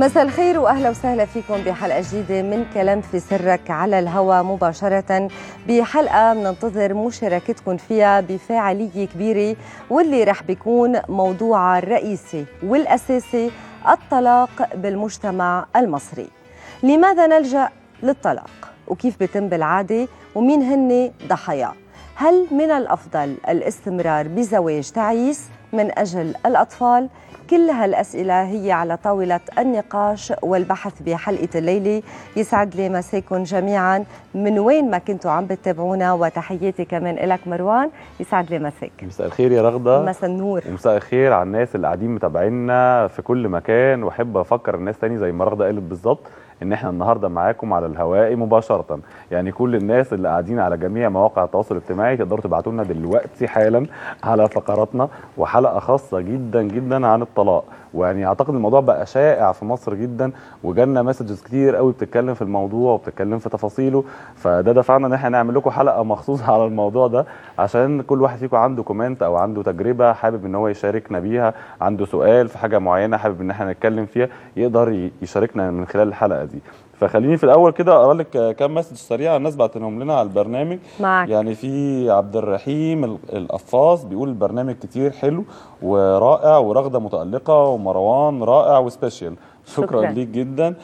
مساء الخير واهلا وسهلا فيكم بحلقه جديده من كلام في سرك على الهواء مباشره بحلقه بننتظر مشاركتكم فيها بفاعليه كبيره واللي رح بيكون موضوعها الرئيسي والاساسي الطلاق بالمجتمع المصري. لماذا نلجا للطلاق؟ وكيف بيتم بالعاده؟ ومين هن ضحاياه؟ هل من الافضل الاستمرار بزواج تعيس من اجل الاطفال؟ كل هالأسئلة هي على طاولة النقاش والبحث بحلقة الليلة يسعد لي مساكم جميعا من وين ما كنتوا عم بتتابعونا وتحياتي كمان لك مروان يسعد لي مساك مساء الخير يا رغدة مساء النور ومساء الخير على الناس اللي قاعدين متابعينا في كل مكان واحب افكر الناس تاني زي ما رغدة قالت بالظبط ان احنا النهارده معاكم على الهواء مباشره يعني كل الناس اللي قاعدين على جميع مواقع التواصل الاجتماعي تقدروا تبعتوا لنا دلوقتي حالا على فقراتنا وحلقه خاصه جدا جدا عن الطلاق ويعني اعتقد الموضوع بقى شائع في مصر جدا وجالنا مسجز كتير قوي بتتكلم في الموضوع وبتتكلم في تفاصيله فده دفعنا ان احنا نعمل لكم حلقه مخصوصه على الموضوع ده عشان كل واحد فيكم عنده كومنت او عنده تجربه حابب ان هو يشاركنا بيها عنده سؤال في حاجه معينه حابب ان احنا نتكلم فيها يقدر يشاركنا من خلال الحلقه دي فخليني في الاول كده اقرا لك كام مسج سريع الناس بعتنهم لنا على البرنامج معك. يعني في عبد الرحيم القفاص بيقول البرنامج كتير حلو ورائع ورغده متالقه ومروان رائع وسبيشال شكرا, شكراً. شكرا ليك جدا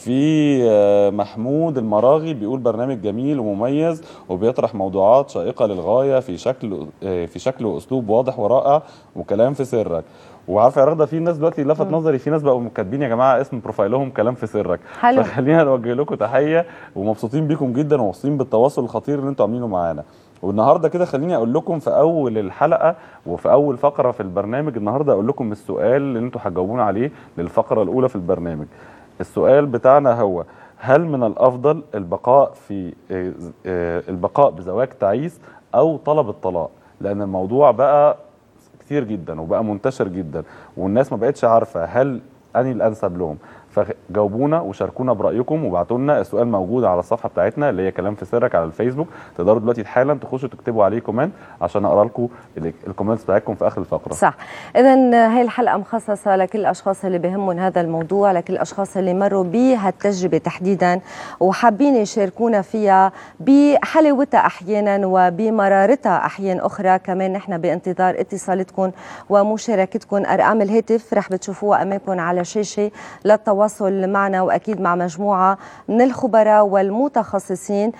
وفي آه، محمود المراغي بيقول برنامج جميل ومميز وبيطرح موضوعات شائقه للغايه في شكل آه، في شكل واسلوب واضح ورائع وكلام في سرك وعارفه يا رغده في ناس دلوقتي لفت نظري في ناس بقوا كاتبين يا جماعه اسم بروفايلهم كلام في سرك حلو. فخلينا نوجه لكم تحيه ومبسوطين بيكم جدا ومبسوطين بالتواصل الخطير اللي انتوا عاملينه معانا والنهارده كده خليني اقول لكم في اول الحلقه وفي اول فقره في البرنامج النهارده اقول لكم السؤال اللي انتوا هتجاوبونا عليه للفقره الاولى في البرنامج السؤال بتاعنا هو هل من الافضل البقاء في آه، آه، البقاء بزواج تعيس او طلب الطلاق لان الموضوع بقى كتير جدا وبقى منتشر جدا والناس ما بقتش عارفه هل اني الانسب لهم فجاوبونا وشاركونا برايكم وابعتوا لنا السؤال موجود على الصفحه بتاعتنا اللي هي كلام في سرك على الفيسبوك تقدروا دلوقتي حالا تخشوا تكتبوا عليه كومنت عشان اقرا لكم ال- الكومنتس بتاعتكم في اخر الفقره صح اذا هاي الحلقه مخصصه لكل الاشخاص اللي بهمهم هذا الموضوع لكل الاشخاص اللي مروا بهالتجربه تحديدا وحابين يشاركونا فيها بحلاوتها احيانا وبمرارتها احيان اخرى كمان نحن بانتظار اتصالاتكم ومشاركتكم ارقام الهاتف رح بتشوفوها امامكم على الشاشه للتواصل معنا واكيد مع مجموعه من الخبراء والمتخصصين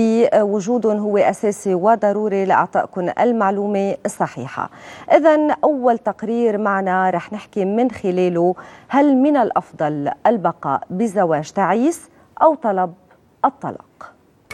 لوجودهم هو اساسي وضروري لاعطائكم المعلومه الصحيحه. اذا اول تقرير معنا رح نحكي من خلاله هل من الافضل البقاء بزواج تعيس او طلب الطلاق؟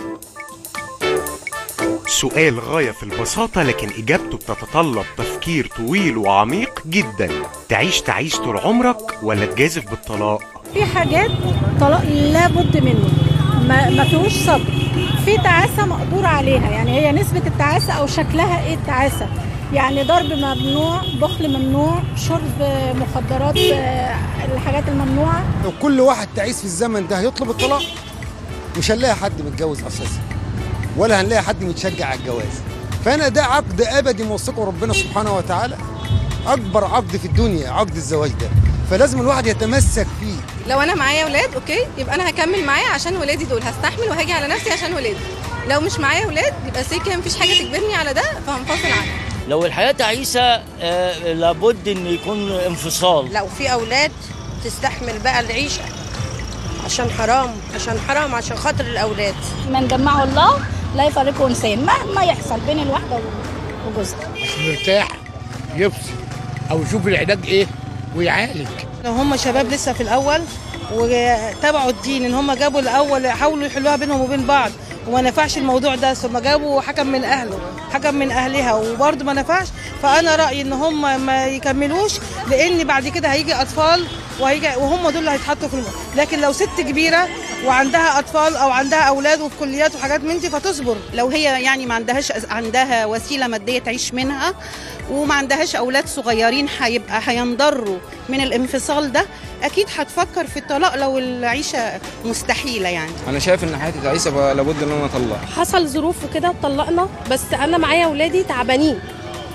سؤال غاية في البساطة لكن إجابته بتتطلب تفكير طويل وعميق جدا تعيش تعيش طول عمرك ولا تجازف بالطلاق في حاجات طلاق لابد منه ما, ما فيهوش صبر في تعاسه مقدور عليها يعني هي نسبه التعاسه او شكلها ايه التعاسه يعني ضرب ممنوع بخل ممنوع شرب مخدرات آه، الحاجات الممنوعه لو كل واحد تعيس في الزمن ده هيطلب الطلاق مش هنلاقي حد متجوز اساسا ولا هنلاقي حد متشجع على الجواز فانا ده عقد ابدي موثقه ربنا سبحانه وتعالى اكبر عقد في الدنيا عقد الزواج ده فلازم الواحد يتمسك فيه لو انا معايا ولاد اوكي يبقى انا هكمل معايا عشان ولادي دول هستحمل وهاجي على نفسي عشان ولادي لو مش معايا ولاد يبقى سي كده مفيش حاجه تجبرني على ده فهنفصل عنها لو الحياة تعيسة آه، لابد ان يكون انفصال لو في اولاد تستحمل بقى العيشه عشان حرام عشان حرام عشان خاطر الاولاد من جمعه الله لا يفرقه انسان مهما يحصل بين الواحده وجوزها مش مرتاح يفصل او يشوف العلاج ايه ويعالج لو هم شباب لسه في الاول وتبعوا الدين ان هم جابوا الاول حاولوا يحلوها بينهم وبين بعض وما نفعش الموضوع ده ثم جابوا حكم من اهله حكم من اهلها وبرضه ما نفعش فانا رايي ان هم ما يكملوش لان بعد كده هيجي اطفال وهيجي وهم دول اللي هيتحطوا في الم... لكن لو ست كبيره وعندها اطفال او عندها اولاد وفي كليات وحاجات من دي فتصبر لو هي يعني ما عندهاش عندها وسيله ماديه تعيش منها وما عندهاش اولاد صغيرين هيبقى هينضروا من الانفصال ده اكيد هتفكر في الطلاق لو العيشه مستحيله يعني انا شايف ان حياتي تعيسه بقى لابد ان انا اطلق حصل ظروف وكده اتطلقنا بس انا معايا اولادي تعبانين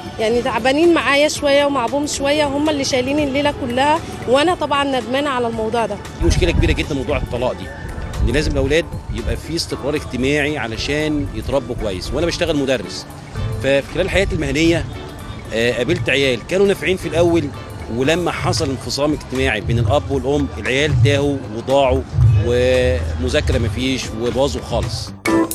يعني تعبانين معايا شويه ومع ابوهم شويه هم اللي شايلين الليله كلها وانا طبعا ندمانه على الموضوع ده في مشكله كبيره جدا موضوع الطلاق دي ان لازم الاولاد يبقى في استقرار اجتماعي علشان يتربوا كويس وانا بشتغل مدرس ففي خلال حياتي المهنيه آه، قابلت عيال كانوا نافعين في الاول ولما حصل انفصام اجتماعي بين الاب والام العيال تاهوا وضاعوا ومذاكره مفيش وباظوا خالص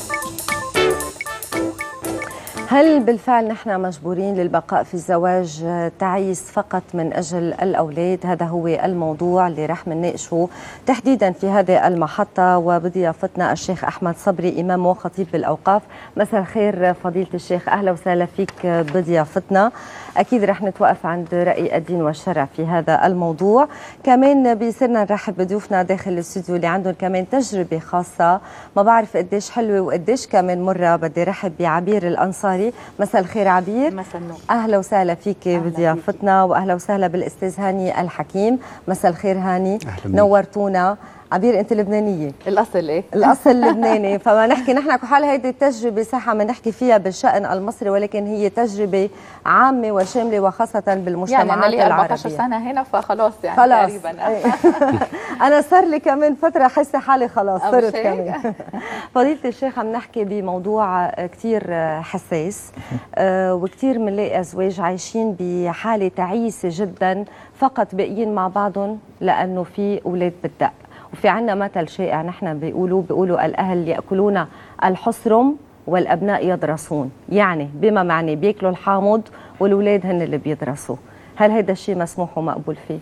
هل بالفعل نحن مجبورين للبقاء في الزواج تعيس فقط من أجل الأولاد هذا هو الموضوع اللي رح نناقشه تحديدا في هذه المحطة وبضيافتنا الشيخ أحمد صبري إمام وخطيب بالأوقاف مساء الخير فضيلة الشيخ أهلا وسهلا فيك بضيافتنا أكيد رح نتوقف عند رأي الدين والشرع في هذا الموضوع كمان بيصيرنا نرحب بضيوفنا داخل الاستوديو اللي عندهم كمان تجربة خاصة ما بعرف قديش حلوة وقديش كمان مرة بدي رحب بعبير الأنصاري مساء الخير عبير مساء النور اهلا وسهلا فيك بضيافتنا واهلا وسهلا بالاستاذ هاني الحكيم مساء الخير هاني أهلا نورتونا عبير انت لبنانيه الاصل ايه الاصل لبناني فما نحكي نحن كحال هيدي التجربه صح عم نحكي فيها بالشان المصري ولكن هي تجربه عامه وشامله وخاصه بالمجتمعات يعني انا لي 14 العربيه سنه هنا فخلاص يعني خلاص. تقريبا أي. انا صار لي كمان فتره حاسه حالي خلاص أو صرت شيء. كمان فضيله الشيخ عم نحكي بموضوع كثير حساس آه، وكثير بنلاقي ازواج عايشين بحاله تعيسه جدا فقط باقيين مع بعضهم لانه في اولاد بالدق وفي عنا مثل شائع نحن بيقولوا بيقولوا الاهل ياكلون الحصرم والابناء يدرسون يعني بما معنى بياكلوا الحامض والاولاد هن اللي بيدرسوا هل هذا الشيء مسموح ومقبول فيه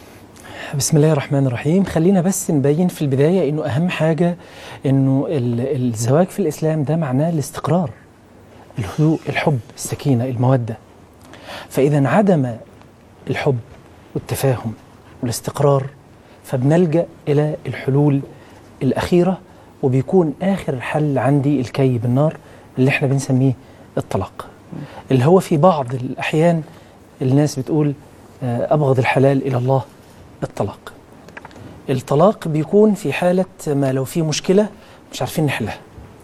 بسم الله الرحمن الرحيم خلينا بس نبين في البداية أنه أهم حاجة أنه ال- الزواج في الإسلام ده معناه الاستقرار الهدوء الحب السكينة المودة فإذا انعدم الحب والتفاهم والاستقرار فبنلجأ إلى الحلول الأخيرة وبيكون آخر حل عندي الكي بالنار اللي احنا بنسميه الطلاق اللي هو في بعض الأحيان الناس بتقول آه، أبغض الحلال إلى الله الطلاق الطلاق بيكون في حالة ما لو في مشكلة مش عارفين نحلها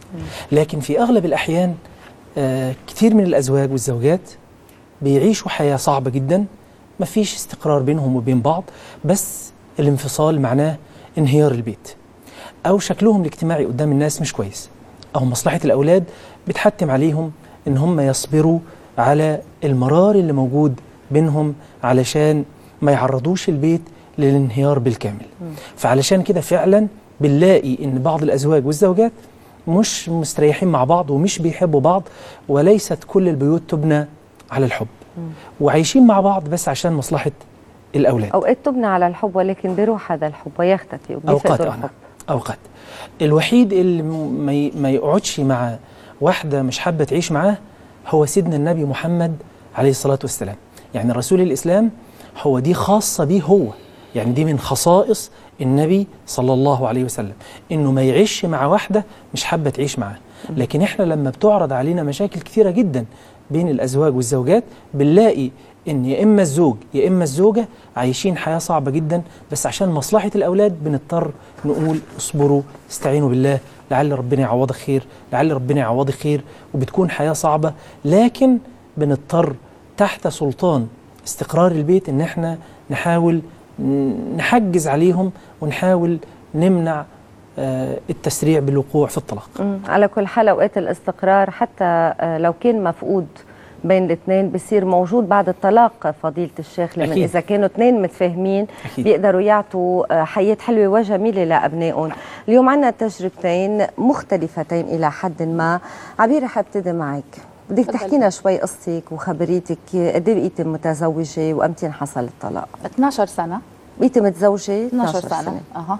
لكن في أغلب الأحيان آه، كتير من الأزواج والزوجات بيعيشوا حياة صعبة جدا مفيش استقرار بينهم وبين بعض بس الانفصال معناه انهيار البيت أو شكلهم الاجتماعي قدام الناس مش كويس أو مصلحة الأولاد بتحتم عليهم إن هم يصبروا على المرار اللي موجود بينهم علشان ما يعرضوش البيت للانهيار بالكامل فعلشان كده فعلا بنلاقي ان بعض الازواج والزوجات مش مستريحين مع بعض ومش بيحبوا بعض وليست كل البيوت تبنى على الحب وعايشين مع بعض بس عشان مصلحة الأولاد اوقات تبنى على الحب ولكن بيروح هذا الحب ويختفي أوقات وبيفقدوا أنا الحب أوقات الوحيد اللي م- ما ي- ما يقعدش مع واحدة مش حابة تعيش معاه هو سيدنا النبي محمد عليه الصلاة والسلام يعني رسول الإسلام هو دي خاصة بيه هو يعني دي من خصائص النبي صلى الله عليه وسلم إنه ما يعيش مع واحدة مش حابة تعيش معاه لكن إحنا لما بتعرض علينا مشاكل كثيرة جدا بين الأزواج والزوجات بنلاقي إن يا إما الزوج يا إما الزوجة عايشين حياة صعبة جدا بس عشان مصلحة الأولاد بنضطر نقول اصبروا استعينوا بالله لعل ربنا يعوضك خير لعل ربنا يعوضك خير وبتكون حياة صعبة لكن بنضطر تحت سلطان استقرار البيت ان احنا نحاول ن- نحجز عليهم ونحاول نمنع آه، التسريع بالوقوع في الطلاق مم. على كل حال اوقات الاستقرار حتى آه، لو كان مفقود بين الاثنين بصير موجود بعد الطلاق فضيلة الشيخ لمن أكيد. إذا كانوا اثنين متفاهمين أكيد. بيقدروا يعطوا آه، حياة حلوة وجميلة لأبنائهم اليوم عنا تجربتين مختلفتين إلى حد ما عبير رح ابتدي معك بدك تفضل. تحكينا شوي قصتك وخبريتك قد ايه بقيتي متزوجة وامتى انحصل الطلاق 12 سنه بقيتي متزوجة 12 سنه اها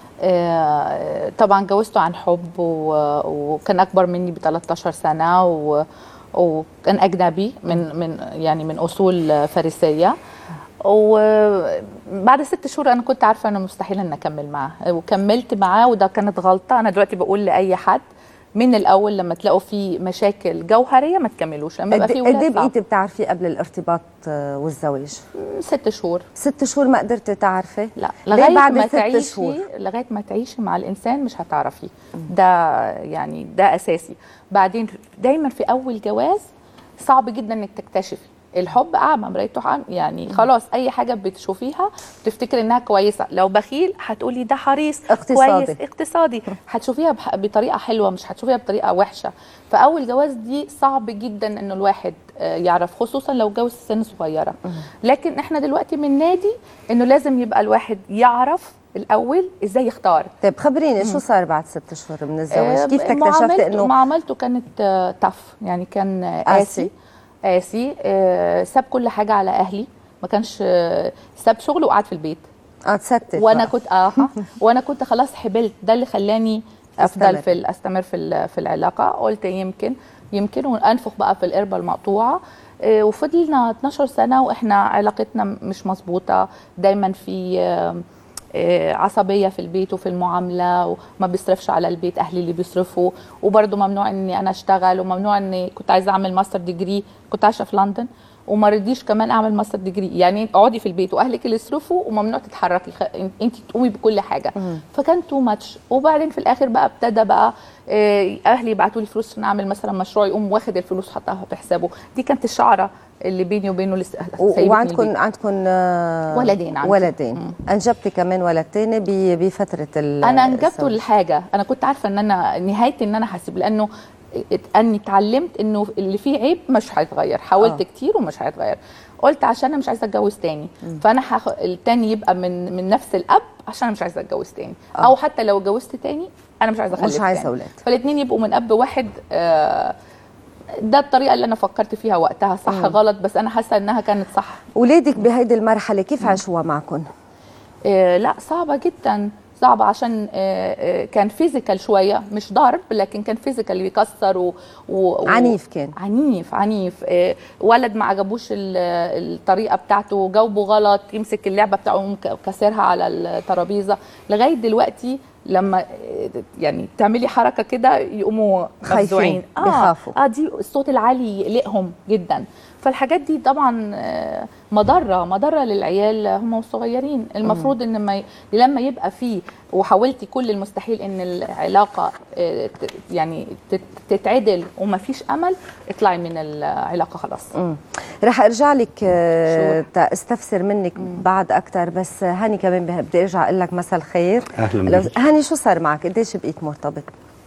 آه، طبعا جوزته عن حب و- وكان اكبر مني ب 13 سنه و وكان اجنبي من من يعني من اصول فارسيه وبعد ست شهور انا كنت عارفه انه مستحيل ان اكمل معاه وكملت معاه وده كانت غلطه انا دلوقتي بقول لاي حد من الاول لما تلاقوا في مشاكل جوهريه ما تكملوش لما يبقى قد في قد ايه ولاد صعب. بقيتي بتعرفي قبل الارتباط آه، والزواج؟ ست شهور ست شهور ما قدرتي تعرفي؟ لا ليه لغايه بعد ما ست تعيشي شهور؟ لغايه ما تعيشي مع الانسان مش هتعرفي ده يعني ده اساسي بعدين دايما في اول جواز صعب جدا انك تكتشفي الحب اعمى مرايته عمى يعني خلاص اي حاجه بتشوفيها بتفتكر انها كويسه لو بخيل هتقولي ده حريص اقتصادي. كويس اقتصادي هتشوفيها بح- بطريقه حلوه مش هتشوفيها بطريقه وحشه فاول جواز دي صعب جدا انه الواحد آه، يعرف خصوصا لو جوز سن صغيره لكن احنا دلوقتي من نادي انه لازم يبقى الواحد يعرف الاول ازاي يختار طيب خبريني شو صار بعد ست اشهر من الزواج كيف تكتشفت معاملته انه معاملته كانت آه، تف يعني كان آه، قاسي. قاسي قاسي آه، ساب كل حاجه على اهلي ما كانش آه، ساب شغله وقعد في البيت اه تستف وانا بقى. كنت اه وانا كنت خلاص حبلت ده اللي خلاني تستمر. افضل في ال- استمر في ال- في العلاقه قلت يمكن يمكن وانفخ بقى في القربه المقطوعه آه، وفضلنا 12 سنه واحنا علاقتنا مش مظبوطه دايما في آه، آه، عصبيه في البيت وفي المعامله وما بيصرفش على البيت اهلي اللي بيصرفوا وبرده ممنوع اني انا اشتغل وممنوع اني كنت عايزه اعمل ماستر ديجري كنت عايشه في لندن وما رضيش كمان اعمل ماستر ديجري يعني اقعدي في البيت واهلك اللي يصرفوا وممنوع تتحركي خ... انت تقومي بكل حاجه فكان تو ماتش وبعدين في الاخر بقى ابتدى بقى آه، اهلي يبعتوا لي فلوس عشان اعمل مثلا مشروع يقوم واخد الفلوس حطها في حسابه دي كانت الشعره اللي بيني وبينه لسه و- وعندكم عندكم آه، ولدين عندي. ولدين انجبتي كمان ولد تاني ب- بفتره ال انا انجبته الزواج. للحاجه انا كنت عارفه ان انا نهايتي ان انا هسيب لانه ات- اني اتعلمت انه اللي فيه عيب مش هيتغير حاولت آه. آه. كتير ومش هيتغير قلت عشان انا مش عايزه اتجوز تاني فانا هخ... التاني يبقى من من نفس الاب عشان انا مش عايزه اتجوز تاني آه. او حتى لو اتجوزت تاني انا مش عايزه مش اخلف عايزة تاني. أولاد. فالاثنين يبقوا من اب واحد آه ده الطريقه اللي انا فكرت فيها وقتها صح مم. غلط بس انا حاسه انها كانت صح اولادك بهيدي المرحله كيف عاشوها معكم آه، لا صعبة جدا صعبة عشان آه، آه، كان فيزيكال شوية مش ضرب لكن كان فيزيكال بيكسر و... و... عنيف كان. عنيف عنيف آه، ولد ما عجبوش ال- الطريقة بتاعته جاوبه غلط يمسك اللعبة بتاعه يقوم ك- كسرها على الترابيزة لغاية دلوقتي لما آه، يعني تعملي حركة كده يقوموا خايفين، مفزوعين اه بيخافوا. اه دي الصوت العالي يقلقهم جدا فالحاجات دي طبعا آه، مضره مضره للعيال هم صغيرين المفروض ان ما ي... لما يبقى فيه وحاولتي كل المستحيل ان العلاقه آه، ت- يعني تت- تتعدل وما فيش امل اطلعي من العلاقه خلاص مم. رح ارجع لك آه، تا استفسر منك بعد اكثر بس هاني كمان به- بدي ارجع اقول لك مساء الخير أهلاً لو- بيك. هاني شو صار معك قديش بقيت مرتبط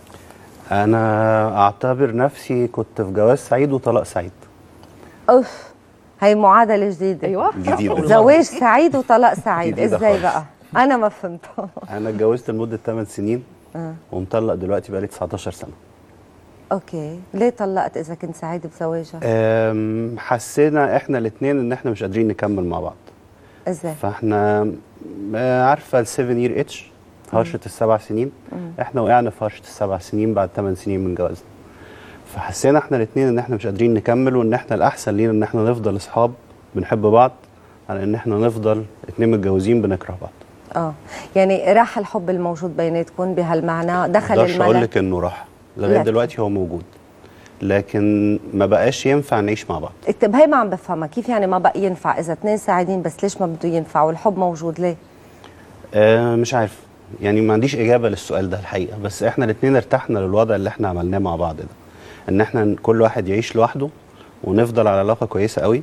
انا اعتبر نفسي كنت في جواز سعيد وطلاق سعيد اوف هي معادله جديده ايوه جديدة. زواج سعيد وطلاق سعيد جديدة ازاي خالص. بقى انا ما فهمت انا اتجوزت لمده 8 سنين آه. ومطلق دلوقتي بقالي 19 سنه اوكي ليه طلقت اذا كنت سعيد بزواجها أم، حسينا احنا الاثنين ان احنا مش قادرين نكمل مع بعض ازاي فاحنا آه، عارفه ال 7 يير اتش هرشه السبع سنين مم. احنا وقعنا في هرشه السبع سنين بعد 8 سنين من جوازنا فحسينا احنا الاثنين ان احنا مش قادرين نكمل وان احنا الاحسن لينا ان احنا نفضل اصحاب بنحب بعض على ان احنا نفضل اتنين متجوزين بنكره بعض اه يعني راح الحب الموجود بيناتكم بهالمعنى دخل مقدرش اقول الملل لك انه راح لغايه لا. دلوقتي هو موجود لكن ما بقاش ينفع نعيش مع بعض طب هي ما عم بفهمها كيف يعني ما بقى ينفع اذا اثنين سعيدين بس ليش ما بده ينفع والحب موجود ليه آه مش عارف يعني ما عنديش اجابه للسؤال ده الحقيقه بس احنا الاثنين ارتحنا للوضع اللي احنا عملناه مع بعض ده ان احنا كل واحد يعيش لوحده ونفضل على علاقه كويسه قوي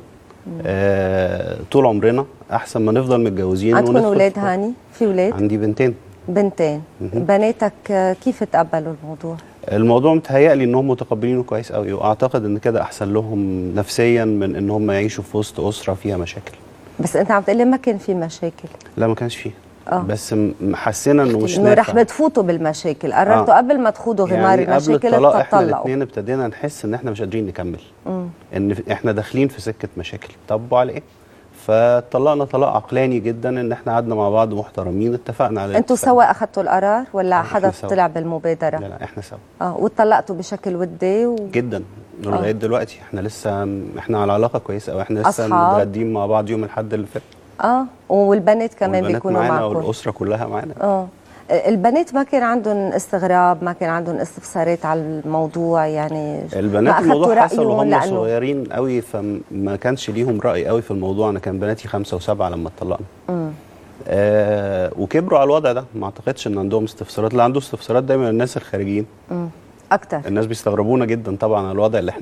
آه طول عمرنا احسن ما نفضل متجوزين عندكم وندخل اولاد في- هاني في اولاد عندي بنتين بنتين مهم. بناتك آه، كيف تقبلوا الموضوع الموضوع متهيألي ان هم متقبلينه كويس قوي واعتقد ان كده احسن لهم نفسيا من ان هم يعيشوا في وسط اسره فيها مشاكل بس انت عم تقلي ما كان في مشاكل لا ما كانش فيه آه. بس م- حسينا انه مش انه رح نافع بتفوتوا بالمشاكل قررتوا آه. قبل ما تخوضوا غمار يعني قبل المشاكل الطلاق احنا تطلقوا الاثنين ابتدينا نحس ان احنا مش قادرين نكمل مم. ان في- احنا داخلين في سكه مشاكل طب وعلى ايه فطلقنا طلاق عقلاني جدا ان احنا قعدنا مع بعض محترمين اتفقنا على انتوا الاتفاق. سوا اخذتوا القرار ولا إحنا حدا سوا. طلع بالمبادره لا لا احنا سوا اه واتطلقتوا بشكل ودي و... جدا لغايه دلوقتي احنا لسه احنا على علاقه كويسه قوي احنا لسه أصحاب. متغدين مع بعض يوم الاحد اللي فات اه والبنات كمان والبنات بيكونوا معانا معكم والاسره كلها معانا اه البنات ما كان عندهم استغراب ما كان عندهم استفسارات على الموضوع يعني البنات ما الموضوع أخدتوا حصل رأيهم وهم لأنه- صغيرين قوي فما كانش ليهم راي قوي في الموضوع انا كان بناتي خمسه وسبعه لما اتطلقنا مم. آه وكبروا على الوضع ده ما اعتقدش ان عندهم استفسارات اللي عنده استفسارات دايما الناس الخارجيين مم. اكتر الناس بيستغربونا جدا طبعا على الوضع اللي احنا فيه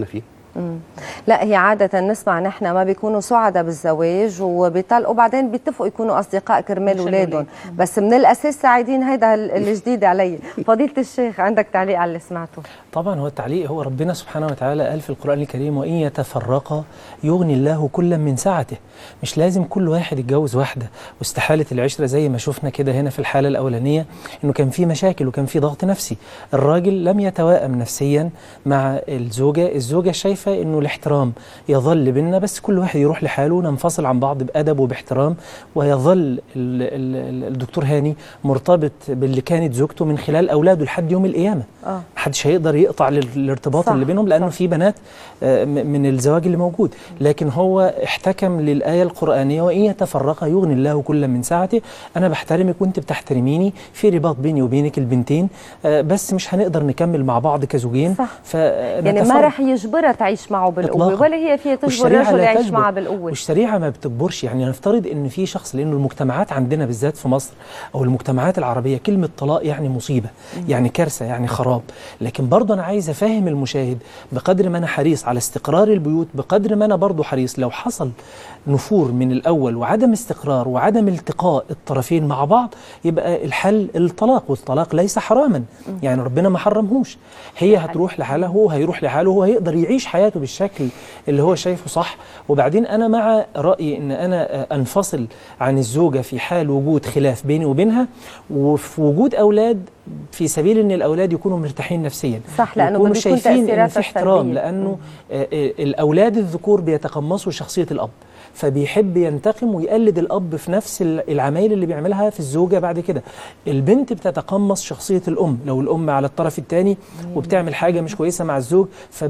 مم. لا هي عادة نسمع نحن ما بيكونوا سعداء بالزواج وبيطلقوا بعدين بيتفقوا يكونوا أصدقاء كرمال مشان أولادهم الولاد. بس من الأساس سعيدين هيدا ال- الجديد علي فضيلة الشيخ عندك تعليق على اللي سمعته طبعا هو التعليق هو ربنا سبحانه وتعالى قال في القرآن الكريم وإن يتفرقا يغني الله كلا من سعته مش لازم كل واحد يتجوز واحدة واستحالة العشرة زي ما شفنا كده هنا في الحالة الأولانية إنه كان في مشاكل وكان في ضغط نفسي الراجل لم يتوائم نفسيا مع الزوجة الزوجة شايفة إنه الاحترام يظل بينا بس كل واحد يروح لحاله ننفصل عن بعض بأدب وباحترام ويظل ال- ال- الدكتور هاني مرتبط باللي كانت زوجته من خلال أولاده لحد يوم القيامة آه. محدش هيقدر يقطع ال- الارتباط صح، اللي بينهم لانه في بنات آه، م- من الزواج اللي موجود لكن هو احتكم للايه القرانيه وان يتفرقا يغني الله كلا من سعته انا بحترمك وانت بتحترميني في رباط بيني وبينك البنتين آه، بس مش هنقدر نكمل مع بعض كزوجين صح. ف يعني ما رح يجبرها تعيش معه بالقوة إطلاقاً. ولا هي فيها تجبر والشريعة رجل لا يعيش تجبر. معها بالقوة والشريعه ما بتجبرش يعني نفترض ان في شخص لانه المجتمعات عندنا بالذات في مصر او المجتمعات العربيه كلمه طلاق يعني مصيبه يعني كارثه يعني خراب لكن برضه انا عايز افهم المشاهد بقدر ما انا حريص على استقرار البيوت بقدر ما انا برضه حريص لو حصل نفور من الاول وعدم استقرار وعدم التقاء الطرفين مع بعض يبقى الحل الطلاق والطلاق ليس حراما يعني ربنا ما حرمهوش هي هتروح لحالها هو هيروح لحاله هو هيقدر يعيش حياته بالشكل اللي هو شايفه صح وبعدين انا مع رايي ان انا انفصل عن الزوجه في حال وجود خلاف بيني وبينها وفي وجود اولاد في سبيل ان الاولاد يكونوا مرتاحين نفسيا صح، لأنه يكونوا بده يكون شايفين ان تأثيراتها في احترام السلبية. لانه آه، آه، الاولاد الذكور بيتقمصوا شخصيه الاب فبيحب ينتقم ويقلد الاب في نفس ال- العمايل اللي بيعملها في الزوجه بعد كده البنت بتتقمص شخصيه الام لو الام على الطرف الثاني وبتعمل حاجه مش كويسه مع الزوج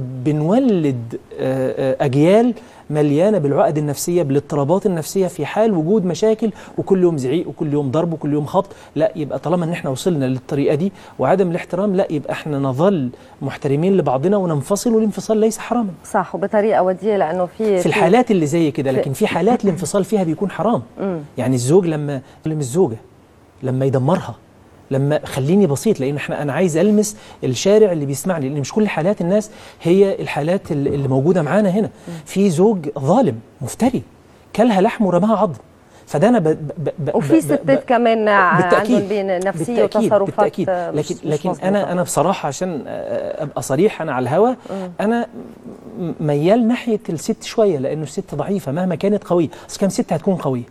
فبنولد آه، آه، اجيال مليانه بالعقد النفسيه بالاضطرابات النفسيه في حال وجود مشاكل وكل يوم زعيق وكل يوم ضرب وكل يوم خبط لا يبقى طالما ان احنا وصلنا للطريقه دي وعدم الاحترام لا يبقى احنا نظل محترمين لبعضنا وننفصل والانفصال ليس حراما صح وبطريقة ودية لأنه في في الحالات اللي زي كده لكن في حالات الانفصال فيها بيكون حرام مم. يعني الزوج لما يظلم الزوجه لما يدمرها لما خليني بسيط لان احنا انا عايز المس الشارع اللي بيسمعني لان مش كل حالات الناس هي الحالات اللي اللي موجوده معانا هنا في زوج ظالم مفتري كلها لحم ورماها عظم فده انا ب ب ب وفي ب- ب- ستات كمان عندهم بالتأكيد بين نفسية بالتأكيد وتصرفات بالتأكيد آه، لكن مش- مش لكن مظبوطة. انا انا بصراحه عشان آه، ابقى صريح انا على الهوا مم. انا م- ميال ناحيه الست شويه لانه الست ضعيفه مهما كانت قويه اصل كم ست هتكون قويه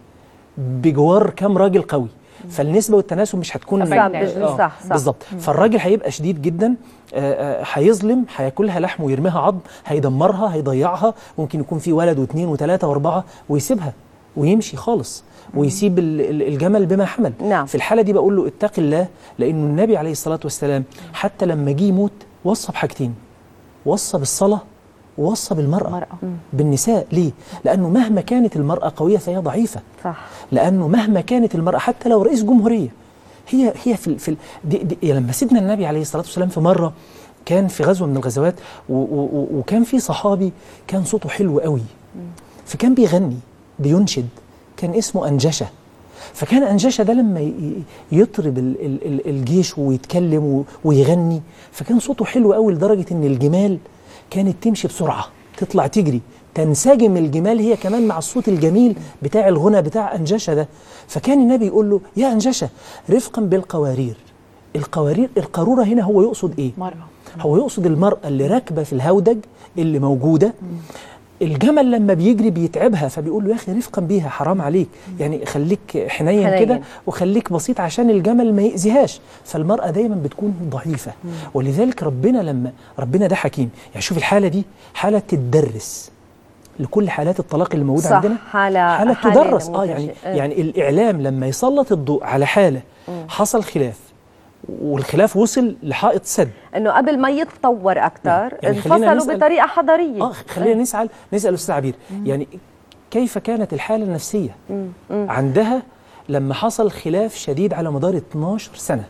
بجوار كم راجل قوي فالنسبه والتناسب مش هتكون صح، آه، صح، صح. بالظبط فالراجل هيبقى شديد جدا آه، آه، هيظلم هياكلها لحم ويرميها عظم هيدمرها هيضيعها ممكن يكون في ولد واثنين وثلاثه واربعه ويسيبها ويمشي خالص ويسيب ال- ال- الجمل بما حمل نعم. في الحاله دي بقول له اتق الله لانه النبي عليه الصلاه والسلام حتى لما جه يموت وصى بحاجتين وصى بالصلاه ووصى بالمراه بالنساء ليه لانه مهما كانت المراه قويه فهي ضعيفه صح لانه مهما كانت المراه حتى لو رئيس جمهوريه هي هي في ال- في ال- دي دي لما سيدنا النبي عليه الصلاه والسلام في مره كان في غزوه من الغزوات و- و- و- وكان في صحابي كان صوته حلو قوي فكان بيغني بينشد كان اسمه انجشه فكان انجشه ده لما ي- يطرب ال- ال- ال- الجيش ويتكلم و- ويغني فكان صوته حلو قوي لدرجه ان الجمال كانت تمشي بسرعه تطلع تجري تنسجم الجمال هي كمان مع الصوت الجميل بتاع الغنى بتاع انجشه ده فكان النبي يقول له يا انجشه رفقا بالقوارير القوارير القاروره هنا هو يقصد ايه مرأة هو يقصد المرأة اللي راكبة في الهودج اللي موجودة الجمل لما بيجري بيتعبها فبيقول له يا اخي رفقا بيها حرام عليك يعني خليك حنين حنين. كده وخليك بسيط عشان الجمل ما يأذيهاش فالمرأة دايما بتكون ضعيفة ولذلك ربنا لما ربنا ده حكيم يعني شوف الحالة دي حالة تدرس لكل حالات الطلاق اللي موجودة صح، عندنا حالة حالة حالة تدرس اه نموذجية. يعني آه. يعني الإعلام لما يسلط الضوء على حالة حصل خلاف والخلاف وصل لحائط سد انه قبل ما يتطور اكثر يعني خلينا انفصلوا نسأل- بطريقه حضاريه اه خلينا نسال نسال استاذ عبير يعني كيف كانت الحاله النفسيه مم. مم. عندها لما حصل خلاف شديد على مدار 12 سنه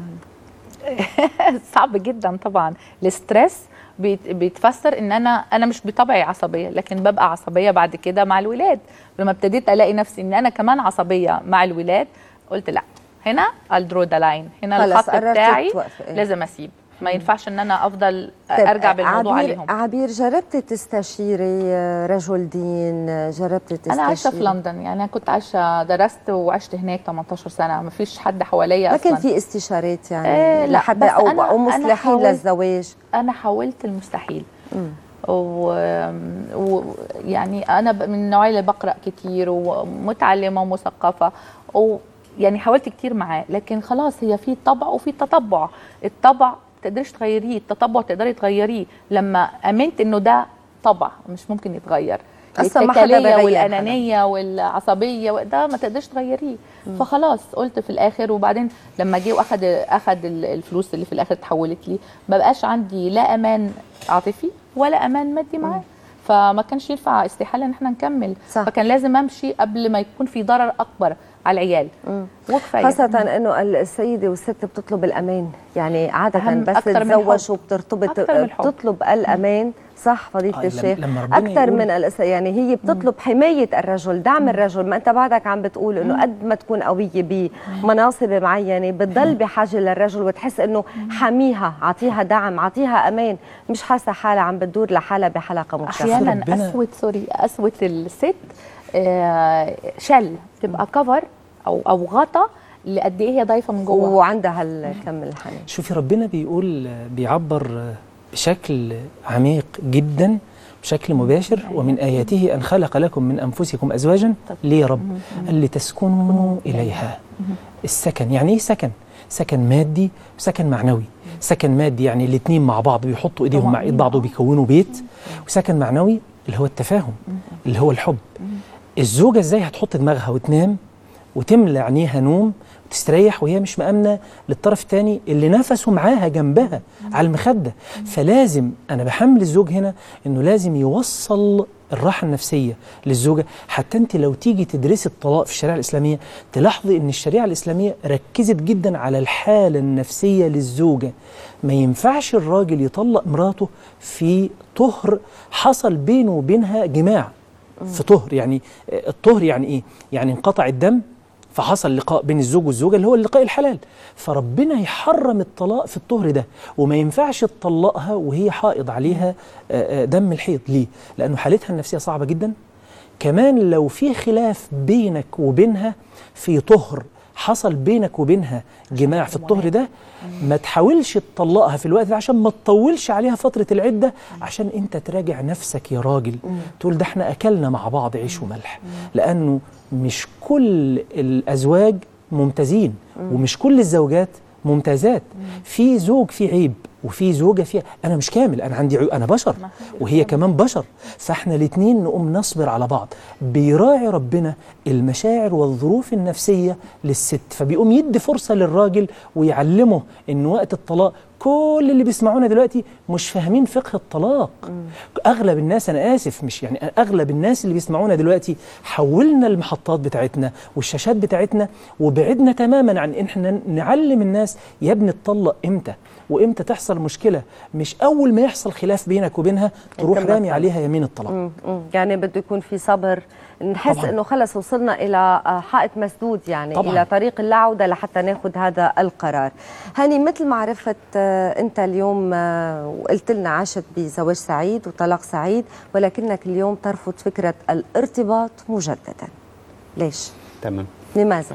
صعب جدا طبعا الاسترس بيت- بيتفسر ان انا انا مش بطبعي عصبيه لكن ببقى عصبيه بعد كده مع الولاد لما ابتديت الاقي نفسي ان انا كمان عصبيه مع الولاد قلت لا هنا الدرو ذا لاين هنا خلص، الخط قررتي بتاعي توقفي. إيه. لازم اسيب ما ينفعش ان انا افضل طيب، ارجع بالموضوع عبير عليهم عبير جربتي تستشيري رجل دين جربتي تستشيري انا عايشه في لندن يعني انا كنت عايشه درست وعشت هناك 18 سنه ما فيش حد حواليا ما اصلا كان في استشارات يعني إيه لا لحتى بس او أنا- او أنا مصلحين حاولت- للزواج انا حاولت المستحيل مم. ويعني و... يعني انا ب- من النوعيه اللي بقرا كتير ومتعلمه ومثقفه ويعني حاولت كتير معاه لكن خلاص هي في طبع وفي تطبع الطبع ما تقدريش تغيريه التطبع تقدري تغيريه لما امنت انه ده طبع مش ممكن يتغير أصلاً ما حدا الاتكالية بيغير حدا. والانانيه والعصبيه ده ما تقدرش تغيريه فخلاص قلت في الاخر وبعدين لما جه واخد اخد ال- الفلوس اللي في الاخر اتحولت لي ما بقاش عندي لا امان عاطفي ولا امان مادي معاه فما كانش ينفع استحاله ان احنا نكمل صح. فكان لازم امشي قبل ما يكون في ضرر اكبر على العيال وكفايه خاصة انه السيدة والست بتطلب الامان، يعني عادة أهم بس أكتر من تتزوج الحب. وبترتبط أكتر من الحب. بتطلب الامان صح فضيلة آه، لما- الشيخ لما ربنا أكثر يقول- من الأس... يعني هي بتطلب حماية الرجل دعم الرجل ما أنت بعدك عم بتقول إنه قد ما تكون قوية بمناصب معينة بتضل بحاجة للرجل وتحس إنه حميها عطيها دعم عطيها أمان مش حاسة حالها عم بتدور لحالها بحلقة مكشفة احيانا ربنا- اسود سوري اسود الست آه، شل تبقى كفر او او غطا اللي قد ايه هي ضايفه من جوه وعندها الكم الحنين شوفي ربنا بيقول بيعبر بشكل عميق جدا بشكل مباشر ومن آياته أن خلق لكم من أنفسكم أزواجا ليه يا رب قال لتسكنوا إليها السكن يعني إيه سكن سكن مادي وسكن معنوي سكن مادي يعني الاثنين مع بعض بيحطوا ايديهم مع ايد بعض وبيكونوا بيت وسكن معنوي اللي هو التفاهم اللي هو الحب الزوجة ازاي هتحط دماغها وتنام وتملى عينيها نوم وتستريح وهي مش مأمنة للطرف الثاني اللي نفسه معاها جنبها على المخدة فلازم أنا بحمل الزوج هنا إنه لازم يوصل الراحة النفسية للزوجة حتى أنت لو تيجي تدرسي الطلاق في الشريعة الإسلامية تلاحظي إن الشريعة الإسلامية ركزت جدا على الحالة النفسية للزوجة ما ينفعش الراجل يطلق مراته في طهر حصل بينه وبينها جماع في طهر يعني آه، الطهر يعني ايه يعني انقطع الدم فحصل لقاء بين الزوج والزوجه اللي هو اللقاء الحلال فربنا يحرم الطلاق في الطهر ده وما ينفعش تطلقها وهي حائض عليها آه، آه، دم الحيض ليه لانه حالتها النفسيه صعبه جدا كمان لو في خلاف بينك وبينها في طهر حصل بينك وبينها جماع في الطهر ده ما تحاولش تطلقها في الوقت ده عشان ما تطولش عليها فترة العدة عشان انت تراجع نفسك يا راجل تقول ده احنا اكلنا مع بعض عيش وملح لانه مش كل الازواج ممتازين ومش كل الزوجات ممتازات في زوج فيه عيب وفي زوجة فيها أنا مش كامل أنا عندي عيوب أنا بشر وهي كمان بشر فإحنا الاتنين نقوم نصبر على بعض بيراعي ربنا المشاعر والظروف النفسية للست فبيقوم يدي فرصة للراجل ويعلمه إن وقت الطلاق كل اللي بيسمعونا دلوقتي مش فاهمين فقه الطلاق اغلب الناس انا اسف مش يعني اغلب الناس اللي بيسمعونا دلوقتي حولنا المحطات بتاعتنا والشاشات بتاعتنا وبعدنا تماما عن ان احنا نعلم الناس يا ابني اتطلق امتى وامتى تحصل مشكله مش اول ما يحصل خلاف بينك وبينها تروح ما رامي تطلق. عليها يمين الطلاق مم. مم. يعني بده يكون في صبر نحس طبعاً. انه خلص وصلنا الى آه، حائط مسدود يعني طبعاً. الى طريق العوده لحتى ناخذ هذا القرار هاني مثل ما عرفت آه، انت اليوم آه، وقلت لنا عشت بزواج سعيد وطلاق سعيد ولكنك اليوم ترفض فكره الارتباط مجددا ليش تمام لماذا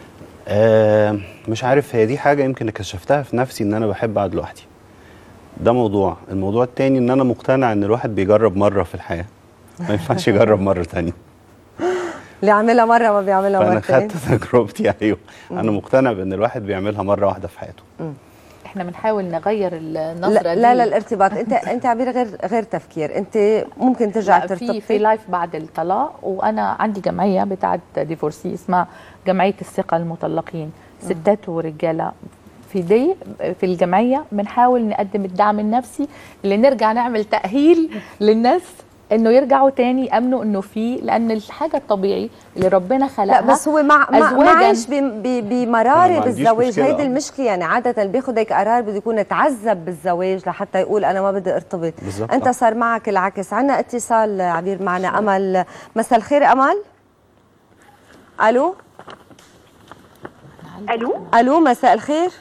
آه مش عارف هي دي حاجة يمكن اكتشفتها في نفسي ان انا بحب اقعد لوحدي ده موضوع الموضوع التاني ان انا مقتنع ان الواحد بيجرب مرة في الحياة ما ينفعش يجرب مرة تانية اللي عملها مره ما بيعملها فانا مرتين خدت تجربتي ايوه انا مم. مقتنع بان الواحد بيعملها مرة واحدة في حياته احنا بنحاول نغير النظره لا دي لا لا الارتباط انت انت عبير غير غير تفكير انت ممكن ترجع لا، في في ترتبطي لايف بعد الطلاق وانا عندي جمعيه بتاعت ديفورسي اسمها جمعيه الثقه المطلقين ستات ورجاله في دي في الجمعيه بنحاول نقدم الدعم النفسي اللي نرجع نعمل تاهيل للناس انه يرجعوا تاني يامنوا انه في لان الحاجه الطبيعي اللي ربنا خلقها لا بس هو مع مع أزواجاً. معيش ب- ب- أنا بمرارة ما عنديش بالزواج مشكلة. هيدي المشكلة يعني عادة اللي بياخد هيك قرار بده يكون تعذب بالزواج لحتى يقول أنا ما بدي ارتبط بالظبط. أنت صار معك العكس عنا اتصال عبير معنا أمل مساء الخير أمل ألو الو ألو مساء الخير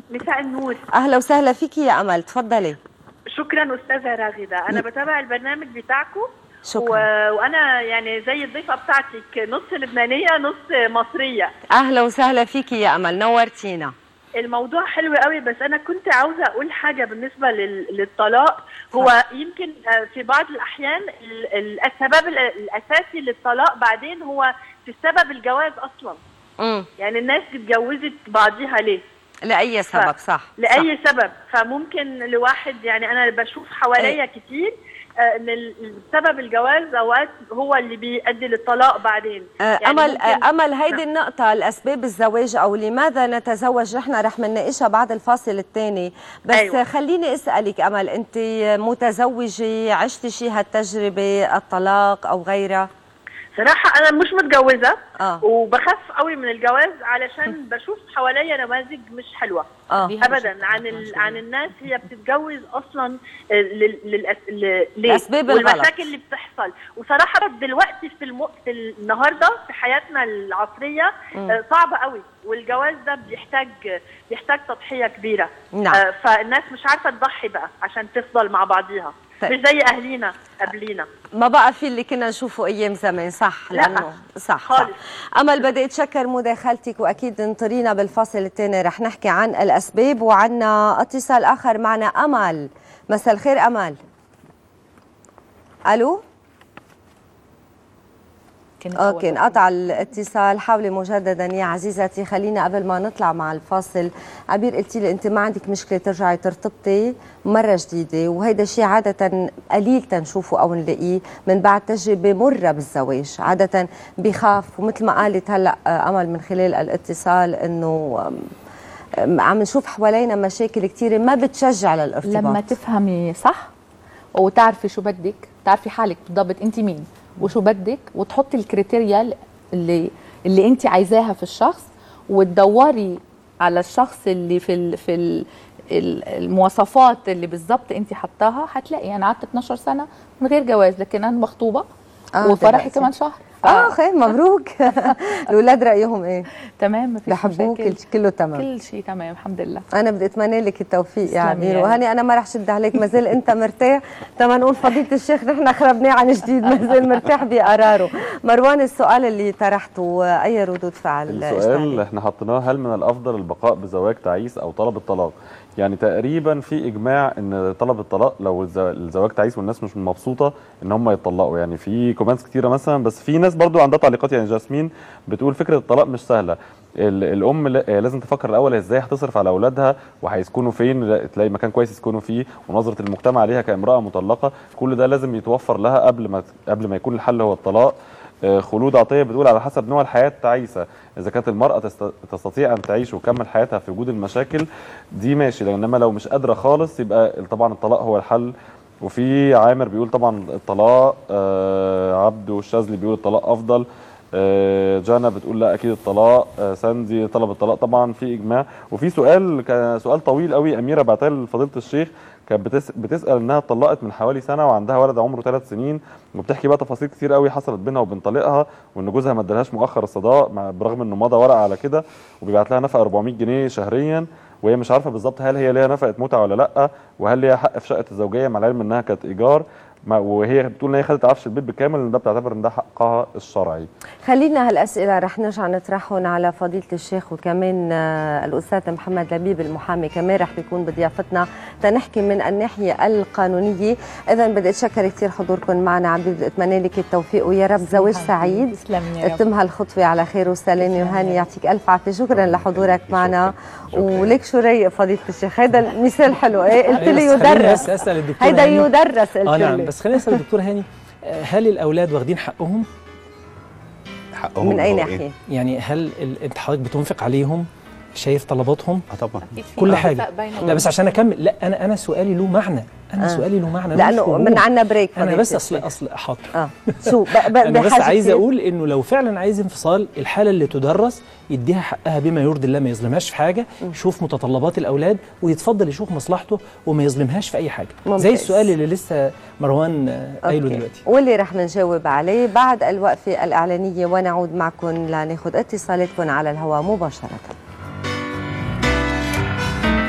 مساء النور اهلا وسهلا فيكي يا امل تفضلي شكرا استاذه راغده انا م- بتابع البرنامج بتاعكم شكرا. و... وانا يعني زي الضيفه بتاعتك نص لبنانيه نص مصريه اهلا وسهلا فيكي يا امل نورتينا الموضوع حلو قوي بس انا كنت عاوزه اقول حاجه بالنسبه لل... للطلاق هو يمكن آه، في بعض الاحيان ال- ال- السبب ال- الاساسي للطلاق بعدين هو في سبب الجواز اصلا امم يعني الناس اتجوزت بعضيها ليه لاي سبب صح لاي سبب فممكن لواحد يعني انا بشوف حواليا كتير آه، ان ال- سبب الجواز اوقات هو اللي بيؤدي للطلاق بعدين آه، يعني امل ممكن- آه، امل هيدي نعم. النقطة الاسباب الزواج او لماذا نتزوج نحن رح نناقشها بعد الفاصل الثاني بس أيوة. أيوة. خليني اسالك امل انت متزوجة عشتي شي هالتجربة الطلاق او غيرها صراحه انا مش متجوزه آه. وبخاف قوي من الجواز علشان بشوف حواليا نماذج مش حلوه آه. ابدا عن ال... عن الناس هي بتتجوز اصلا آه، لل... للأس... ل... ليه؟ لأسباب الغلط. والمشاكل اللي بتحصل وصراحه دلوقتي في الم... في النهارده في حياتنا العصريه مم. آه، صعب قوي والجواز ده بيحتاج بيحتاج تضحيه كبيره نعم. آه، فالناس مش عارفه تضحي بقى عشان تفضل مع بعضيها طيب. مش زي اهلينا قبلينا ما بقى في اللي كنا نشوفه ايام زمان صح لا. لانه صح خالص. صح امل بدي اتشكر مداخلتك واكيد انطرينا بالفصل الثاني رح نحكي عن الاسباب وعنا اتصال اخر معنا امل مساء الخير امل الو اوكي انقطع الاتصال حاولي مجددا يا عزيزتي خلينا قبل ما نطلع مع الفاصل عبير قلتي لي انت ما عندك مشكله ترجعي ترتبطي مره جديده وهيدا شيء عاده قليل تنشوفه او نلاقيه من بعد تجربه مره بالزواج عاده بخاف ومثل ما قالت هلا آه، امل من خلال الاتصال انه آم، عم نشوف حوالينا مشاكل كثيره ما بتشجع للارتباط لما تفهمي صح وتعرفي شو بدك تعرفي حالك بالضبط انت مين وشو بدك وتحطي الكريتيريا اللي اللي انت عايزاها في الشخص وتدوري على الشخص اللي في ال في ال ال- المواصفات اللي بالضبط انت حطاها هتلاقي انا قعدت 12 سنه من غير جواز لكن انا مخطوبه آه، وفرحي دلوقتي. كمان شهر اه خير مبروك الاولاد رايهم ايه تمام مفيش بحبوك مشاكل. كله تمام كل شيء تمام الحمد لله انا بدي اتمنى لك التوفيق يا تسلمي عبير يا وهني انا ما رح شد عليك ما زال انت مرتاح تما نقول فضيله الشيخ نحن خربناه عن جديد ما زال مرتاح بقراره مروان السؤال اللي طرحته اي ردود فعل السؤال احنا حطيناه هل من الافضل البقاء بزواج تعيس او طلب الطلاق يعني تقريبا في اجماع ان طلب الطلاق لو الز- الزواج تعيس والناس مش مبسوطه ان هم يتطلقوا يعني في كومنتس كتيره مثلا بس في ناس برضو عندها تعليقات يعني جاسمين بتقول فكره الطلاق مش سهله ال- الام لا- لازم تفكر الاول هي ازاي هتصرف على اولادها وهيسكنوا فين لا- تلاقي مكان كويس يسكنوا فيه ونظره المجتمع عليها كامراه مطلقه كل ده لازم يتوفر لها قبل ما قبل ما يكون الحل هو الطلاق آه، خلود عطيه بتقول على حسب نوع الحياه التعيسه اذا كانت المراه تست- تستطيع ان تعيش وتكمل حياتها في وجود المشاكل دي ماشي انما لو مش قادره خالص يبقى طبعا الطلاق هو الحل وفي عامر بيقول طبعا الطلاق آه عبده والشاذلي بيقول الطلاق افضل آه جانا بتقول لا اكيد الطلاق آه ساندي طلب الطلاق طبعا في اجماع وفي سؤال كان سؤال طويل قوي اميره بعتها لفضيله الشيخ كانت بتس... بتسال انها اتطلقت من حوالي سنه وعندها ولد عمره ثلاث سنين وبتحكي بقى تفاصيل كتير قوي حصلت بينها وبين طليقها وان جوزها ما ادالهاش مؤخر الصداق مع... برغم انه مضى ورقه على كده وبيبعت لها نفقه 400 جنيه شهريا وهي مش عارفه بالظبط هل هي ليها نفقه متعه ولا لا وهل ليها حق في شقه الزوجيه مع العلم انها كانت ايجار ما- وهي بتقول ان هي خدت عفش البيت بالكامل لان ده بتعتبر ان ده حقها الشرعي خلينا هالاسئله رح نرجع نطرحهم على فضيله الشيخ وكمان آه، الاستاذ محمد لبيب المحامي كمان رح بيكون بضيافتنا تنحكي من الناحيه القانونيه اذا بدي اتشكر كثير حضوركم معنا عم بدي اتمنى لك التوفيق ويا رب زواج سعيد تسلمي يا رب. اتم هالخطوه على خير وسلامه وهاني يعطيك الف عافيه شكرا لحضورك معنا ولك شو رايق فضيله الشيخ هيدا المثال حلو ايه قلت لي بس خليني يدرس بس اسال الدكتور هيدا هاني. يدرس قلت اه نعم لي بس خليني اسال الدكتور هاني آه، هل الاولاد واخدين حقهم حقهم من اي هو ناحيه إيه؟ يعني هل ال- انت حضرتك بتنفق عليهم شايف طلباتهم اه طبعا كل في حاجه اتفاق بينهم. لا بس عشان اكمل لا انا انا سؤالي له معنى انا آه. سؤالي له معنى مش لانه فضول. من عنا بريك انا فضيلة بس اصل الشيخ. اصل حاضر اه شو ب- ب- انا بس بحاجة عايز كتير؟ اقول انه لو فعلا عايز انفصال الحاله اللي تدرس يديها حقها بما يرضي الله ما يظلمهاش في حاجه يشوف متطلبات الاولاد ويتفضل يشوف مصلحته وما يظلمهاش في اي حاجه ممتاز. زي السؤال اللي لسه مروان آه، قايله أوكي. دلوقتي واللي رح نجاوب عليه بعد الوقفة الإعلانية ونعود معكم لناخذ اتصالاتكم على الهواء مباشرة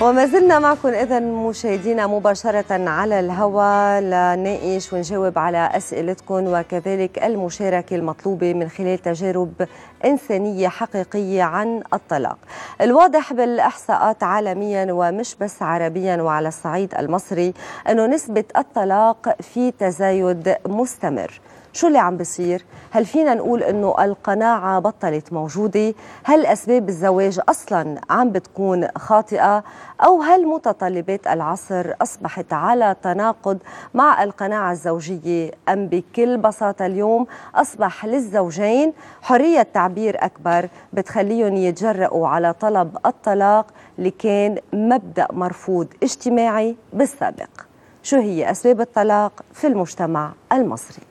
وما زلنا معكم اذا مشاهدينا مباشره على الهواء لنناقش ونجاوب على اسئلتكم وكذلك المشاركه المطلوبه من خلال تجارب انسانيه حقيقيه عن الطلاق. الواضح بالاحصاءات عالميا ومش بس عربيا وعلى الصعيد المصري انه نسبه الطلاق في تزايد مستمر. شو اللي عم بيصير؟ هل فينا نقول انه القناعه بطلت موجوده؟ هل اسباب الزواج اصلا عم بتكون خاطئه؟ او هل متطلبات العصر اصبحت على تناقض مع القناعه الزوجيه ام بكل بساطه اليوم اصبح للزوجين حريه تعبير اكبر بتخليهم يتجرؤوا على طلب الطلاق اللي كان مبدا مرفوض اجتماعي بالسابق. شو هي اسباب الطلاق في المجتمع المصري؟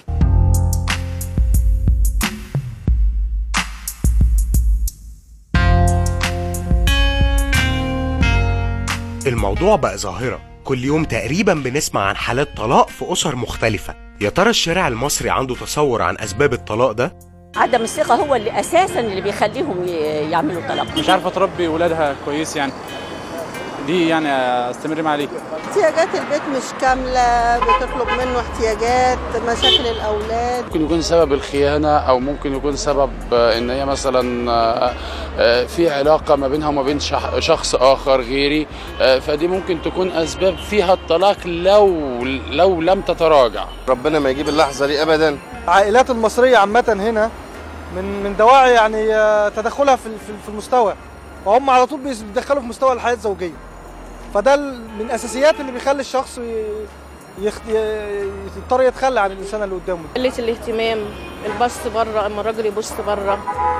الموضوع بقى ظاهرة كل يوم تقريبا بنسمع عن حالات طلاق في أسر مختلفة يا ترى الشارع المصري عنده تصور عن أسباب الطلاق ده؟ عدم الثقة هو اللي أساسا اللي بيخليهم ي- يعملوا طلاق مش عارفه تربي ولادها كويس يعني دي يعني استمر معاه ليه احتياجات البيت مش كاملة بتطلب منه احتياجات مشاكل الأولاد ممكن يكون سبب الخيانة أو ممكن يكون سبب آه، إن هي مثلا آه، آه، في علاقة ما بينها وما بين شح- شخص آخر غيري آه، فدي ممكن تكون أسباب فيها الطلاق لو لو لم تتراجع ربنا ما يجيب اللحظه دي ابدا العائلات المصرية عامة هنا من من دواعي يعني آه، تدخلها في في- في المستوى وهم على طول بيتدخلوا في مستوى الحياة الزوجية فده ال- من الأساسيات اللي بيخلي الشخص ي- يخت... ي- يضطر يتخلى عن الإنسان اللي قدامه قلة الاهتمام البص بره اما الراجل يبص بره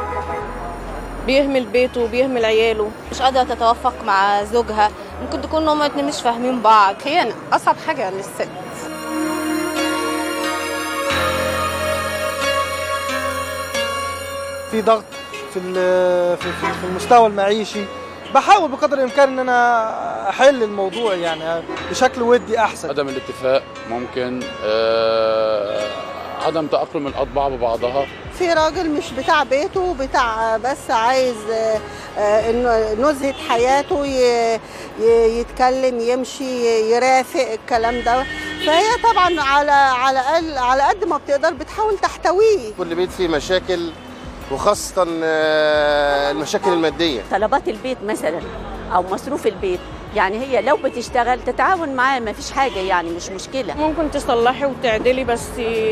بيهمل بيته وبيهمل عياله مش قادرة تتوافق مع زوجها ممكن تكون هما الاتنين مش فاهمين بعض خيانة أصعب حاجة للست في ضغط في ال- في في- في المستوى المعيشي بحاول بقدر الإمكان إن أنا أحل الموضوع يعني بشكل ودي أحسن عدم الاتفاق ممكن آه، عدم تأقلم الأطباع ببعضها في راجل مش بتاع بيته بتاع بس عايز آه، آه، انه نزهة حياته ي- ي- يتكلم يمشي يرافق الكلام ده فهي طبعا على على الاقل على قد ما بتقدر بتحاول تحتويه كل بيت فيه مشاكل وخاصه آه، المشاكل الماديه طلبات البيت مثلا أو مصروف البيت يعني هي لو بتشتغل تتعاون معاه ما فيش حاجة يعني مش مشكلة ممكن تصلحي وتعدلي بس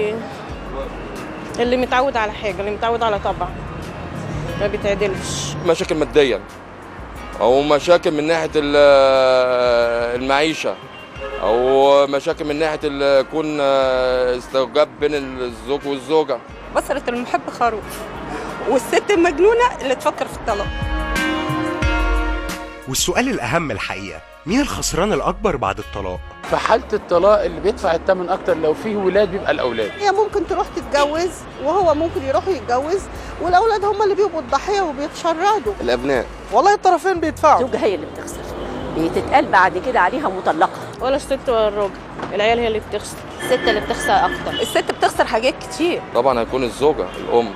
اللي متعود على حاجة اللي متعود على طبع ما بيتعدلش مشاكل ماديا او مشاكل من ناحيه ال- المعيشه او مشاكل من ناحيه ال- يكون استوجاب بين الزوج والزوجه بصرة المحب خروف والست المجنونة اللي تفكر في الطلاق والسؤال الأهم الحقيقة مين الخسران الأكبر بعد الطلاق؟ في حالة الطلاق اللي بيدفع الثمن أكتر لو فيه ولاد بيبقى الأولاد هي ممكن تروح تتجوز وهو ممكن يروح يتجوز والاولاد هم اللي بيبقوا الضحيه وبيتشردوا الابناء والله الطرفين بيدفعوا الزوجة هي اللي بتخسر بتتقال بعد كده عليها مطلقة ولا الست ولا الراجل العيال هي اللي بتخسر الست اللي بتخسر أكتر الست بتخسر حاجات كتير طبعا هيكون الزوجه الام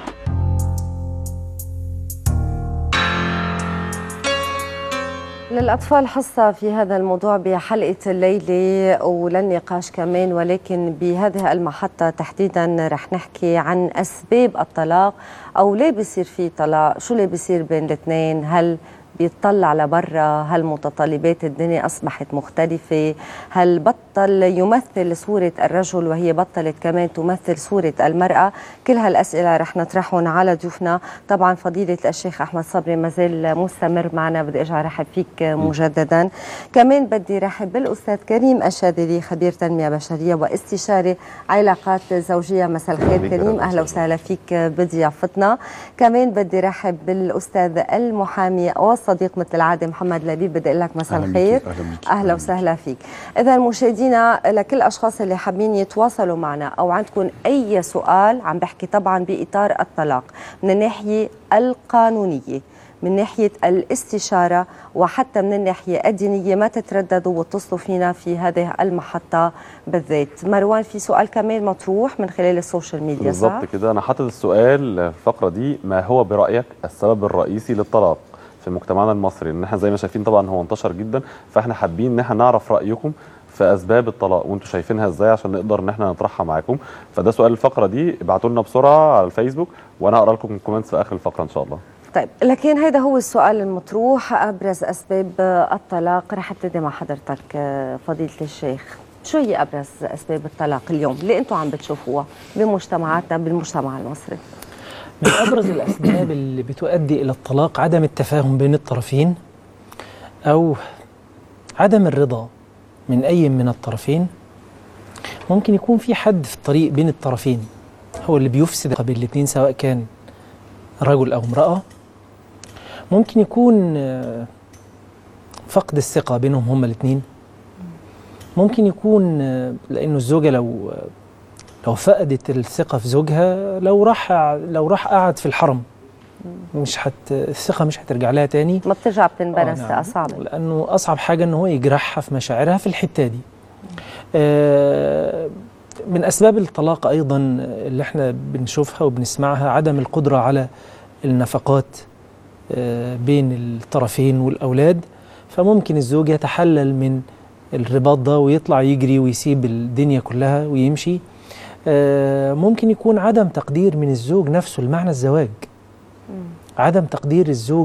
للأطفال حصة في هذا الموضوع بحلقة الليلة وللنقاش كمان ولكن بهذه المحطة تحديدا رح نحكي عن أسباب الطلاق أو ليه بيصير في طلاق شو اللي بيصير بين الاثنين هل بيطلع لبرا هل متطلبات الدنيا أصبحت مختلفة هل بطل يمثل صورة الرجل وهي بطلت كمان تمثل صورة المرأة كل هالأسئلة رح نطرحهم على ضيوفنا طبعا فضيلة الشيخ أحمد صبري ما زال مستمر معنا بدي أرجع رحب فيك مجددا كمان بدي رحب بالأستاذ كريم الشاذلي خبير تنمية بشرية واستشاري علاقات زوجية مساء الخير بك، كريم أهلا أهلا وسهلا فيك بضيافتنا كمان بدي رحب بالأستاذ المحامي والصديق مثل العادة محمد لبيب بدي أقول لك مساء أهلا الخير بك، أهلا بك. اهلا وسهلا فيك اذا مشاهدينا لكل الاشخاص اللي حابين يتواصلوا معنا او عندكم اي سؤال عم بحكي طبعا باطار الطلاق من الناحيه القانونيه من ناحية الاستشارة وحتى من الناحية الدينية ما تترددوا واتصلوا فينا في هذه المحطة بالذات مروان في سؤال كمان مطروح من خلال السوشيال ميديا صح؟ بالظبط كده انا حاطط السؤال في الفقره دي ما هو برايك السبب الرئيسي للطلاق في مجتمعنا المصري ان احنا زي ما شايفين طبعا هو انتشر جدا فاحنا حابين ان احنا نعرف رايكم في اسباب الطلاق وانتم شايفينها ازاي عشان نقدر ان احنا نطرحها معاكم فده سؤال الفقره دي ابعتوا لنا بسرعه على الفيسبوك وانا هقرا لكم الكومنتس في اخر الفقره ان شاء الله طيب لكن هذا هو السؤال المطروح ابرز اسباب الطلاق رح ابتدي مع حضرتك آه، فضيله الشيخ شو هي ابرز اسباب الطلاق اليوم اللي انتم عم بتشوفوها بمجتمعاتنا بالمجتمع المصري من ابرز الاسباب اللي بتؤدي الى الطلاق عدم التفاهم بين الطرفين او عدم الرضا من اي من الطرفين ممكن يكون في حد في الطريق بين الطرفين هو اللي بيفسد بين الاثنين سواء كان رجل او امراه ممكن يكون آه، فقد الثقه بينهم هما الاثنين ممكن يكون آه، لانه الزوجه لو لو فقدت الثقه في زوجها لو راح لو راح قعد في الحرم مش حت الثقه مش هترجع لها تاني ما بترجع بتنبرس آه، نعم. اصعب لانه اصعب حاجه ان هو يجرحها في مشاعرها في الحته دي آه، من اسباب الطلاق ايضا اللي احنا بنشوفها وبنسمعها عدم القدره على النفقات آه، بين الطرفين والاولاد فممكن الزوج يتحلل من الرباط ده ويطلع يجري ويسيب الدنيا كلها ويمشي آه، ممكن يكون عدم تقدير من الزوج نفسه لمعنى الزواج عدم تقدير الزوج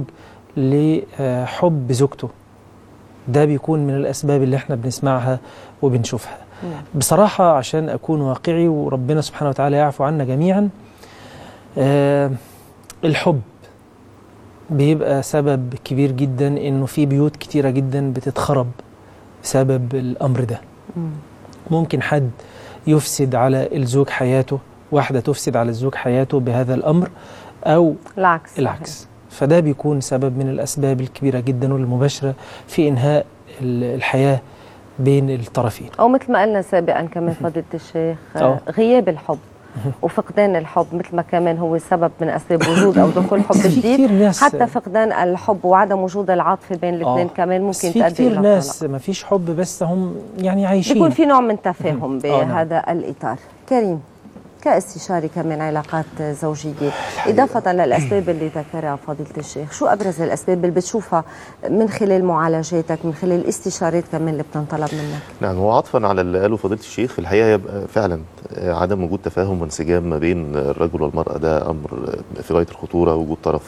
لحب زوجته ده بيكون من الأسباب اللي احنا بنسمعها وبنشوفها بصراحة عشان أكون واقعي وربنا سبحانه وتعالى يعفو عنا جميعا آه الحب بيبقى سبب كبير جدا إنه في بيوت كتيرة جدا بتتخرب بسبب الأمر ده ممكن حد يفسد على الزوج حياته واحدة تفسد على الزوج حياته بهذا الأمر أو العكس العكس فده بيكون سبب من الأسباب الكبيرة جدا والمباشرة في إنهاء ال- الحياة بين الطرفين او مثل ما قلنا سابقا كمان فضيله الشيخ آه، أه. غياب الحب وفقدان الحب مثل ما كمان هو سبب من اسباب وجود او دخول حب في جديد كتير ناس- حتى فقدان الحب وعدم وجود العاطفه بين الاثنين آه. كمان بس ممكن في تؤدي كتير الى ناس الطلاق ما فيش حب بس هم يعني عايشين بيكون في نوع من تفاهم مهم. آه، نعم. بهذا الاطار كريم كاستشاري كمان علاقات زوجيه اضافه للاسباب اللي ذكرها فضيله الشيخ شو ابرز الاسباب اللي بتشوفها من خلال معالجاتك من خلال الاستشارات كمان اللي بتنطلب منك نعم هو عطفا على اللي قاله فضيله الشيخ الحقيقه يبقى فعلا آه، عدم وجود تفاهم وانسجام ما بين الرجل والمراه ده امر آه، في غايه الخطوره وجود طرف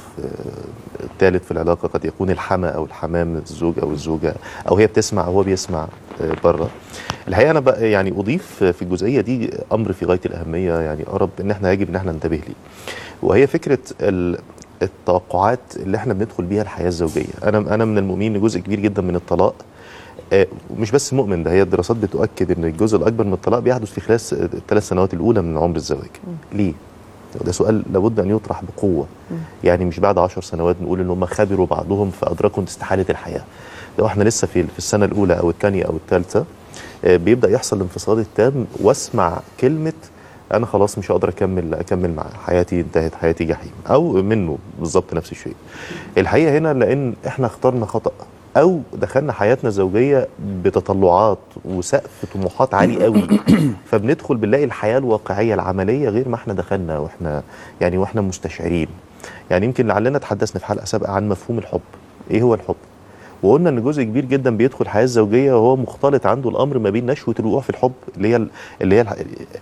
آه، ثالث في العلاقه قد يكون الحما او الحماه من الزوج او الزوجه او هي بتسمع او هو بيسمع آه، بره الحقيقه انا بقى يعني اضيف في الجزئيه دي امر في غايه الاهميه يعني ارب ان احنا يجب ان احنا ننتبه ليه وهي فكره ال- التوقعات اللي احنا بندخل بيها الحياه الزوجيه انا انا من المؤمنين ان جزء كبير جدا من الطلاق آه، مش بس مؤمن ده هي الدراسات بتؤكد ان الجزء الاكبر من الطلاق بيحدث في خلال الس- الثلاث سنوات الاولى من عمر الزواج ليه ده سؤال لابد ان يطرح بقوه يعني مش بعد عشر سنوات نقول ان هم خبروا بعضهم فادركوا استحاله الحياه لو احنا لسه في في السنه الاولى او الثانيه او الثالثه آه، بيبدا يحصل الانفصال التام واسمع كلمه انا خلاص مش هقدر اكمل اكمل معاه حياتي انتهت حياتي جحيم او منه بالظبط نفس الشيء الحقيقه هنا لان احنا اخترنا خطا او دخلنا حياتنا الزوجيه بتطلعات وسقف طموحات عالي قوي فبندخل بنلاقي الحياه الواقعيه العمليه غير ما احنا دخلنا واحنا يعني واحنا مستشعرين يعني يمكن لعلنا تحدثنا في حلقه سابقه عن مفهوم الحب ايه هو الحب وقلنا ان جزء كبير جدا بيدخل الحياه الزوجيه وهو مختلط عنده الامر ما بين نشوه الوقوع في الحب اللي هي ال- اللي هي الح-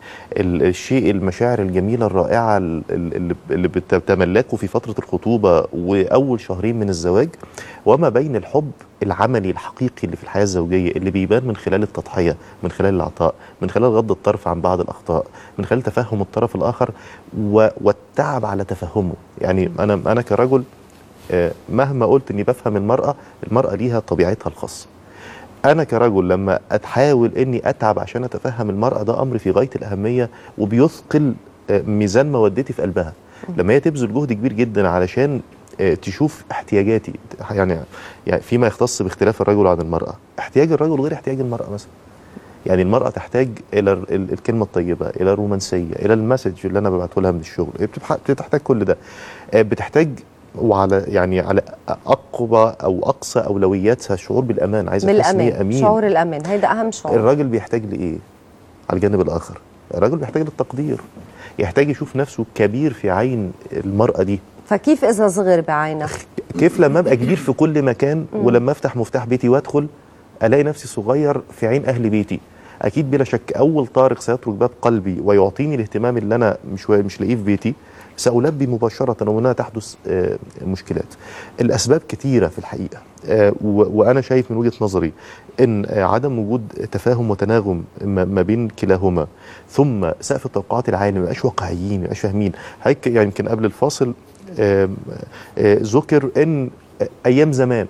ال- الشيء المشاعر الجميله الرائعه ال- ال- اللي اللي بتتملكه في فتره الخطوبه واول شهرين من الزواج وما بين الحب العملي الحقيقي اللي في الحياه الزوجيه اللي بيبان من خلال التضحيه من خلال العطاء من خلال غض الطرف عن بعض الاخطاء من خلال تفهم الطرف الاخر و- والتعب على تفهمه يعني انا انا كرجل آه، مهما قلت اني بفهم المراه المراه ليها طبيعتها الخاصه انا كرجل لما اتحاول اني اتعب عشان اتفهم المراه ده امر في غايه الاهميه وبيثقل آه، ميزان مودتي في قلبها لما هي تبذل جهد كبير جدا علشان آه، تشوف احتياجاتي يعني يعني فيما يختص باختلاف الرجل عن المراه احتياج الرجل غير احتياج المراه مثلا يعني المرأة تحتاج إلى ال- ال- الكلمة الطيبة إلى الرومانسية إلى المسج اللي أنا ببعته لها من الشغل هي بتبح- بتحتاج كل ده آه، بتحتاج وعلى يعني على أقوى أو أقصى أولوياتها الشعور بالأمان عايزة تحس إن هي بالامان أمين شعور الامان هيدا اهم شعور الراجل بيحتاج لإيه؟ على الجانب الآخر الراجل بيحتاج للتقدير يحتاج يشوف نفسه كبير في عين المرأة دي فكيف اذا صغر بعينك كيف لما ابقى كبير في كل مكان مم. ولما افتح مفتاح بيتي وادخل الاقي نفسي صغير في عين اهل بيتي اكيد بلا شك اول طارق سيترك باب قلبي ويعطيني الاهتمام اللي انا مش مش لاقيه في بيتي سألبي مباشرة ومنها تحدث آه، مشكلات الأسباب كثيرة في الحقيقة آه، و- وأنا شايف من وجهة نظري أن آه، عدم وجود تفاهم وتناغم ما ما بين كلاهما ثم سقف التوقعات العالي ما يبقاش واقعيين ما يبقاش فاهمين حضرتك يعني يمكن قبل الفاصل آم، آه، ذكر ان ايام زمان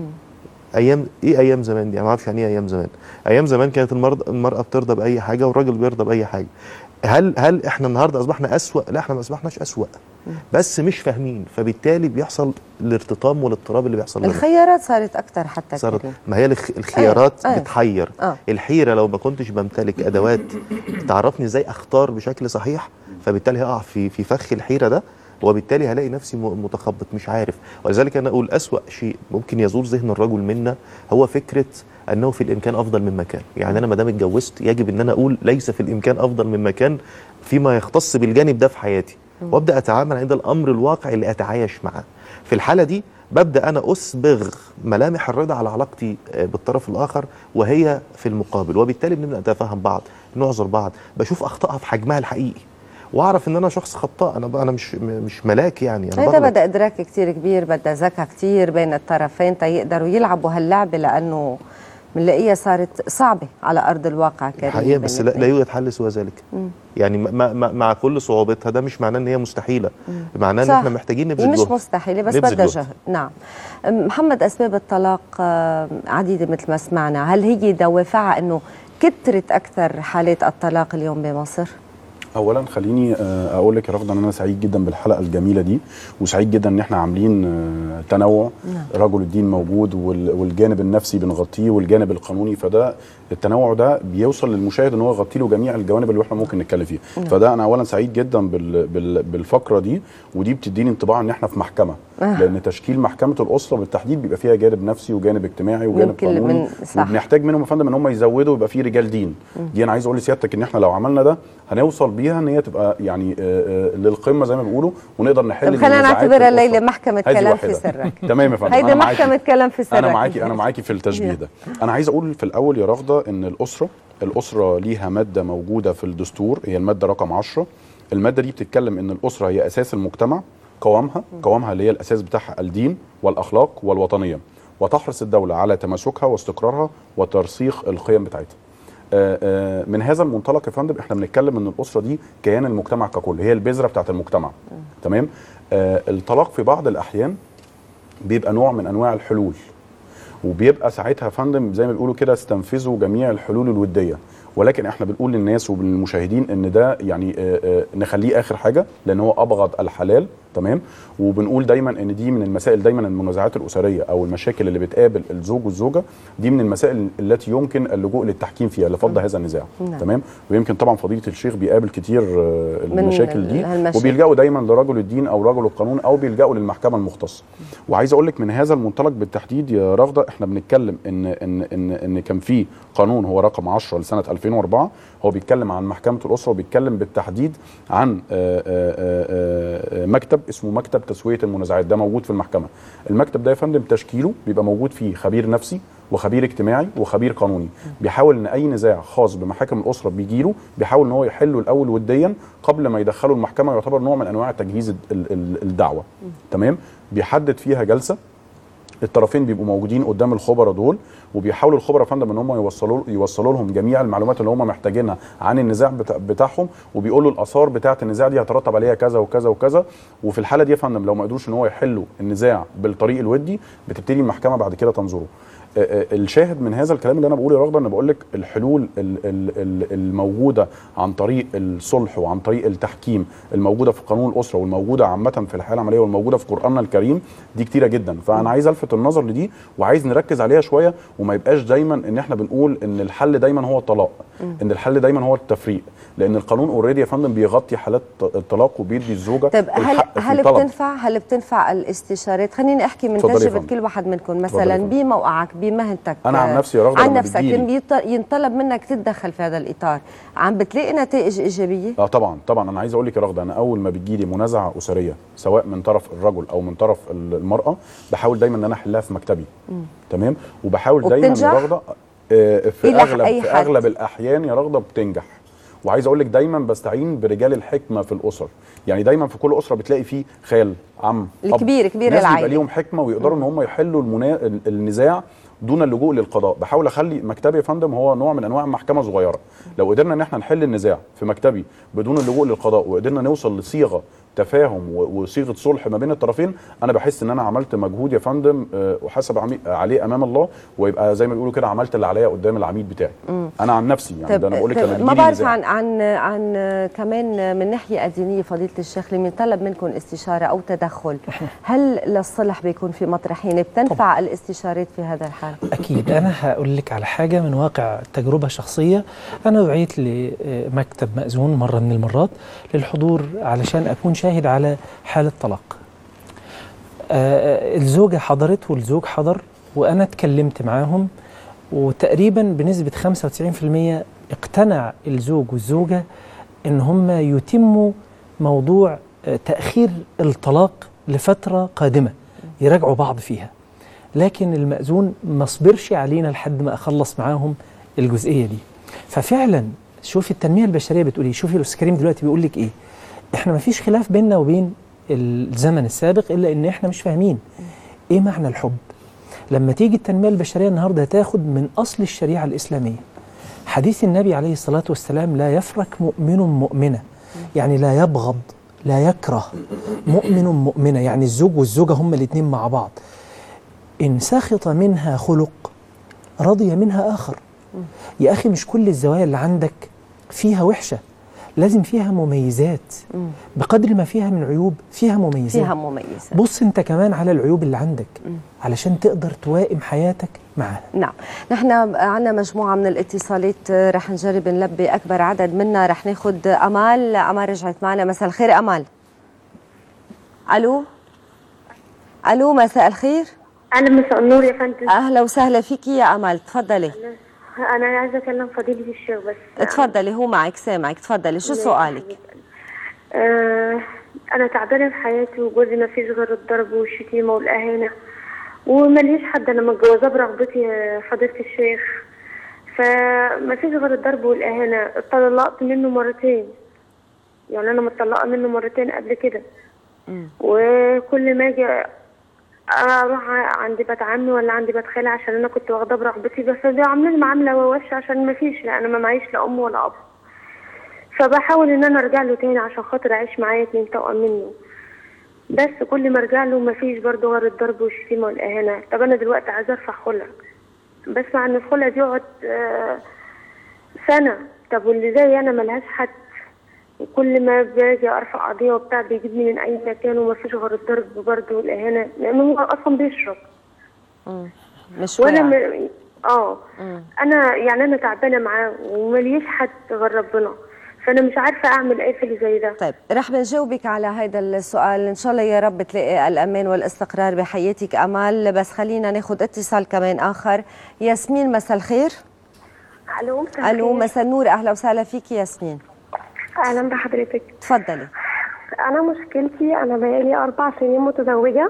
ايام ايه ايام زمان دي انا ما اعرفش يعني ايه ايام زمان ايام زمان كانت المرض المراه بترضى باي حاجه والراجل بيرضى باي حاجه هل هل احنا النهارده اصبحنا اسوا لا احنا ما اصبحناش اسوا بس مش فاهمين فبالتالي بيحصل الارتطام والاضطراب اللي بيحصل لنا الخيارات صارت اكثر حتى صارت كريم. ما هي الخ- الخيارات أيوة، أيوة. بتحير آه. الحيره لو ما كنتش بمتلك ادوات تعرفني ازاي اختار بشكل صحيح فبالتالي هقع في في فخ الحيره ده وبالتالي هلاقي نفسي م- متخبط مش عارف ولذلك انا اقول اسوا شيء ممكن يزور ذهن الرجل منا هو فكره انه في الامكان افضل من مكان يعني انا ما دام اتجوزت يجب ان انا اقول ليس في الامكان افضل من مكان فيما يختص بالجانب ده في حياتي وابدا اتعامل عند الامر الواقع اللي اتعايش معاه في الحاله دي ببدا انا اسبغ ملامح الرضا على علاقتي آه، بالطرف الاخر وهي في المقابل وبالتالي بنبدا نتفاهم بعض نعذر بعض بشوف اخطائها في حجمها الحقيقي واعرف ان انا شخص خطاء انا انا مش مش ملاك يعني انا هيدا بغلط. بدها ادراك كتير كبير بدها ذكاء كتير بين الطرفين تيقدروا يلعبوا هاللعبه لانه بنلاقيها صارت صعبه على ارض الواقع كريم حقيقه بس لا, لا يوجد حل سوى ذلك مم. يعني ما ما مع كل صعوبتها ده مش معناه ان هي مستحيله معناه ان صح. احنا محتاجين نبذل هي مش جهد. مستحيله بس نبذل بدها جهد. جهد نعم محمد اسباب الطلاق آه، عديده مثل ما سمعنا هل هي دوافعها انه كثرت اكثر حالات الطلاق اليوم بمصر اولا خليني آه، اقول لك يا رغده ان انا سعيد جدا بالحلقه الجميله دي وسعيد جدا ان احنا عاملين آه، تنوع نعم. رجل الدين موجود وال- والجانب النفسي بنغطيه والجانب القانوني فده التنوع ده بيوصل للمشاهد ان هو يغطي له جميع الجوانب اللي احنا ممكن نتكلم فيها نعم. فده انا اولا سعيد جدا بال بال بالفقره دي ودي بتديني انطباع ان احنا في محكمه آه. لان تشكيل محكمه الاسره بالتحديد بيبقى فيها جانب نفسي وجانب اجتماعي وجانب كل- قانوني من- صح. وبنحتاج منهم يا فندم ان هم يزودوا يبقى في رجال دين مم. دي انا عايز اقول لسيادتك ان احنا لو عملنا ده هنوصل بيها ان هي تبقى يعني آه، آه، للقمه زي ما بيقولوا ونقدر نحل طب خلينا النزاعات في نعتبرها الأسرة. الليله محكمه هذه كلام في واحدة. سرك تمام يا فندم هيدي أنا معاكي. محكمه كلام في سرك انا معاكي انا معاكي في التشبيه ده انا عايز اقول في الاول يا رغده ان الاسره الاسره ليها ماده موجوده في الدستور هي الماده رقم 10 الماده دي بتتكلم ان الاسره هي اساس المجتمع قوامها قوامها اللي هي الاساس بتاعها الدين والاخلاق والوطنيه وتحرص الدوله على تماسكها واستقرارها وترسيخ القيم بتاعتها آه، آه، من هذا المنطلق يا فندم احنا بنتكلم ان الاسره دي كيان المجتمع ككل هي البذره بتاعت المجتمع تمام آه، الطلاق في بعض الاحيان بيبقى نوع من انواع الحلول وبيبقى ساعتها يا فندم زي ما بيقولوا كده استنفذوا جميع الحلول الوديه ولكن احنا بنقول للناس وللمشاهدين ان ده يعني آه، آه، نخليه اخر حاجه لان هو ابغض الحلال تمام وبنقول دايما ان دي من المسائل دايما المنازعات الاسريه او المشاكل اللي بتقابل الزوج والزوجه دي من المسائل التي يمكن اللجوء للتحكيم فيها لفض هذا النزاع نعم. تمام ويمكن طبعا فضيله الشيخ بيقابل كتير آه، من المشاكل دي هالمشاكل. وبيلجأوا دايما لرجل الدين او رجل القانون او بيلجأوا للمحكمه المختصه وعايز اقول لك من هذا المنطلق بالتحديد يا رغده احنا بنتكلم ان ان ان ان كان في قانون هو رقم 10 لسنه 2004 هو بيتكلم عن محكمه الاسره وبيتكلم بالتحديد عن آه، آه، آه، آه، مكتب اسمه مكتب تسويه المنازعات ده موجود في المحكمه المكتب ده يا فندم تشكيله بيبقى موجود فيه خبير نفسي وخبير اجتماعي وخبير قانوني بيحاول ان اي نزاع خاص بمحاكم الاسره بيجيله بيحاول ان هو يحله الاول وديا قبل ما يدخله المحكمه يعتبر نوع من انواع تجهيز ال- ال- الدعوه تمام بيحدد فيها جلسه الطرفين بيبقوا موجودين قدام الخبراء دول وبيحاولوا الخبراء يا فندم ان هم يوصلوا يوصلوا لهم جميع المعلومات اللي هم محتاجينها عن النزاع بتا بتاعهم وبيقولوا الاثار بتاعه النزاع دي هترتب عليها كذا وكذا وكذا وفي الحاله دي يا فندم لو ما قدروش ان هو يحلوا النزاع بالطريق الودي بتبتدي المحكمه بعد كده تنظره آه، آه، الشاهد من هذا الكلام اللي انا بقوله يا رغده ان بقول لك الحلول ال- ال- ال- الموجوده عن طريق الصلح وعن طريق التحكيم الموجوده في قانون الاسره والموجوده عامه في الحياه العمليه والموجوده في قراننا الكريم دي كتيره جدا فانا عايز الفت النظر لدي وعايز نركز عليها شويه وما يبقاش دايما ان احنا بنقول ان الحل دايما هو الطلاق مم. ان الحل دايما هو التفريق لان القانون اوريدي يا فندم بيغطي حالات الطلاق وبيدي الزوجه طيب هل الحق في هل الطلب. بتنفع هل بتنفع الاستشارات خليني احكي من اتفضلي يا تجربه فندم. كل واحد منكم اتفضلي يا مثلا فندم. بموقعك بمهنتك أنا عن نفسي يا رغدة عن لما نفسك بتجيلي- يط- ينطلب منك تتدخل في هذا الاطار عم بتلاقي نتائج ايجابيه اه طبعا طبعا انا عايز اقول لك يا رغده انا اول ما بتجيلي منازعه اسريه سواء من طرف الرجل او من طرف المراه بحاول دايما ان انا احلها في مكتبي تمام وبحاول دايما وبتنجح؟ يا رغده آه، في إلى اغلب أي في حد؟ اغلب الاحيان يا رغده بتنجح وعايز اقول لك دايما بستعين برجال الحكمه في الاسر يعني دايما في كل اسره بتلاقي فيه خال عم أب. الكبير- كبير ناس العائلة. بيبقى ليهم حكمه ويقدروا ان هم يحلوا المنا... ال- النزاع دون اللجوء للقضاء بحاول اخلي مكتبي يا فندم هو نوع من انواع محكمه صغيره لو قدرنا ان احنا نحل النزاع في مكتبي بدون اللجوء للقضاء وقدرنا نوصل لصيغه تفاهم و- وصيغه صلح ما بين الطرفين انا بحس ان انا عملت مجهود يا فندم آه، وحسب عمي- عليه امام الله ويبقى زي ما بيقولوا كده عملت اللي عليا قدام العميد بتاعي مم. انا عن نفسي يعني ده انا بقول لك طيب انا ما بيجيلي بعرف نزاع. عن عن عن كمان من ناحيه دينيه فضيله الشيخ لمن طلب منكم استشاره او تدخل هل للصلح بيكون في مطرحين بتنفع الاستشارات في هذا الحال أكيد أنا هقول لك على حاجة من واقع تجربة شخصية أنا دعيت لمكتب مأذون مرة من المرات للحضور علشان أكون شاهد على حالة طلاق آه، الزوجة حضرت والزوج حضر وأنا اتكلمت معاهم وتقريبا بنسبة 95% اقتنع الزوج والزوجة إن هم يتموا موضوع آه، تأخير الطلاق لفترة قادمة يراجعوا بعض فيها لكن المأذون ما صبرش علينا لحد ما أخلص معاهم الجزئية دي ففعلا شوفي التنمية البشرية بتقول ايه شوفي الأستاذ كريم دلوقتي بيقول لك ايه احنا ما فيش خلاف بيننا وبين الزمن السابق إلا إن احنا مش فاهمين ايه معنى الحب لما تيجي التنمية البشرية النهاردة تاخد من أصل الشريعة الإسلامية حديث النبي عليه الصلاة والسلام لا يفرك مؤمن مؤمنة يعني لا يبغض لا يكره مؤمن مؤمنة يعني الزوج والزوجة هما الاثنين مع بعض إن سخط منها خلق رضي منها آخر يا أخي مش كل الزوايا اللي عندك فيها وحشة لازم فيها مميزات بقدر ما فيها من عيوب فيها مميزات فيها مميزات بص انت كمان على العيوب اللي عندك علشان تقدر توائم حياتك معاها نعم نحن عندنا مجموعة من الاتصالات آه، رح نجرب نلبي أكبر عدد منا رح ناخد أمال أمال رجعت معنا مساء الخير أمال ألو ألو مساء الخير أهلا مساء النور يا فندم أهلا وسهلا فيكي يا أمال تفضلي أنا عايزة أكلم فضيلة الشيخ بس تفضلي هو معك سامعك تفضلي شو سؤالك آه أنا تعبانة في حياتي وجوزي ما فيش غير الضرب والشتيمة والإهانة ومليش حد أنا متجوزاه برغبتي يا فضيلة الشيخ فما فيش غير الضرب والإهانة اتطلقت منه مرتين يعني أنا متطلقة منه مرتين قبل كده وكل ما اجي اروح عند بيت عمي ولا عند بيت خالي عشان انا كنت واخداه برغبتي بس بيعاملوني معامله وحشه عشان ما فيش لا انا ما معيش لا ام ولا اب فبحاول ان انا ارجع له تاني عشان خاطر اعيش معايا اتنين توأم منه بس كل ما ارجع له ما فيش برضه غير الضرب والشتيمه والاهانه طب انا دلوقتي عايزه ارفع خلع بسمع ان الخلع دي يقعد آه، سنه طب واللي زي انا ملهاش حد وكل ما باجي ارفع قضيه وبتاع بيجيبني من اي مكان وما فيش غير الضرب برضه والاهانه لانه هو اصلا بيشرب مش وانا واعي. م... اه انا يعني انا تعبانه معاه ومليش حد غير ربنا فانا مش عارفه اعمل ايه في اللي زي ده طيب رح بنجاوبك على هذا السؤال ان شاء الله يا رب تلاقي الامان والاستقرار بحياتك امال بس خلينا ناخذ اتصال كمان اخر ياسمين مساء الخير الو مساء الو الخير. مساء النور اهلا وسهلا فيك ياسمين اهلا بحضرتك تفضلي انا مشكلتي انا بقالي اربع سنين متزوجه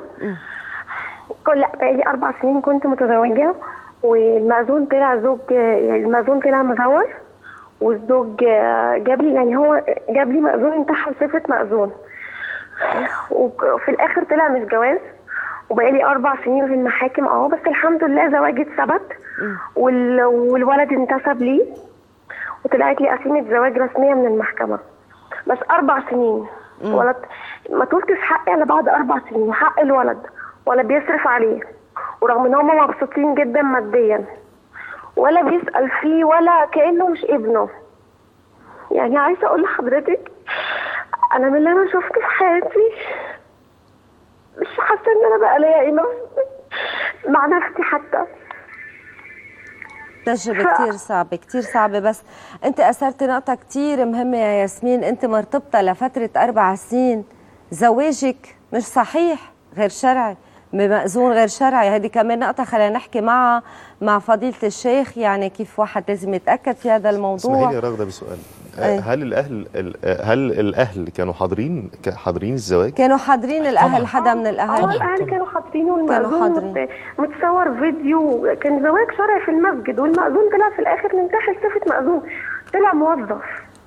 كل لا بقالي اربع سنين كنت متزوجه والمأذون طلع زوج يعني المأذون طلع مزور والزوج جاب لي يعني هو جاب لي مأذون انتحل صفة مأذون وفي الاخر طلع مش جواز وبقالي اربع سنين في المحاكم اهو بس الحمد لله زواجي اتثبت وال... والولد انتسب لي وطلعت لي قسيمة زواج رسمية من المحكمة بس أربع سنين ولد ما طولتش حقي إلا بعد أربع سنين حق الولد ولا بيصرف عليه ورغم إن هما مبسوطين جدا ماديا ولا بيسأل فيه ولا كأنه مش ابنه يعني عايزة أقول لحضرتك أنا من اللي أنا شفته في حياتي مش حاسة إن أنا بقى ليا قيمة مع نفسي حتى تجربة كتير صعبة كتير صعبة بس انت اثرت نقطة كتير مهمة يا ياسمين انت مرتبطة لفترة اربع سنين زواجك مش صحيح غير شرعي بمأذون غير شرعي هذه كمان نقطة خلينا نحكي معها مع فضيلة الشيخ يعني كيف واحد لازم يتأكد في هذا الموضوع اسمحي لي يا رغده بسؤال أي. هل الاهل ال- هل الاهل كانوا حاضرين ك- حاضرين الزواج كانوا حاضرين الأهل حدا من اه الأهل الاهل كانوا حاضرين كانوا والمأذون حاضرين. مت- متصور فيديو كان زواج شرعي في المسجد والمأذون طلع في الاخر ننتحل صفة مأذون طلع موظف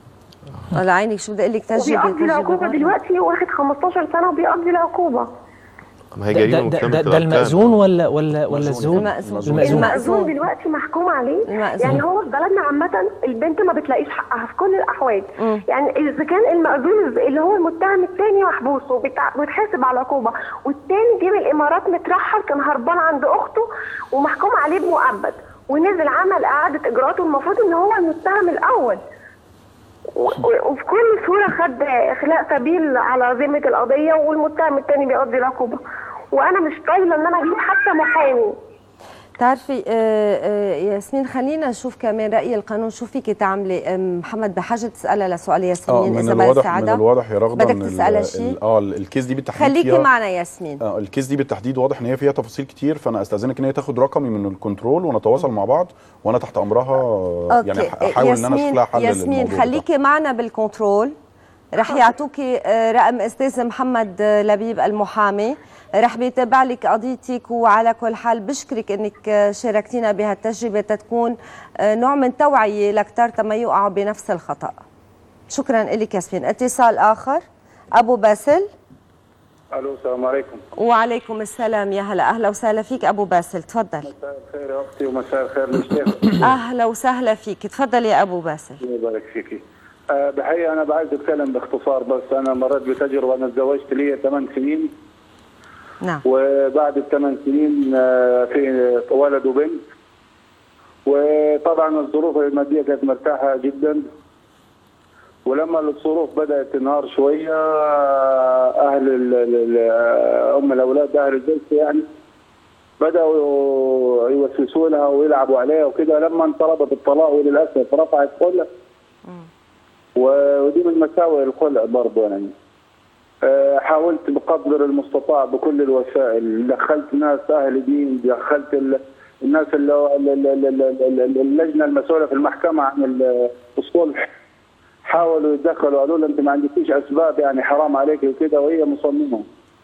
الله عينك شو بدي اقول لك تجربة وبيقضي العقوبة تجربة دلوقتي واخد 15 سنة وبيقضي العقوبة ما هي ده, جريمه ده, ده, مجتمع ده, في ده الأركان. المأذون ولا ولا ولا الزوج؟ المأذون. المأذون دلوقتي محكوم عليه المأذون. يعني هو في بلدنا عامة البنت ما بتلاقيش حقها في كل الأحوال يعني إذا كان المأذون اللي هو المتهم الثاني محبوس وبتع- وبيتحاسب على العقوبة والثاني جه من الإمارات مترحل كان هربان عند أخته ومحكوم عليه بمؤبد ونزل عمل إعادة إجراءاته المفروض إن هو المتهم الأول و- و- وفي كل صورة خد إخلاء سبيل على ذمة القضية والمتهم الثاني بيقضي العقوبة وأنا مش طايلة إن أنا أجيب حتى محامي بتعرفي آه، آه، ياسمين خلينا نشوف كمان رأي القانون شو فيك تعملي آه، محمد بحاجة تسألها لسؤال اه ياسمين من إذا الواضح من بالسعادة الواضح يا رغده بدك إن ال- تسألها ال- شيء اه ال- الكيس دي بالتحديد خليكي فيها- معنا ياسمين اه الكيس دي بالتحديد واضح ان هي فيها تفاصيل كتير فانا استاذنك ان هي تاخد رقمي من الكنترول ونتواصل مع بعض وانا تحت امرها آه، يعني اوكي ح- احاول ان انا اشوف لها حل ياسمين للموضوع ده. خليكي معنا بالكنترول رح يعطوكي آه، رقم استاذ محمد آه، لبيب المحامي رح بيتابع لك قضيتك وعلى كل حال بشكرك انك آه، شاركتينا بهالتجربه تتكون آه، نوع من توعيه لكتار تما يوقعوا بنفس الخطا شكرا لك ياسمين اتصال اخر ابو باسل الو السلام عليكم وعليكم السلام يا هلا اهلا وسهلا فيك ابو باسل تفضل مساء الخير يا اختي ومساء الخير للشيخ اهلا وسهلا فيك تفضل يا ابو باسل الله يبارك فيكي أه بحقيقة أنا بعايز أتكلم باختصار بس أنا مريت بتجربة أنا تزوجت لي 8 سنين نعم وبعد الثمان سنين آه، في ولد وبنت وطبعا الظروف المادية كانت مرتاحة جدا ولما الظروف بدأت تنهار شوية آه، أهل ال- ال- ال- أم الأولاد أهل البنت يعني بدأوا يوسوسوا لها ويلعبوا عليها وكده لما طلبت الطلاق وللأسف رفعت خلع و- ودي من مساوئ الخلع برضه يعني آه، حاولت بقدر المستطاع بكل الوسائل دخلت ناس اهل دين دخلت ال- الناس اللي هو ال- ال- ال- ال- ال- ال- اللجنه المسؤوله في المحكمه عن ال- الصلح حاولوا يتدخلوا قالوا لها انت ما عندكيش اسباب يعني حرام عليك وكده وهي مصممه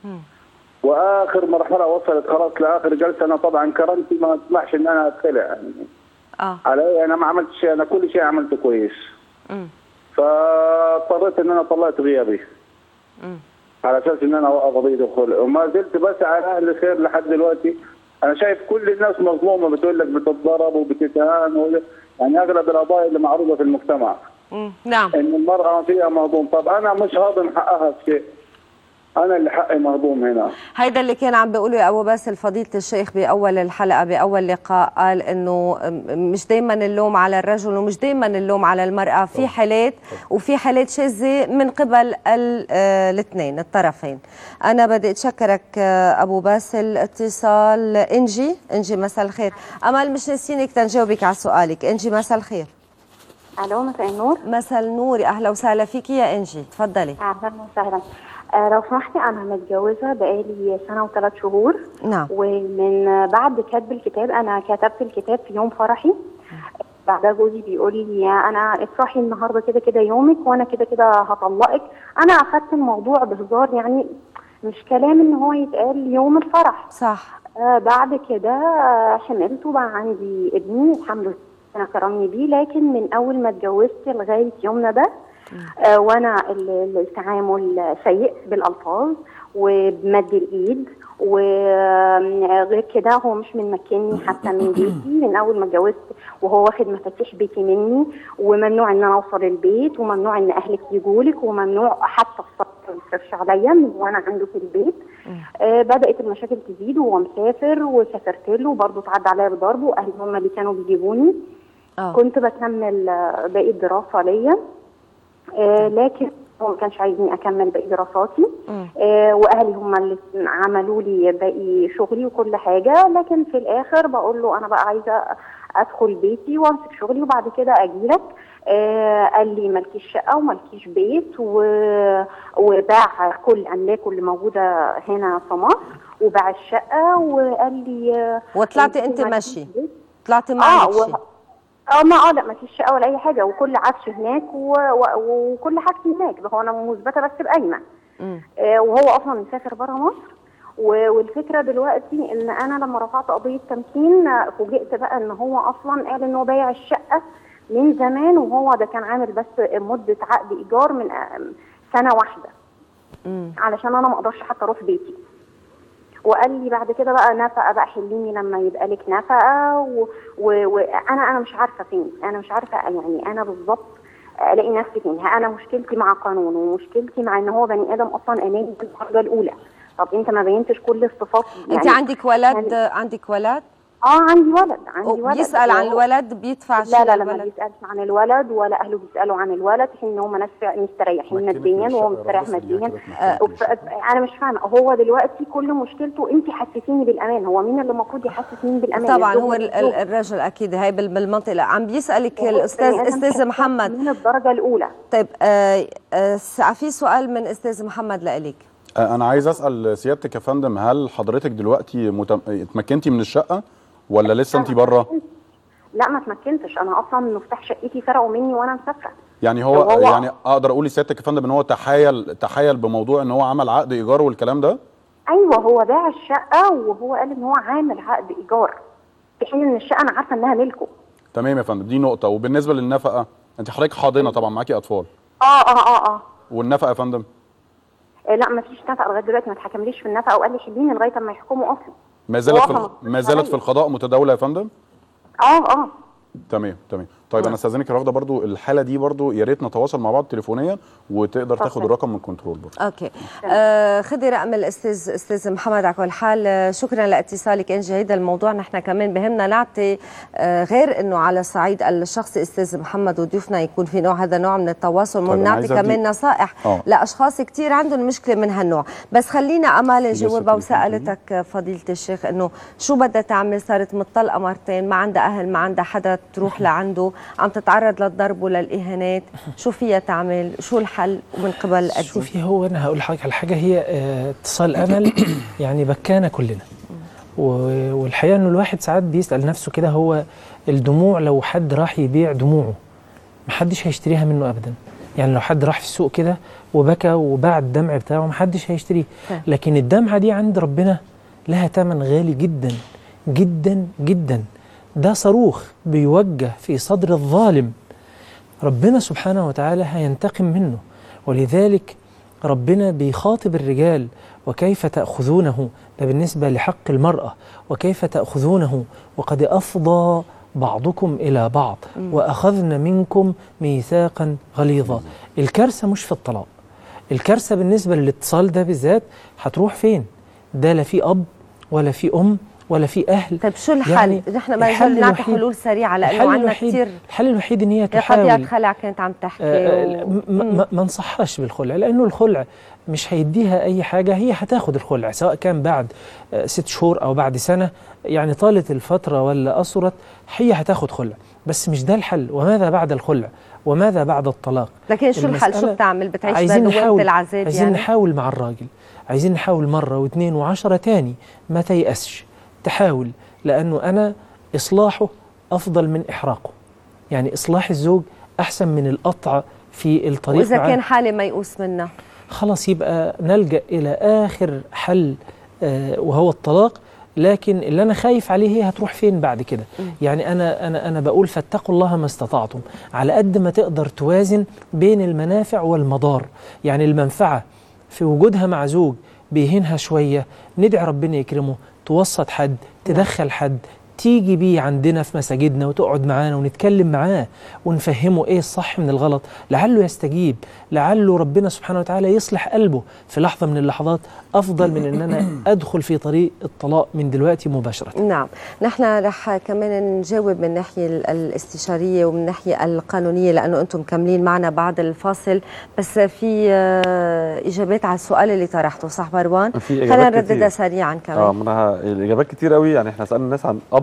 واخر مرحله وصلت خلاص لاخر جلسه انا طبعا كرامتي ما تسمحش ان انا اتخلع يعني اه علي انا ما عملتش شيء انا كل شيء عملته كويس مم. فاضطريت ان انا طلعت غيابي مم. على اساس ان انا اوقف قضيه الخلع وما زلت بسعى لاهل الخير لحد دلوقتي انا شايف كل الناس مظلومه بتقول لك بتتضرب وبتتهان و... يعني اغلب القضايا اللي معروضه في المجتمع مم. نعم ان المراه فيها مهضوم طب انا مش هاضم حقها في شيء انا اللي حقي مهضوم هنا هيدا اللي كان عم بيقوله يا ابو باسل فضيله الشيخ باول الحلقه باول لقاء قال انه م- مش دائما اللوم على الرجل ومش دائما اللوم على المراه في حالات وفي حالات شاذه من قبل الاثنين الطرفين انا بدي اتشكرك آه، ابو باسل اتصال انجي انجي مساء الخير امل مش ناسينك تنجاوبك على سؤالك انجي مساء الخير الو مساء النور مساء النور اهلا وسهلا فيكي يا انجي تفضلي اهلا وسهلا آه لو سمحتي انا متجوزه بقالي سنه وثلاث شهور نعم ومن بعد كتب الكتاب انا كتبت الكتاب في يوم فرحي بعدها جوزي بيقول لي انا افرحي النهارده كده كده يومك وانا كده كده هطلقك انا اخدت الموضوع بهزار يعني مش كلام ان هو يتقال يوم الفرح صح آه بعد كده آه، حملت وبقى عندي ابني الحمد لله ربنا كرمني بيه لكن من اول ما اتجوزت لغايه يومنا ده آه وانا ال- ال- التعامل سيء بالالفاظ وبمد الايد وغير كده هو مش من مكاني حتى من بيتي من اول ما اتجوزت وهو واخد مفاتيح بيتي مني وممنوع ان انا اوصل البيت وممنوع ان اهلك يجولك وممنوع حتى السفر ما يصرفش عليا من وانا عنده في البيت آه بدات المشاكل تزيد وهو مسافر وسافرت له وبرضه اتعدى عليا بضرب واهلي هم اللي كانوا بيجيبوني آه. كنت بكمل آه، باقي الدراسه ليا آه لكن هو ما كانش عايزني اكمل باقي دراساتي آه واهلي هم اللي عملوا لي باقي شغلي وكل حاجه لكن في الاخر بقول له انا بقى عايزه ادخل بيتي وامسك شغلي وبعد كده اجي لك آه قال لي مالكيش شقه ومالكيش بيت و... وباع كل املاكه اللي موجوده هنا في مصر وباع الشقه وقال لي آه، وطلعتي انت ما مشي فيش بيت. طلعتي اه معك و... شيء اه ما اه لا ما فيش شقه ولا اي حاجه وكل عفش هناك و... و... وكل حاجتي هناك هو انا مثبته بس بقايمه آه، وهو اصلا مسافر بره مصر و- والفكره دلوقتي ان انا لما رفعت قضيه تمكين آه، فوجئت بقى ان هو اصلا قال ان هو بايع الشقه من زمان وهو ده كان عامل بس مده عقد ايجار من آه، سنه واحده علشان انا ما اقدرش حتى اروح بيتي وقال لي بعد كده بقى نفقه بقى حليني لما يبقى لك نفقه وانا و... و... انا انا مش عارفه فين انا مش عارفه يعني انا بالظبط الاقي نفسي فين ها انا مشكلتي مع قانون ومشكلتي مع ان هو بني ادم اصلا اناني بالدرجه الاولى طب انت ما بينتش كل الصفات انت عندك ولد عندك ولد اه عندي ولد عندي ولد بيسال عن وهو- الولد بيدفع لا شيء لا لا ما للولد بيسالش عن الولد ولا اهله بيسالوا عن الولد في ان هم ناس فع- مستريحين ماديا وهو مستريح ماديا آه، وف- انا مش فاهمه هو دلوقتي كل مشكلته انت حسسيني بالامان هو مين اللي المفروض يحسس مين بالامان طبعا الزوج هو ولا ال- الزوج؟ ال- الرجل اكيد هاي بال- بالمنطقه عم بيسالك وهو الاستاذ بني آدم استاذ حساس محمد من الدرجه الاولى طيب آه آه س- في سؤال من استاذ محمد لإلك آه، انا عايز اسال سيادتك يا فندم هل حضرتك دلوقتي متم... اتمكنتي من الشقه ولا لسه انت بره لا ما تمكنتش انا اصلا مفتاح شقتي سرقوا مني وانا مسافره يعني هو, هو- يعني اقدر اقول لسيادتك يا فندم ان هو تحايل تحايل بموضوع ان هو عمل عقد ايجار والكلام ده ايوه هو باع الشقه وهو قال ان هو عامل عقد ايجار في حين ان الشقه انا عارفه انها ملكه تمام يا فندم دي نقطه وبالنسبه للنفقه انت حضرتك حاضنه طبعا معاكي اطفال اه اه اه اه والنفقه يا فندم آه، لا ما فيش نفقه لغايه دلوقتي ما اتحكمليش في النفقه وقال لي حليني لغايه اما يحكموا اصلا ما زالت في هو الخ- أصلاً ما زالت في عليا. القضاء متداوله يا فندم اه اه تمام تمام طيب انا استاذنك يا رغده برضو الحاله دي برضو يا ريت نتواصل مع بعض تليفونيا وتقدر تاخد اتفضل. الرقم من كنترول برضو اوكي آه خذي رقم الاستاذ استاذ محمد على كل حال آه، شكرا لاتصالك انت هيدا الموضوع نحن كمان بهمنا نعطي آه غير انه على صعيد الشخص استاذ محمد وضيوفنا يكون في نوع هذا نوع من التواصل طيب، طيب أنا نعطي عايز أدي- كمان نصائح آه. لاشخاص كثير عندهم مشكله من هالنوع بس خلينا امال لسه نجاوبها تليفون وسالتك فضيله الشيخ انه شو بدها تعمل صارت مطلقه مرتين ما عندها اهل ما عندها حدا تروح لعنده عم تتعرض للضرب وللاهانات شو فيها تعمل شو الحل ومن قبل الدين شوفي هو انا هقول لحضرتك على حاجه هي آه، اتصال امل يعني بكانا كلنا و- والحقيقه انه الواحد ساعات بيسال نفسه كده هو الدموع لو حد راح يبيع دموعه محدش هيشتريها منه ابدا يعني لو حد راح في السوق كده وبكى وباع الدمع بتاعه محدش هيشتريه فاهم. لكن الدمعه دي عند ربنا لها ثمن غالي جدا جدا جدا ده صاروخ بيوجه في صدر الظالم ربنا سبحانه وتعالى هينتقم منه ولذلك ربنا بيخاطب الرجال وكيف تأخذونه ده بالنسبة لحق المرأة وكيف تأخذونه وقد أفضى بعضكم إلى بعض مم. وأخذن منكم ميثاقا غليظا الكارثة مش في الطلاق الكارثة بالنسبة للاتصال ده بالذات هتروح فين ده لا في أب ولا في أم ولا في أهل طيب شو الحل؟ نحن ما الحل زال نعطي الوحيد- حلول سريعه لانه الحل عندنا الوحيد- كثير الحل الوحيد ان هي يا تحاول قضية خلع كانت عم تحكي آه، و... ما, ما, ما انصحهاش بالخلع لانه الخلع مش هيديها اي حاجه هي هتاخد الخلع سواء كان بعد آه، ست شهور او بعد سنه يعني طالت الفتره ولا قصرت هي هتاخد خلع بس مش ده الحل وماذا بعد الخلع وماذا بعد الطلاق لكن شو الحل؟ شو المسألة بتعمل؟ بتعيش عايزين بنوبة نحاول العذاب عايزين يعني؟ نحاول مع الراجل عايزين نحاول مره واثنين وعشرة تاني ما تيأسش تحاول لانه انا اصلاحه افضل من احراقه يعني اصلاح الزوج احسن من القطع في الطريق واذا معاه. كان حالة ميؤوس منها خلاص يبقى نلجأ إلى آخر حل آه، وهو الطلاق لكن اللي أنا خايف عليه هي هتروح فين بعد كده يعني أنا أنا أنا بقول فاتقوا الله ما استطعتم على قد ما تقدر توازن بين المنافع والمضار يعني المنفعة في وجودها مع زوج بيهينها شوية ندعي ربنا يكرمه توسط حد تدخل حد تيجي بيه عندنا في مساجدنا وتقعد معانا ونتكلم معاه ونفهمه ايه الصح من الغلط لعله يستجيب لعله ربنا سبحانه وتعالى يصلح قلبه في لحظة من اللحظات أفضل من أن أنا أدخل في طريق الطلاق من دلوقتي مباشرة نعم نحن رح كمان نجاوب من الناحية ال- الاستشارية ومن الناحية القانونية لأنه أنتم مكملين معنا بعد الفاصل بس في آه، إجابات على السؤال اللي طرحته صح مروان؟ في خلينا إجابات نرددها كتير. سريعا كمان اه ما انا الاجابات كتير قوي يعني احنا سالنا الناس عن اب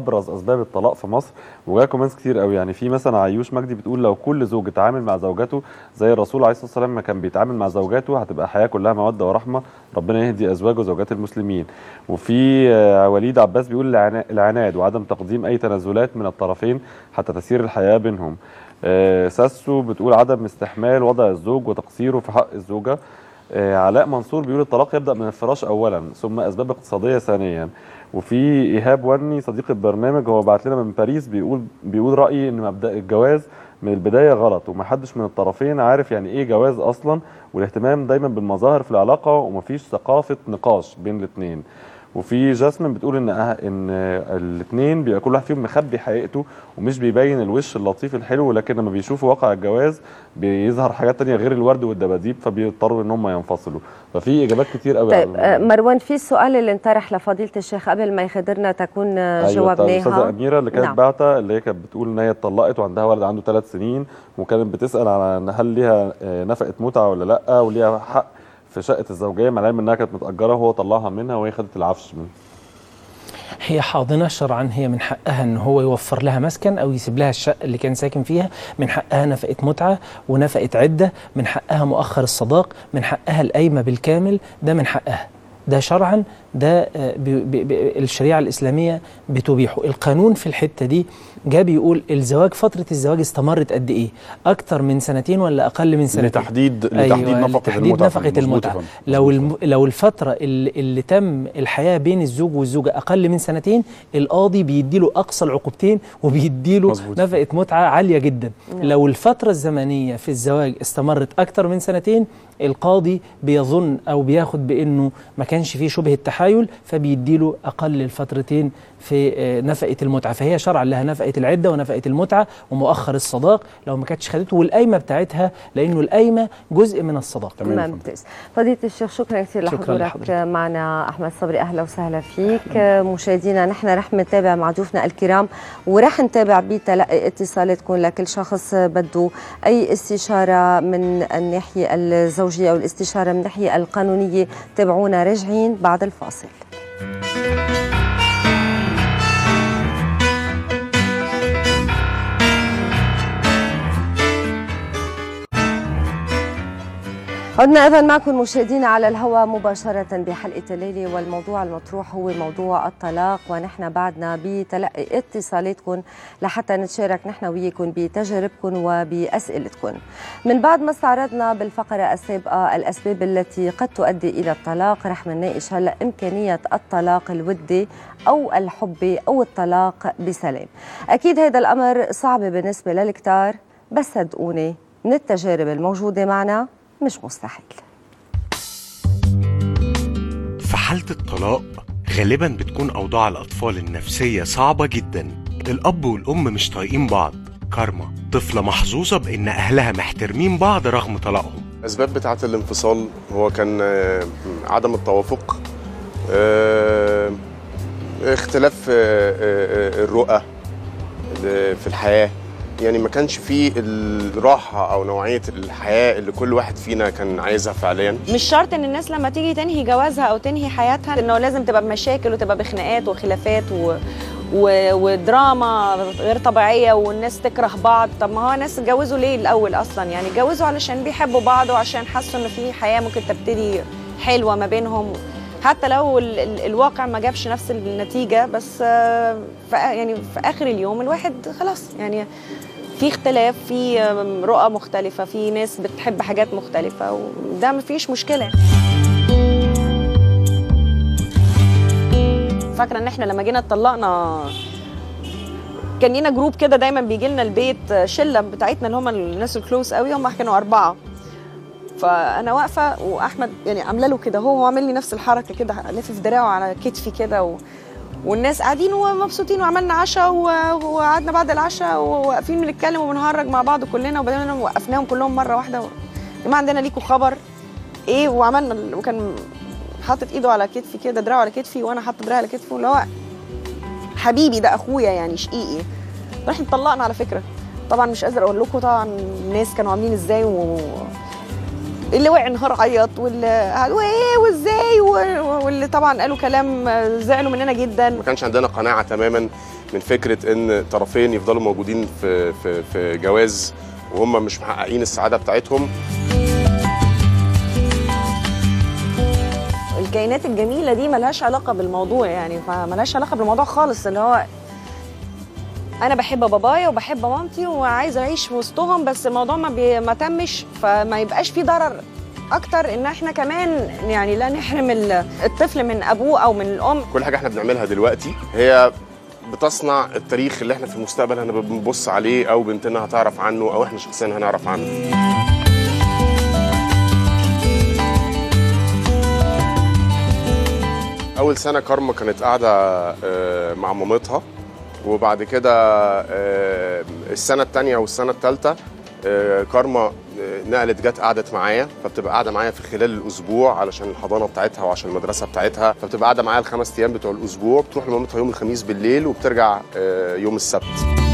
ابرز اسباب الطلاق في مصر وجاء كومنتس كتير قوي يعني في مثلا عيوش مجدي بتقول لو كل زوج اتعامل مع زوجته زي الرسول عليه الصلاه والسلام ما كان بيتعامل مع زوجاته هتبقى حياه كلها موده ورحمه ربنا يهدي ازواج وزوجات المسلمين وفي آه، وليد عباس بيقول العنا- العناد وعدم تقديم اي تنازلات من الطرفين حتى تسير الحياه بينهم آه، ساسو بتقول عدم استحمال وضع الزوج وتقصيره في حق الزوجه آه، علاء منصور بيقول الطلاق يبدا من الفراش اولا ثم اسباب اقتصاديه ثانيا وفي ايهاب وني صديق البرنامج هو بعت لنا من باريس بيقول بيقول رايي ان مبدا الجواز من البدايه غلط ومحدش من الطرفين عارف يعني ايه جواز اصلا والاهتمام دايما بالمظاهر في العلاقه ومفيش ثقافه نقاش بين الاثنين وفي جاسمين بتقول ان أه ان الاثنين بيبقى كل واحد فيهم مخبي حقيقته ومش بيبين الوش اللطيف الحلو لكن لما بيشوفوا واقع الجواز بيظهر حاجات تانية غير الورد والدباديب فبيضطروا ان هم ينفصلوا ففي اجابات كتير قوي على طيب آه، مروان في السؤال اللي انطرح لفضيلة الشيخ قبل ما يخدرنا تكون آه، ايوه بتاع الاستاذه جاوبناها اميره اللي كانت نعم. باعته اللي هي كانت بتقول ان هي اتطلقت وعندها ولد عنده ثلاث سنين وكانت بتسال على ان هل ليها آه، نفقه متعه ولا لا وليها حق في شقه الزوجيه مع العلم انها كانت متاجره وهو طلعها منها وهي خدت العفش منه هي حاضنة شرعا هي من حقها ان هو يوفر لها مسكن او يسيب لها الشقة اللي كان ساكن فيها من حقها نفقة متعة ونفقة عدة من حقها مؤخر الصداق من حقها القايمة بالكامل ده من حقها ده شرعا ده آه، بي بي بي الشريعة الإسلامية بتبيحه القانون في الحتة دي جاء بيقول الزواج فترة الزواج استمرت قد إيه أكتر من سنتين ولا أقل من سنتين لتحديد لتحديد نفقه لتحديد المتعه نفقة مظبوط يا المتعة فندم. لو الم... لو الفترة اللي, اللي تم الحياة بين الزوج والزوجة أقل من سنتين القاضي بيديله أقصى العقوبتين وبيديله مظبوط. نفقة متعة عالية جدا نعم. لو الفترة الزمنية في الزواج استمرت أكتر من سنتين القاضي بيظن أو بياخد بأنه ما كانش فيه شبهة تحايل فبيديله أقل الفترتين في آه، نفقة المتعة فهي شرعا لها نفقة العدة ونفقة المتعة ومؤخر الصداق لو ما كانتش خدته والقايمة بتاعتها لأنه القايمة جزء من الصداق ممتاز فضيلة الشيخ شكرا كثير شكراً لحضورك لحضرتك. معنا أحمد صبري أهلا وسهلا فيك مشاهدينا نحن رح نتابع مع ضيوفنا الكرام ورح نتابع بتلقي اتصالاتكم لكل شخص بده أي استشارة من الناحية الزوجية أو الاستشارة من الناحية القانونية تابعونا راجعين بعد الفاصل عدنا اذا معكم مشاهدينا على الهواء مباشره بحلقه الليله والموضوع المطروح هو موضوع الطلاق ونحن بعدنا بتلقي اتصالاتكم لحتى نتشارك نحن وياكم بتجاربكم وباسئلتكم. من بعد ما استعرضنا بالفقره السابقه الاسباب التي قد تؤدي الى الطلاق رح نناقش هلا امكانيه الطلاق الودي او الحبي او الطلاق بسلام. اكيد هذا الامر صعب بالنسبه للكتار بس صدقوني من التجارب الموجوده معنا مش مستحيل في حالة الطلاق غالبا بتكون أوضاع الأطفال النفسية صعبة جدا الأب والأم مش طايقين بعض كارما طفلة محظوظة بإن أهلها محترمين بعض رغم طلاقهم الاسباب بتاعه الانفصال هو كان آه، عدم التوافق آه، اختلاف آه، آه، الرؤى اللي في الحياه يعني ما كانش فيه الراحه او نوعيه الحياه اللي كل واحد فينا كان عايزها فعليا مش شرط ان الناس لما تيجي تنهي جوازها او تنهي حياتها انه لازم تبقى بمشاكل وتبقى بخناقات وخلافات و... و... ودراما غير طبيعيه والناس تكره بعض طب ما هو ناس اتجوزوا ليه الاول اصلا يعني اتجوزوا علشان بيحبوا بعض وعشان حسوا ان في حياه ممكن تبتدي حلوه ما بينهم حتى لو ال... ال... الواقع ما جابش نفس النتيجه بس آه، في... يعني في اخر اليوم الواحد خلاص يعني في اختلاف في رؤى مختلفة في ناس بتحب حاجات مختلفة وده مفيش مشكلة فاكرة ان احنا لما جينا اتطلقنا كان لينا جروب كده دايما بيجي لنا البيت شله بتاعتنا اللي هم الناس الكلوز قوي هم كانوا اربعه فانا واقفه واحمد يعني عامله له كده هو عامل لي نفس الحركه كده لافف دراعه على كتفي كده و... والناس قاعدين ومبسوطين وعملنا عشاء و- وقعدنا بعد العشاء وواقفين بنتكلم وبنهرج مع بعض كلنا وبعدين وقفناهم كلهم مره واحده و... يا جماعه عندنا ليكوا خبر ايه وعملنا ال- وكان حاطط ايده على كتفي كده دراعه على كتفي وانا حاطه دراعي على كتفه اللي هو حبيبي ده اخويا يعني شقيقي رحنا اتطلقنا على فكره طبعا مش قادره اقول لكم طبعا الناس كانوا عاملين ازاي و... اللي وقع نهار عيط واللي قعد وايه وازاي و- واللي طبعا قالوا كلام زعلوا مننا جدا ما كانش عندنا قناعه تماما من فكره ان طرفين يفضلوا موجودين في في في جواز وهم مش محققين السعاده بتاعتهم الكائنات الجميله دي ملهاش علاقه بالموضوع يعني فملهاش علاقه بالموضوع خالص اللي هو انا بحب بابايا وبحب مامتي وعايزه اعيش في وسطهم بس الموضوع ما, بي... ما تمش فما يبقاش في ضرر اكتر ان احنا كمان يعني لا نحرم ال- الطفل من ابوه او من الام كل حاجه احنا بنعملها دلوقتي هي بتصنع التاريخ اللي احنا في المستقبل هنبقى بنبص عليه او بنتنا هتعرف عنه او احنا شخصيا هنعرف عنه اول سنه كارما كانت قاعده آه، مع مامتها وبعد كده آه، السنه الثانيه والسنه الثالثه كارما آه، نقلت جت قعدت معايا فبتبقى قاعده معايا في خلال الاسبوع علشان الحضانه بتاعتها وعشان المدرسه بتاعتها فبتبقى قاعده معايا الخمس ايام بتوع الاسبوع بتروح لمامتها يوم الخميس بالليل وبترجع آه، يوم السبت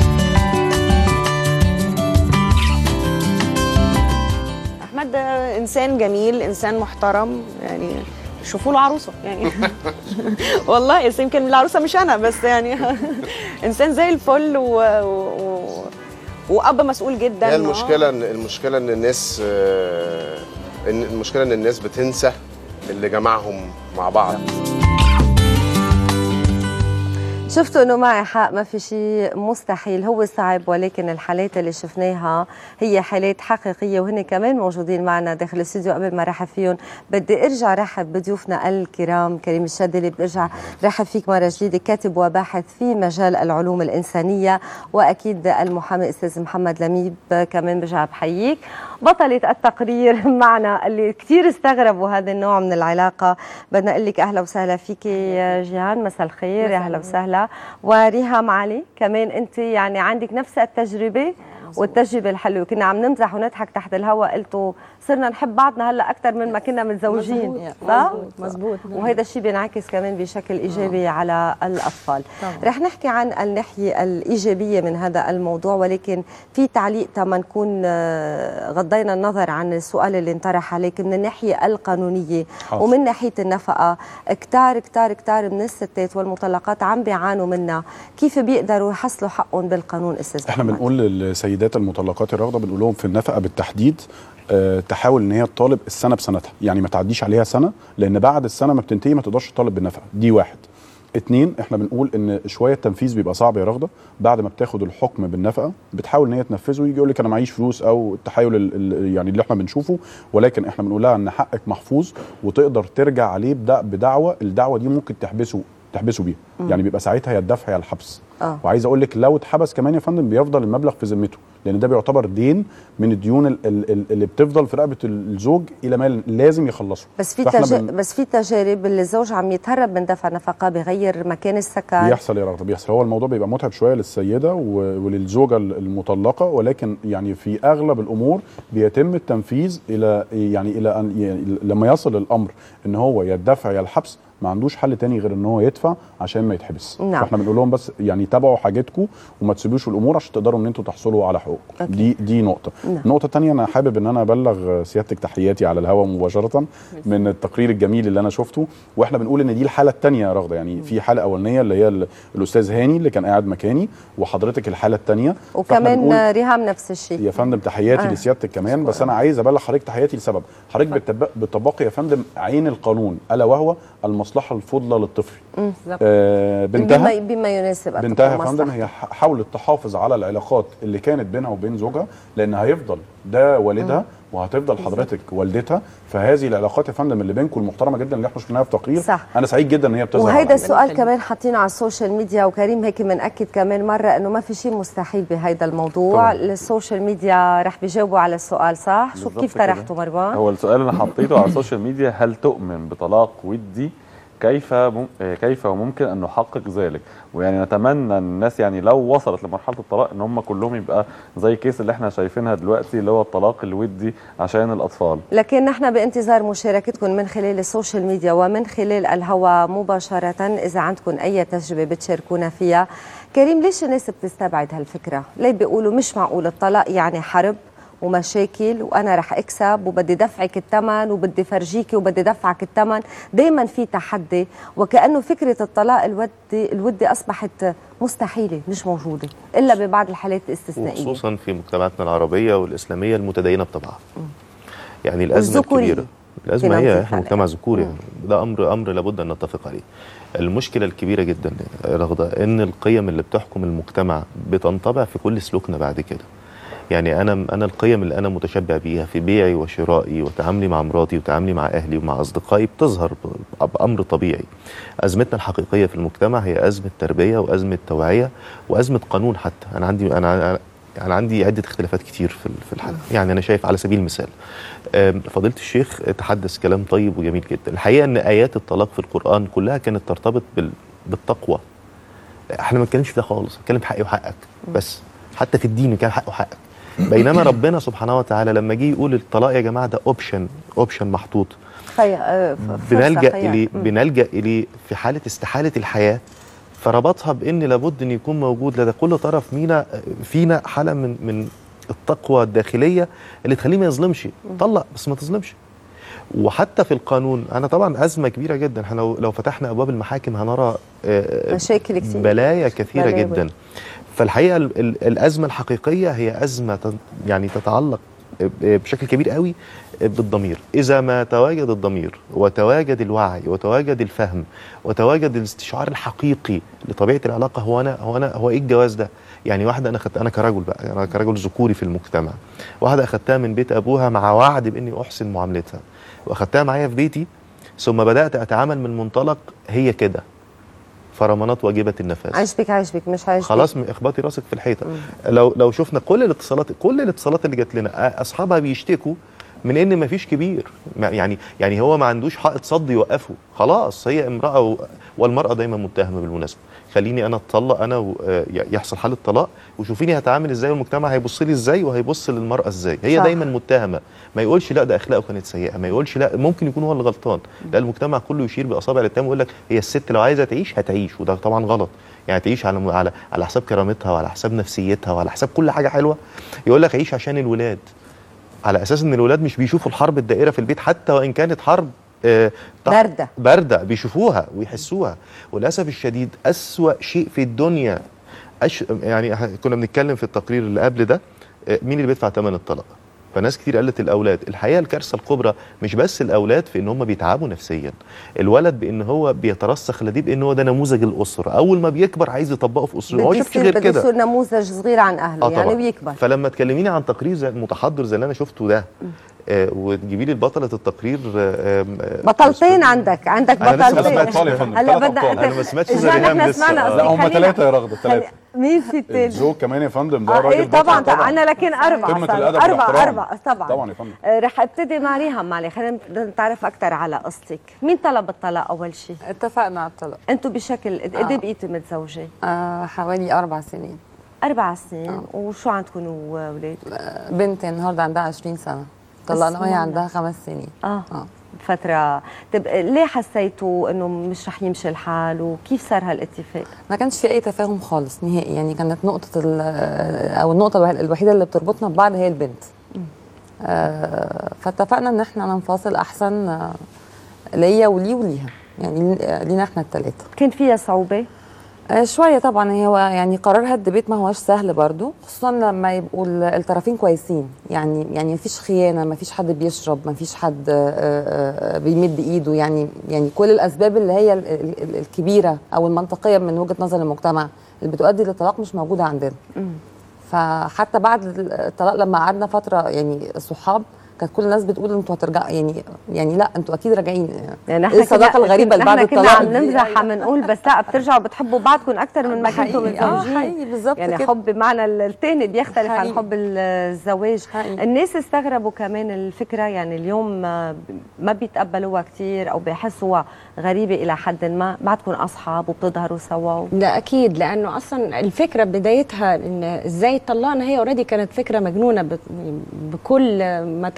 احمد ده انسان جميل انسان محترم يعني شوفوا له عروسه يعني والله بس يمكن العروسه مش انا بس يعني انسان زي الفل و... و... و... واب مسؤول جدا هي المشكله ان المشكله ان الناس آه، ان المشكله ان الناس بتنسى اللي جمعهم مع بعض شفتوا انه معي حق ما في شيء مستحيل هو صعب ولكن الحالات اللي شفناها هي حالات حقيقيه وهن كمان موجودين معنا داخل الاستوديو قبل ما رحب فيهم بدي ارجع رحب بضيوفنا الكرام كريم الشاذلي بدي ارجع رحب فيك مره جديده كاتب وباحث في مجال العلوم الانسانيه واكيد المحامي استاذ محمد لميب كمان برجع بحييك بطلة التقرير معنا اللي كثير استغربوا هذا النوع من العلاقة بدنا أقول لك أهلا وسهلا فيك يا جيهان مساء الخير يا أهلا وسهلا وريهام علي كمان أنت يعني عندك نفس التجربة والتجربة الحلوة كنا عم نمزح ونضحك تحت الهواء قلتوا صرنا نحب بعضنا هلا أكثر من ما كنا متزوجين مزبوط. صح؟ مزبوط. مزبوط. وهذا الشيء بينعكس كمان بشكل إيجابي على الأطفال طبعاً. رح نحكي عن الناحية الإيجابية من هذا الموضوع ولكن في تعليق تما نكون آه، غضينا النظر عن السؤال اللي انطرح عليك من الناحية القانونية حاضر. ومن ناحية النفقة كتار كتار كتار من الستات والمطلقات عم بيعانوا منها كيف بيقدروا يحصلوا حقهم بالقانون أستاذ احنا محمد؟ بنقول للسيدات المطلقات الراغده بنقول لهم في النفقه بالتحديد آه، تحاول ان هي تطالب السنه بسنتها يعني ما تعديش عليها سنه لان بعد السنه ما بتنتهي ما تقدرش تطالب بالنفقه دي واحد اتنين احنا بنقول ان شويه التنفيذ بيبقى صعب يا رغده بعد ما بتاخد الحكم بالنفقه بتحاول ان هي تنفذه يجي يقول لك انا معيش فلوس او التحايل ال- ال- يعني اللي احنا بنشوفه ولكن احنا بنقول لها ان حقك محفوظ وتقدر ترجع عليه بدع- بدعوه الدعوه دي ممكن تحبسه تحبسه بيها مم. يعني بيبقى ساعتها يا الدفع يا الحبس آه. وعايز اقول لك لو اتحبس كمان يا فندم بيفضل المبلغ في ذمته لان ده بيعتبر دين من الديون ال- ال- ال- اللي بتفضل في رقبه الزوج الى ما لازم يخلصه بس في فإحنا تج... بن- بس في تجارب اللي الزوج عم يتهرب من دفع نفقه بغير مكان السكن بيحصل يا رغده بيحصل هو الموضوع بيبقى متعب شويه للسيده و- وللزوجه ال- المطلقه ولكن يعني في اغلب الامور بيتم التنفيذ الى يعني الى أن يعني لما يصل الامر ان هو يا الدفع يا الحبس ما عندوش حل تاني غير ان هو يدفع عشان ما يتحبس نعم. فاحنا بنقول لهم بس يعني تابعوا حاجتكم وما تسيبوش الامور عشان تقدروا ان انتوا تحصلوا على حقوقكم أوكي. دي دي نقطه نعم. النقطه الثانيه انا حابب ان انا ابلغ سيادتك تحياتي على الهواء مباشره من التقرير الجميل اللي انا شفته واحنا بنقول ان دي الحاله الثانيه يا رغده يعني في حاله اولانيه اللي هي ال- الاستاذ هاني اللي كان قاعد مكاني وحضرتك الحاله الثانيه وكمان ريهام نفس الشيء يا فندم تحياتي آه. آه. لسيادتك كمان بس انا عايز ابلغ حضرتك تحياتي لسبب حضرتك بتطبق بتطبقي يا فندم عين القانون الا وهو المصلحه الفضلى للطفل مم. آه بنتها بما, بما يناسب الطفل بنتها يا ومصلحته. فندم هي ح- حاولت تحافظ على العلاقات اللي كانت بينها وبين زوجها لان هيفضل ده والدها وهتفضل حضرتك والدتها فهذه العلاقات يا فندم اللي بينكم المحترمه جدا اللي احنا شفناها في تقرير صح. انا سعيد جدا ان هي بتظهر وهيدا على- السؤال كمان حاطينه على السوشيال ميديا وكريم هيك بنأكد كمان مرة انه ما في شيء مستحيل بهيدا الموضوع طبعاً. السوشيال ميديا رح بيجاوبوا على السؤال صح شو بالظبط كيف كده. طرحتوا مروان هو السؤال اللي حطيته على السوشيال ميديا هل تؤمن بطلاق ودي كيف مم... آه، كيف وممكن ان نحقق ذلك ويعني نتمنى ان الناس يعني لو وصلت لمرحله الطلاق ان هم كلهم يبقى زي كيس اللي احنا شايفينها دلوقتي اللي هو الطلاق الودي عشان الاطفال لكن نحن بانتظار مشاركتكم من خلال السوشيال ميديا ومن خلال الهواء مباشرة إذا عندكم أي تجربة بتشاركونا فيها كريم ليش الناس بتستبعد هالفكرة؟ ليه بيقولوا مش معقول الطلاق يعني حرب ومشاكل وانا رح اكسب وبدي دفعك الثمن وبدي فرجيكي وبدي دفعك الثمن دائما في تحدي وكانه فكره الطلاق الودي الودي اصبحت مستحيله مش موجوده الا ببعض الحالات الاستثنائيه وخصوصا في مجتمعاتنا العربيه والاسلاميه المتدينه بطبعها يعني الازمه والذكورية. الكبيره الازمه في نفس هي احنا الحالة. مجتمع ذكوري يعني ده امر امر لابد ان نتفق عليه المشكله الكبيره جدا رغده ان القيم اللي بتحكم المجتمع بتنطبع في كل سلوكنا بعد كده يعني انا انا القيم اللي انا متشبع بيها في بيعي وشرائي وتعاملي مع مراتي وتعاملي مع اهلي ومع اصدقائي بتظهر ب- بامر طبيعي ازمتنا الحقيقيه في المجتمع هي ازمه تربيه وازمه توعيه وازمه قانون حتى انا عندي انا انا عندي عده اختلافات كتير في ال- في الحلقه يعني انا شايف على سبيل المثال آم، فضيله الشيخ تحدث كلام طيب وجميل جدا الحقيقه ان ايات الطلاق في القران كلها كانت ترتبط بال- بالتقوى احنا ما بنتكلمش في ده خالص بنتكلم في حقي وحقك بس حتى في الدين كان حق وحقك بينما ربنا سبحانه وتعالى لما جه يقول الطلاق يا جماعه ده اوبشن اوبشن محطوط خي... آه، ف- فرصة بنلجا خيار. اليه مم. بنلجا اليه في حاله استحاله الحياه فربطها بان لابد ان يكون موجود لدى كل طرف مينا فينا حاله من من التقوى الداخليه اللي تخليه ما يظلمش طلق بس ما تظلمش وحتى في القانون انا طبعا ازمه كبيره جدا احنا لو لو فتحنا ابواب المحاكم هنرى آه، مشاكل كتير. بلايا كثيره بلاوي. جدا فالحقيقه ال- ال- الازمه الحقيقيه هي ازمه تن- يعني تتعلق بشكل كبير قوي بالضمير اذا ما تواجد الضمير وتواجد الوعي وتواجد الفهم وتواجد الاستشعار الحقيقي لطبيعه العلاقه هو انا هو انا هو ايه الجواز ده يعني واحده انا خدت انا كرجل بقى انا كرجل ذكوري في المجتمع واحده اخدتها من بيت ابوها مع وعد باني احسن معاملتها واخدتها معايا في بيتي ثم بدات اتعامل من منطلق هي كده فرمانات واجبه النفاذ عجبك عجبك مش عجبك خلاص م- اخبطي راسك في الحيطه لو لو شفنا كل الاتصالات كل الاتصالات اللي جات لنا آه، اصحابها بيشتكوا من ان مفيش كبير ما- يعني يعني هو ما عندوش حائط صد يوقفه خلاص هي امراه و... والمراه دايما متهمه بالمناسبه خليني انا اتطلق انا و... آه، ي- يحصل حاله طلاق وشوفيني هتعامل ازاي والمجتمع هيبص لي ازاي وهيبص للمراه ازاي هي صح. دايما متهمه ما يقولش لا ده اخلاقه كانت سيئه ما يقولش لا ممكن يكون هو اللي غلطان لا المجتمع كله يشير باصابع الاتهام ويقول لك هي الست لو عايزه تعيش هتعيش وده طبعا غلط يعني تعيش على على على حساب كرامتها وعلى حساب نفسيتها وعلى حساب كل حاجه حلوه يقول لك عيش عشان الولاد على اساس ان الولاد مش بيشوفوا الحرب الدائره في البيت حتى وان كانت حرب آه، تحت- باردة. بارده بيشوفوها ويحسوها وللاسف الشديد اسوا شيء في الدنيا أش... يعني ه- كنا بنتكلم في التقرير اللي قبل ده آه، مين اللي بيدفع ثمن الطلاق فناس كتير قالت الاولاد الحقيقه الكارثه الكبرى مش بس الاولاد في ان هم بيتعبوا نفسيا الولد بان هو بيترسخ لديه بان هو ده نموذج الاسره اول ما بيكبر عايز يطبقه في اسرته هو بده شافش يصير غير بده كده يصير نموذج صغير عن اهله آه يعني طبعاً. ويكبر فلما تكلميني عن تقرير زي المتحضر زي اللي انا شفته ده آه وتجيبي لي البطله التقرير آه آه بطلتين عندك عندك أنا لسه ما بطلتين سمعتش أبطال يا فندم، هلا ثلاث بدنا أبطال. أنا ما سمعتش إذا زي ريهام نحن لسه. سمعنا لا، قصدي هم خلينا- ثلاثه يا رغده خلي- ثلاثه مين في التاني؟ الزوج كمان يا فندم ده آه راجل ايه طبعا بطل انا لكن اربعه قمة صار. الأدب اربعه والاحترام. اربعه طبعا طبعا يا فندم آه، رح ابتدي مع ريهام معلي خلينا نتعرف اكثر على قصتك مين طلب الطلاق اول شيء اتفقنا على الطلاق انتوا بشكل قد قد آه. ايه بقيتوا متزوجين آه حوالي أربع سنين اربع سنين وشو عندكم اولاد بنتي النهارده عندها 20 سنة طلقنا وهي الله. عندها خمس سنين اه فترة طب ليه حسيتوا انه مش رح يمشي الحال وكيف صار هالاتفاق؟ ما كانش في أي تفاهم خالص نهائي يعني كانت نقطة ال- أو النقطة الوحيدة اللي بتربطنا ببعض هي البنت آه فاتفقنا إن إحنا ننفصل أحسن آه، ليا وليه وليها يعني لينا إحنا التلاتة كان فيها صعوبة؟ آه، شوية طبعا هو يعني قرار هد بيت ما هوش سهل برضو خصوصا لما يبقوا ال- الطرفين كويسين يعني يعني مفيش خيانة مفيش حد بيشرب مفيش حد آه، آه، آه، بيمد ايده يعني يعني كل الاسباب اللي هي ال- ال- ال- الكبيرة او المنطقية من وجهة نظر المجتمع اللي بتؤدي للطلاق مش موجودة عندنا فحتى بعد الطلاق لما قعدنا فترة يعني صحاب كانت كل الناس بتقول انتوا هترجعوا يعني يعني لا انتوا اكيد راجعين يعني ايه الصداقة كنا- الغريبة اللي بعد نحن كنا الطلاق عم نمزح عم نقول بس لا بترجعوا بتحبوا بعضكم اكثر من ما كنتوا حقيقي. آه، متزوجين حقيقي بالظبط يعني كده. حب بمعنى الثاني بيختلف عن حقيقي. حب الزواج الناس استغربوا كمان الفكره يعني اليوم ما ما بيتقبلوها كثير او بيحسوها غريبه الى حد ما بعدكم اصحاب وبتظهروا سوا ده اكيد لانه اصلا الفكره بدايتها ان ازاي طلقنا هي اوريدي كانت فكره مجنونه ب- بكل ما تحت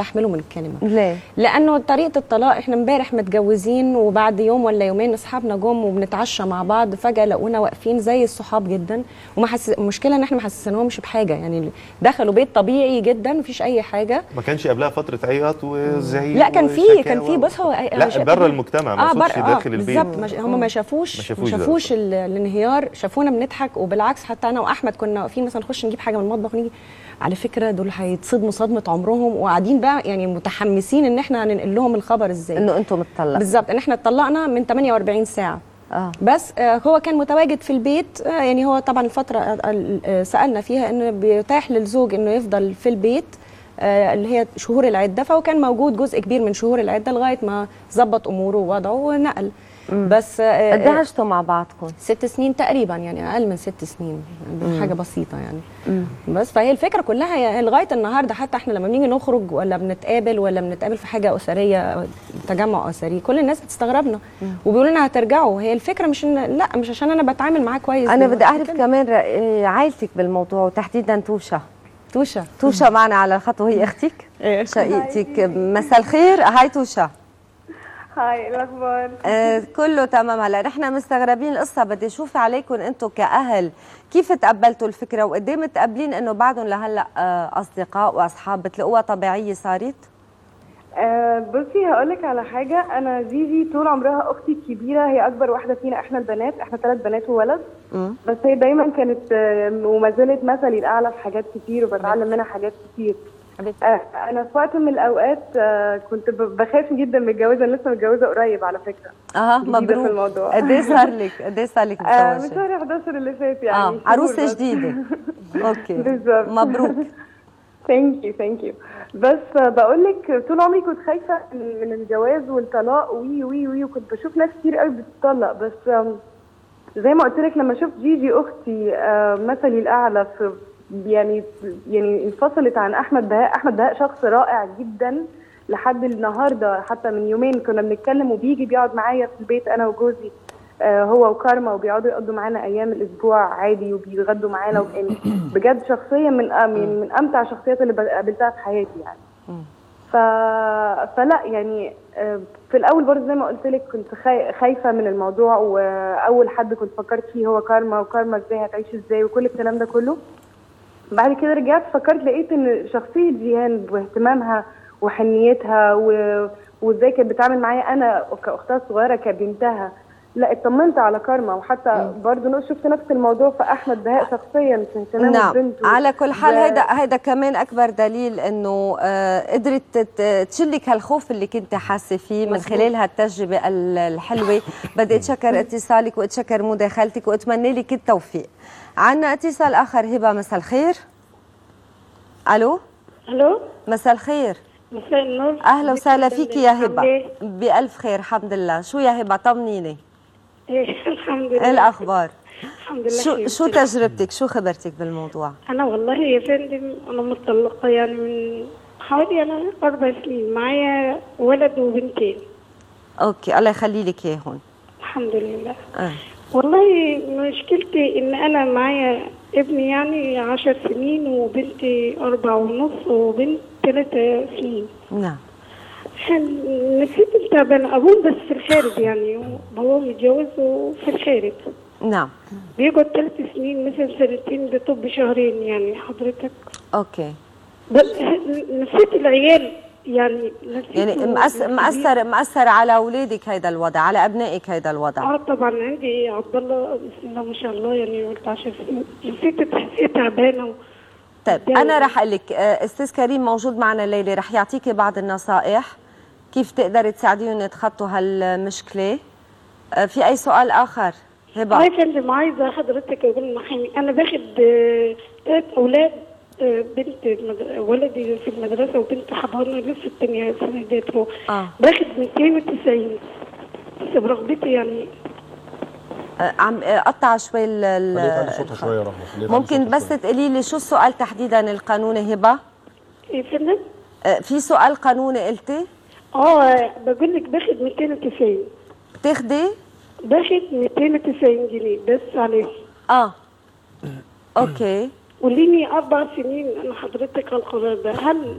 استحمله من الكلمه ليه؟ لانه طريقه الطلاق احنا امبارح متجوزين وبعد يوم ولا يومين اصحابنا جم وبنتعشى مع بعض فجاه لقونا واقفين زي الصحاب جدا وما حس... المشكله ان احنا ما حسسناهمش بحاجه يعني دخلوا بيت طبيعي جدا مفيش اي حاجه ما كانش قبلها فتره عياط وزعيق لا كان في وشكاوى كان في بص هو لا شا- بره المجتمع ما اه اقصدش بره داخل البيت بالظبط مش- هم ما شافوش ما ما شافوش ده. شافوش ال- الانهيار شافونا بنضحك وبالعكس حتى انا واحمد كنا واقفين مثلا نخش نجيب حاجه من المطبخ ونيجي على فكره دول هيتصدموا صدمه عمرهم وقاعدين بقى يعني متحمسين ان احنا هننقل لهم الخبر ازاي انه انتم متطلقوا بالظبط ان احنا اتطلقنا من 48 ساعه اه بس آه، هو كان متواجد في البيت آه، يعني هو طبعا الفتره آه، آه، سالنا فيها انه بيتاح للزوج انه يفضل في البيت آه، اللي هي شهور العده فهو كان موجود جزء كبير من شهور العده لغايه ما ظبط اموره ووضعه ونقل بس آه، قد ايه آه، عشتوا مع بعضكم؟ ست سنين تقريبا يعني اقل من ست سنين مم. حاجه بسيطه يعني بس فهي الفكره كلها هي لغايه النهارده حتى احنا لما بنيجي نخرج ولا بنتقابل ولا بنتقابل في حاجه اسريه أو تجمع اسري كل الناس بتستغربنا وبيقولوا لنا هترجعوا هي الفكره مش ان لا مش عشان انا بتعامل معاه كويس انا بدي دلوقتي اعرف كده. كمان رأي- عائلتك بالموضوع وتحديدا توشا توشا توشا معنا على الخط وهي اختك شقيقتك مساء الخير هاي توشا هاي الاخبار آه كله تمام هلا نحن مستغربين القصه بدي اشوف عليكم انتم كاهل كيف تقبلتوا الفكره وقد ايه متقبلين انه بعدهم لهلا آه اصدقاء واصحاب بتلاقوها طبيعيه صارت؟ آه بصي هقولك على حاجة أنا زيزي طول عمرها أختي الكبيرة هي أكبر واحدة فينا إحنا البنات إحنا ثلاث بنات وولد بس هي دايما كانت آه، وما زالت مثلي الأعلى في حاجات كتير وبتعلم منها حاجات كتير آه أنا في وقت من الأوقات آه كنت ب- بخاف جدا من الجواز أنا لسه متجوزة قريب على فكرة اها جديدة مبروك في الموضوع قد ايه صار لك؟ قد ايه صار لك آه من متزوجه؟ شهر 11 اللي فات يعني اه شهور عروسه بس. جديده اوكي بالظبط مبروك ثانك يو ثانك يو بس بقول لك طول عمري كنت خايفه من من الجواز والطلاق وي وي وي وكنت بشوف ناس كتير قوي بتطلق بس آم، زي ما قلت لك لما شفت جيجي اختي آه، مثلي الاعلى في يعني يعني انفصلت عن احمد بهاء احمد بهاء شخص رائع جدا لحد النهارده حتى من يومين كنا بنتكلم وبيجي بيقعد معايا في البيت انا وجوزي آه، هو وكارما وبيقعدوا يقضوا معانا ايام الاسبوع عادي وبيتغدوا معانا وكان بجد شخصيه من أم يعني من امتع الشخصيات اللي قابلتها في حياتي يعني ف... فلا يعني آه، في الاول برضه زي ما قلت لك كنت خاي... خايفه من الموضوع واول حد كنت فكرت فيه هو كارما وكارما ازاي هتعيش ازاي وكل الكلام ده كله بعد كده رجعت فكرت لقيت ان شخصيه جيهان واهتمامها وحنيتها و... وازاي كانت بتتعامل معايا انا كاختها الصغيره كبنتها لا اطمنت على كارما وحتى برضه شفت نفس الموضوع في احمد بهاء شخصيا في اهتمامه نعم ببنته على كل حال ب- هيدا هيدا كمان اكبر دليل انه آه قدرت تت- تشلك هالخوف اللي كنت حاسه فيه من مظبوط. خلال هالتجربه ال- الحلوه بدي اتشكر اتصالك واتشكر مداخلتك واتمنى لك التوفيق عنا اتصال اخر هبه مساء الخير الو الو مساء الخير مساء النور اهلا وسهلا ازيك فيك يا يا فندم؟ هبه عاملة إيه؟ بالف خير الحمد لله شو يا هبه طمنيني إيه، الحمد ايه لله الاخبار الحمد لله شو خير. شو تجربتك شو خبرتك بالموضوع انا والله يا فندم انا مطلقه يعني من حوالي انا اربع سنين معايا ولد وبنتين اوكي الله يخلي لك اياهم الحمد لله آه. والله مشكلتي ان انا معايا ابني يعني عشر سنين وبنتي اربع ونص وبنت ثلاثة سنين نعم نسيت تعبانة ابوه بس في الخارج يعني هو متجوز وفي الخارج نعم بيقعد ثلاث سنين مثلا سنتين بطب شهرين يعني حضرتك اوكي بس نسيت العيال يعني نسيت يعني مأثر مأثر مأثر على اولادك هيدا الوضع على ابنائك هيدا الوضع اه طبعا عندي عبد الله بسم الله ما شاء الله يعني قلت 10 سنين نسيت تحسيه تعبانه و... طيب انا رح اقول لك آه، استاذ كريم موجود معنا الليله رح يعطيكي بعض النصائح كيف تقدري تساعديهم يتخطوا هالمشكله آه، في اي سؤال اخر هبه اه يا فندم عايزه حضرتك اقول محامي انا باخد آه، ثلاث اولاد آه، بنت مد- ولدي في المدرسه وبنت حضانه لسه الثانيه السنه ديت هو اه باخد 290 بس برغبتي يعني آه، عم آه، قطع شوي ال- ال- خليها تعلي صوتها شويه يا رحمه خليها تعلي ممكن صوتها بس تقولي لي شو السؤال تحديدا القانوني هبه يا فندم آه، في سؤال قانوني قلتي اه بقول لك باخد 290 بتاخدي باخد 290 جنيه بس عليهم اه اوكي وليني اربع سنين انا حضرتك على القرار ده هل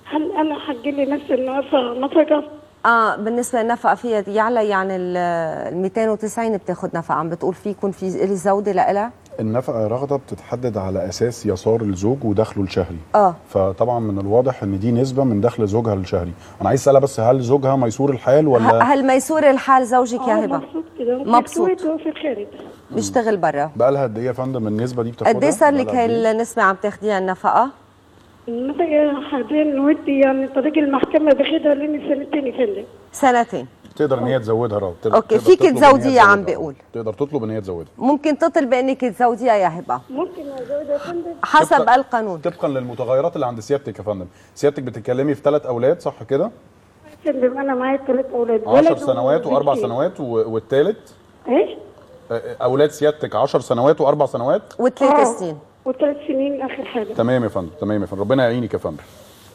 هل انا هتجيلي نفس النفقه نفقه اه بالنسبه للنفقه فيها يعلى يعني ال ال 290 بتاخد نفقه عم بتقول في يكون في لي زوده لها النفقه يا رغده بتتحدد على اساس يسار الزوج ودخله الشهري اه فطبعا من الواضح ان دي نسبه من دخل زوجها الشهري انا عايز اسالها بس هل زوجها ميسور الحال ولا هل ميسور الحال زوجك يا هبه مبسوط كده مبسوط. في الكويت وفي الخارج بيشتغل برا بقى لها قد ايه يا فندم النسبه دي بتاخدها قد ايه صار لك بقالها هاي قد إيه؟ النسبه عم تاخديها النفقه المنطقة حاليا ودي يعني طريق المحكمة باخدها لاني سنتين يا فندم سنتين تقدر ان هي تزودها رغده تقدر- أوكي، تقدر فيك تطلب إن هي تزوديها عم تزودها. بيقول. تقدر تطلب ان هي تزودها ممكن تطلب انك تزوديها يا هبه ممكن ازودها يا فندم حسب طبقاً- القانون طبقا للمتغيرات اللي عند سيادتك يا فندم سيادتك بتتكلمي في ثلاث اولاد صح كده يا فندم انا معايا ثلاث اولاد 10 ولد سنوات واربع وبنتين. سنوات و- والثالث ايه اولاد سيادتك 10 سنوات واربع سنوات وثلاث آه. سنين وثلاث سنين اخر حاجة تمام يا فندم تمام يا فندم ربنا يعينك يا فندم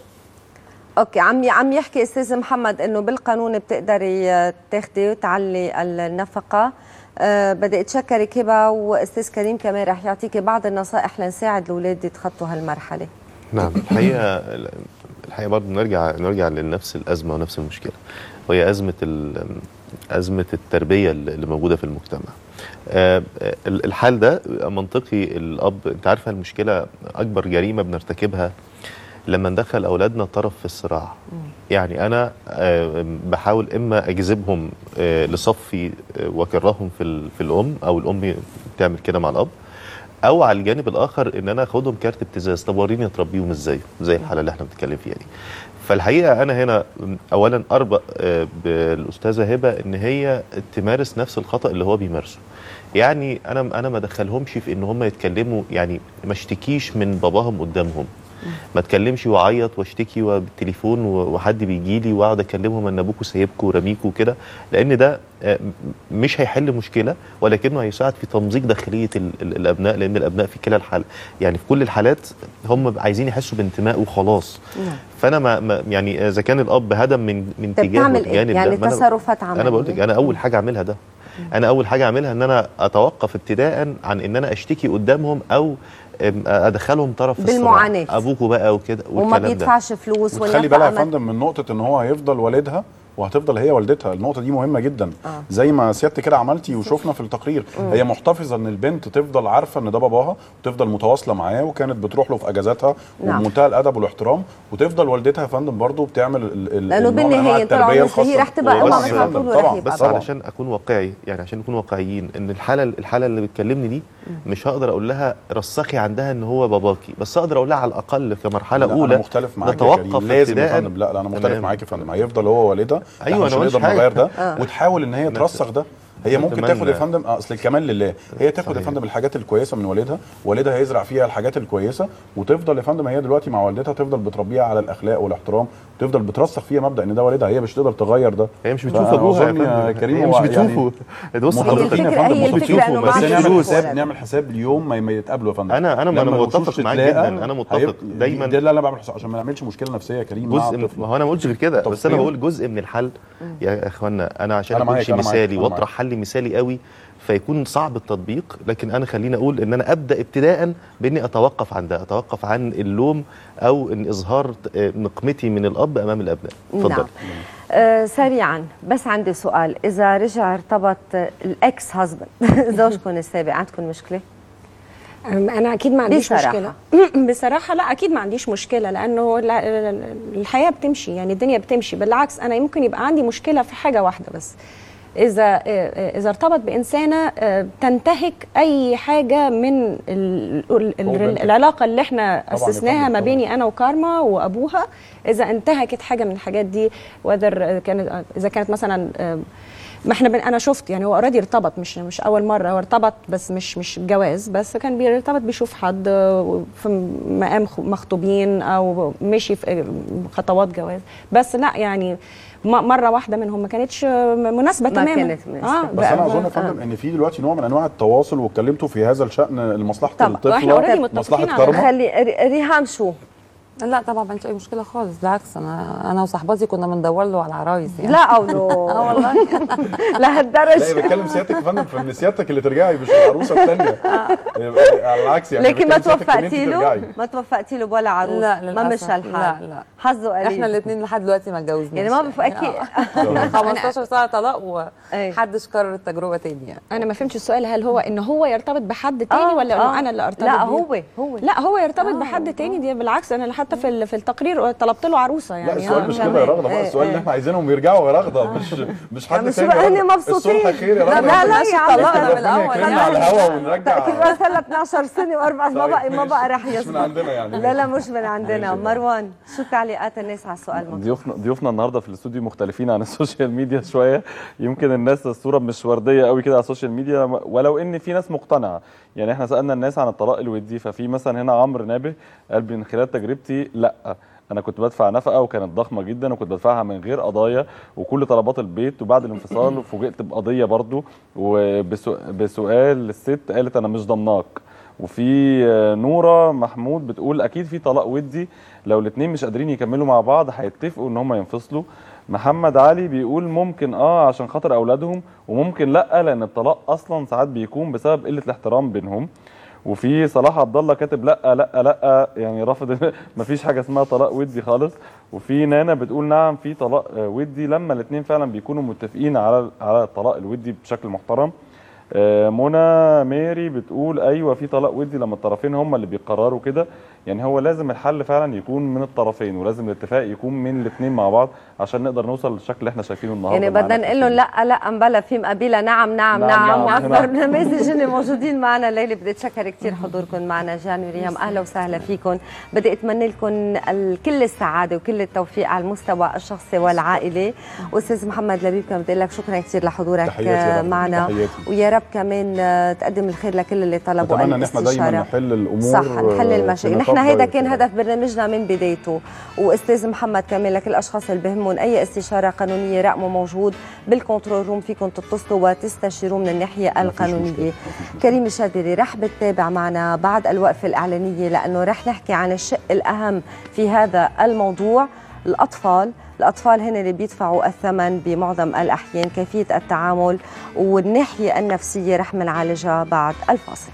اوكي عم عم يحكي استاذ محمد انه بالقانون بتقدري آه، تاخدي وتعلي النفقه أه بدي اتشكرك هبه واستاذ كريم كمان رح يعطيكي بعض النصائح لنساعد الاولاد يتخطوا هالمرحله نعم الحقيقه الحقيقه برضه نرجع نرجع لنفس الازمه ونفس المشكله وهي ازمه ال- ازمه التربيه اللي موجوده في المجتمع آه، ال- الحال ده منطقي الاب انت عارفه المشكله اكبر جريمه بنرتكبها لما ندخل اولادنا طرف في الصراع يعني انا آه، بحاول اما اجذبهم آه، لصفي آه، واكرههم في ال- في الام او الام تعمل كده مع الاب او على الجانب الاخر ان انا اخدهم كارت ابتزاز طب وريني اتربيهم ازاي زي الحاله اللي احنا بنتكلم فيها دي فالحقيقه انا هنا اولا اربق آه، بالاستاذه هبه ان هي تمارس نفس الخطا اللي هو بيمارسه يعني انا انا ما ادخلهمش في ان هم يتكلموا يعني ما اشتكيش من باباهم قدامهم ما اتكلمش واعيط واشتكي بالتليفون و- وحد بيجي لي واقعد اكلمهم ان ابوكوا سايبكوا ورميكوا وكده لان ده آه، م- مش هيحل مشكله ولكنه هيساعد في تمزيق داخليه ال- ال- الابناء لان الابناء في كلا الحال يعني في كل الحالات هم عايزين يحسوا بانتماء وخلاص فانا ما ما- يعني اذا كان الاب هدم من من طب تجاهه تعمل ايه؟ الجانب يعني ده ما أنا- تصرفات عمليه انا بقول لك انا اول حاجه اعملها ده انا اول حاجه اعملها ان انا اتوقف ابتداء عن ان انا اشتكي قدامهم او أم، ادخلهم طرف في الصراع. بالمعاناة. ابوكوا بقى وكده وما والكلام ده. بيدفعش فلوس وتخلي بالها يا والنفقه فندم من نقطه ان هو هيفضل والدها وهتفضل هي والدتها النقطه دي مهمه جدا آه. زي ما سيادتك كده عملتي وشفنا في التقرير مم. هي محتفظه ان البنت تفضل عارفه ان ده باباها وتفضل متواصله معاه وكانت بتروح له في اجازاتها نعم. وبمنتهى الادب والاحترام وتفضل والدتها يا فندم برضه بتعمل ال- ال- لأنه النوع من أنواع بالنهاية طول التربية عمرك هي الخاصة رح تبقى بس أم يا على فندم، طول ورح طبعا يبقى بس طبعا. علشان اكون واقعي يعني عشان نكون واقعيين ان الحاله الحاله اللي بتكلمني دي مش هقدر اقول لها رسخي عندها ان هو باباكي بس اقدر اقول لها على الاقل كمرحله لا، اولى انا مختلف معاك يا نتوقف كريم لازم يا ابتداء فندم لا لا انا مختلف تمام. معاك يا فندم هيفضل هو والدها أيوة، إحنا أنا مش ما قلتش هنقدر نغير ده حاجة. آه. وتحاول ان هي ترسخ ده هي ممكن نتمنى. تاخد يا فندم آه، اصل الكمال لله هي تاخد يا صحيح. فندم الحاجات الكويسه من والدها والدها هيزرع فيها الحاجات الكويسه وتفضل يا فندم هي دلوقتي مع والدتها تفضل بتربيها على الاخلاق والاحترام تفضل بترسخ فيها مبدا ان ده والدها هي مش تقدر تغير ده هي مش بتشوف فأنا ابوها يا أظن يا فندم. كريم هي هو مش يعني بتشوفه ده بص متفقين حضرتك يا فندم هي مش الفكرة بتشوفه إنه بس معاش نعمل فلوس. حساب نعمل حساب اليوم ما ما يتقابلوا يا فندم انا انا ما انا لما متفق الوشوش معاك تتلاقى، جدا انا متفق هيبقى- دايما ده اللي انا بعمل حساب عشان ما نعملش مشكله نفسيه يا كريم مع جزء من الطفل. ما هو انا ما قلتش غير كده بس انا طب بقول جزء من الحل يا اخوانا انا عشان أنا اكون معاك، شيء أنا معاك، مثالي أنا واطرح معاك. حل مثالي قوي فيكون صعب التطبيق لكن انا خليني اقول ان انا ابدا ابتداء باني اتوقف عن ده اتوقف عن اللوم او ان اظهار آه، نقمتي من الاب امام الابناء اتفضل نعم آه سريعا بس عندي سؤال اذا رجع ارتبط آه، الاكس هازبند زوجكم السابق عندكم مشكله أم، انا اكيد ما عنديش بصراحة. مشكله بصراحه لا اكيد ما عنديش مشكله لانه لا- الحياه بتمشي يعني الدنيا بتمشي بالعكس انا يمكن يبقى عندي مشكله في حاجه واحده بس اذا اذا ارتبط بانسانه آه، تنتهك اي حاجه من ال- ال- هو ال- بنتك. العلاقه اللي احنا طبعاً اسسناها ما طبعاً. بيني انا وكارما وابوها اذا انتهكت حاجه من الحاجات دي وذر كانت اذا كانت مثلا آه، ما احنا بن انا شفت يعني هو اوريدي ارتبط مش مش اول مره هو ارتبط بس مش مش جواز بس كان بيرتبط بيشوف حد آه، في مقام خ- مخطوبين او مشي في آه، خطوات جواز بس لا يعني م- مره واحده منهم ما كانتش آه، مناسبه ما تماما كانت مناسبة. بس انا بقى- اظن يا فندم ان في دلوقتي نوع من انواع التواصل واتكلمتوا في هذا الشان لمصلحه طبعا. الطفل وإحنا already مصلحه كرمه خلي ر- ريهام شو لا طبعا ما عنديش اي مشكله خالص بالعكس انا انا وصاحباتي كنا بندور له على عرايس يعني لا أولو اه والله لهالدرجه لا بتكلم سيادتك يا فندم في ان سيادتك اللي ترجعي مش العروسه الثانيه على العكس يعني لكن ما بتكلم سيادتك إن أنت توفقتي له ترجعي. ما توفقتي له بولا عروس لا ما للأسف. مش هالحال لا لا حظه قليل احنا الاثنين لحد دلوقتي ما اتجوزناش يعني ما بفكي 15 سنه طلاق ومحدش كرر التجربه تاني يعني انا ما فهمتش السؤال هل هو ان هو يرتبط بحد تاني آه، ولا آه. انه انا اللي ارتبط لا، بيه؟ هو- هو. لا هو يرتبط بحد تاني دي بالعكس انا حتى في ال- في التقرير طلبت له عروسه لا يعني السؤال آه، مش كمان. كده يا رغده بقى إيه، السؤال إيه. اللي احنا عايزينهم يرجعوا يا رغده مش مش حد مش تاني بقى يا هن رغدة. مبسوطين. الصبح خير يا لا، رغده لا، لا، يا عم. ربنا من الأول. يكرمنا على الهوا ونرجع كل ما صار له 12 سنه واربع ما طيب، بقى ما ماشي. بقى رح مش يصبر من عندنا يعني. لا لا مش من عندنا ماشي. مروان شو تعليقات الناس على السؤال المطروح ضيوفنا ضيوفنا النهارده في الاستوديو مختلفين عن السوشيال ميديا شويه يمكن الناس الصوره مش ورديه قوي كده على السوشيال ميديا ولو ان في ناس مقتنعه يعني احنا سالنا الناس عن الطلاق الودي ففي مثلا هنا عمرو نابه قال من خلال تجربتي لا انا كنت بدفع نفقه وكانت ضخمه جدا وكنت بدفعها من غير قضايا وكل طلبات البيت وبعد الانفصال فوجئت بقضيه برضو وبسؤال الست قالت انا مش ضمناك وفي آه، نوره محمود بتقول اكيد في طلاق ودي لو الاثنين مش قادرين يكملوا مع بعض هيتفقوا ان هم ينفصلوا محمد علي بيقول ممكن اه عشان خاطر اولادهم وممكن لا لان الطلاق اصلا ساعات بيكون بسبب قله الاحترام بينهم وفي صلاح عبد الله كاتب لا لا لا يعني رافض مفيش حاجه اسمها طلاق ودي خالص وفي نانا بتقول نعم في طلاق آه، ودي لما الاثنين فعلا بيكونوا متفقين على على الطلاق الودي بشكل محترم آه، منى ميري بتقول ايوه في طلاق ودي لما الطرفين هم اللي بيقرروا كده يعني هو لازم الحل فعلا يكون من الطرفين ولازم الاتفاق يكون من الاثنين مع بعض عشان نقدر نوصل للشكل اللي احنا شايفينه النهارده يعني بدنا نقول لهم لا لا مبلا في مقابله نعم نعم نعم، نعم, نعم، واكثر نعم. نماذج اللي موجودين معنا الليله بدي اتشكر كثير حضوركم معنا جان وريم اهلا وسهلا فيكم بدي اتمنى لكم ال- كل السعاده وكل التوفيق على المستوى الشخصي والعائلي واستاذ محمد لبيب كمان بدي أقول لك شكرا كثير لحضورك تحياتي يا رب. معنا تحياتي. ويا رب كمان آه، تقدم الخير لكل اللي طلبوا اتمنى ان احنا دايما الاستشارة. نحل الامور صح نحل آه، المشاكل في نحن نطاق هيدا ضيق كان كده. هدف برنامجنا من بدايته واستاذ محمد كمان لكل الاشخاص اللي بهمهم اي استشاره قانونيه رقمه موجود بالكنترول روم فيكم تتصلوا وتستشيروا من الناحيه القانونيه كريم الشاذلي رح بتتابع معنا بعد الوقفه الاعلانيه لانه رح نحكي عن الشق الاهم في هذا الموضوع الاطفال الأطفال هن اللي بيدفعوا الثمن بمعظم الأحيان كيفية التعامل والناحية النفسية رح نعالجها بعد الفاصل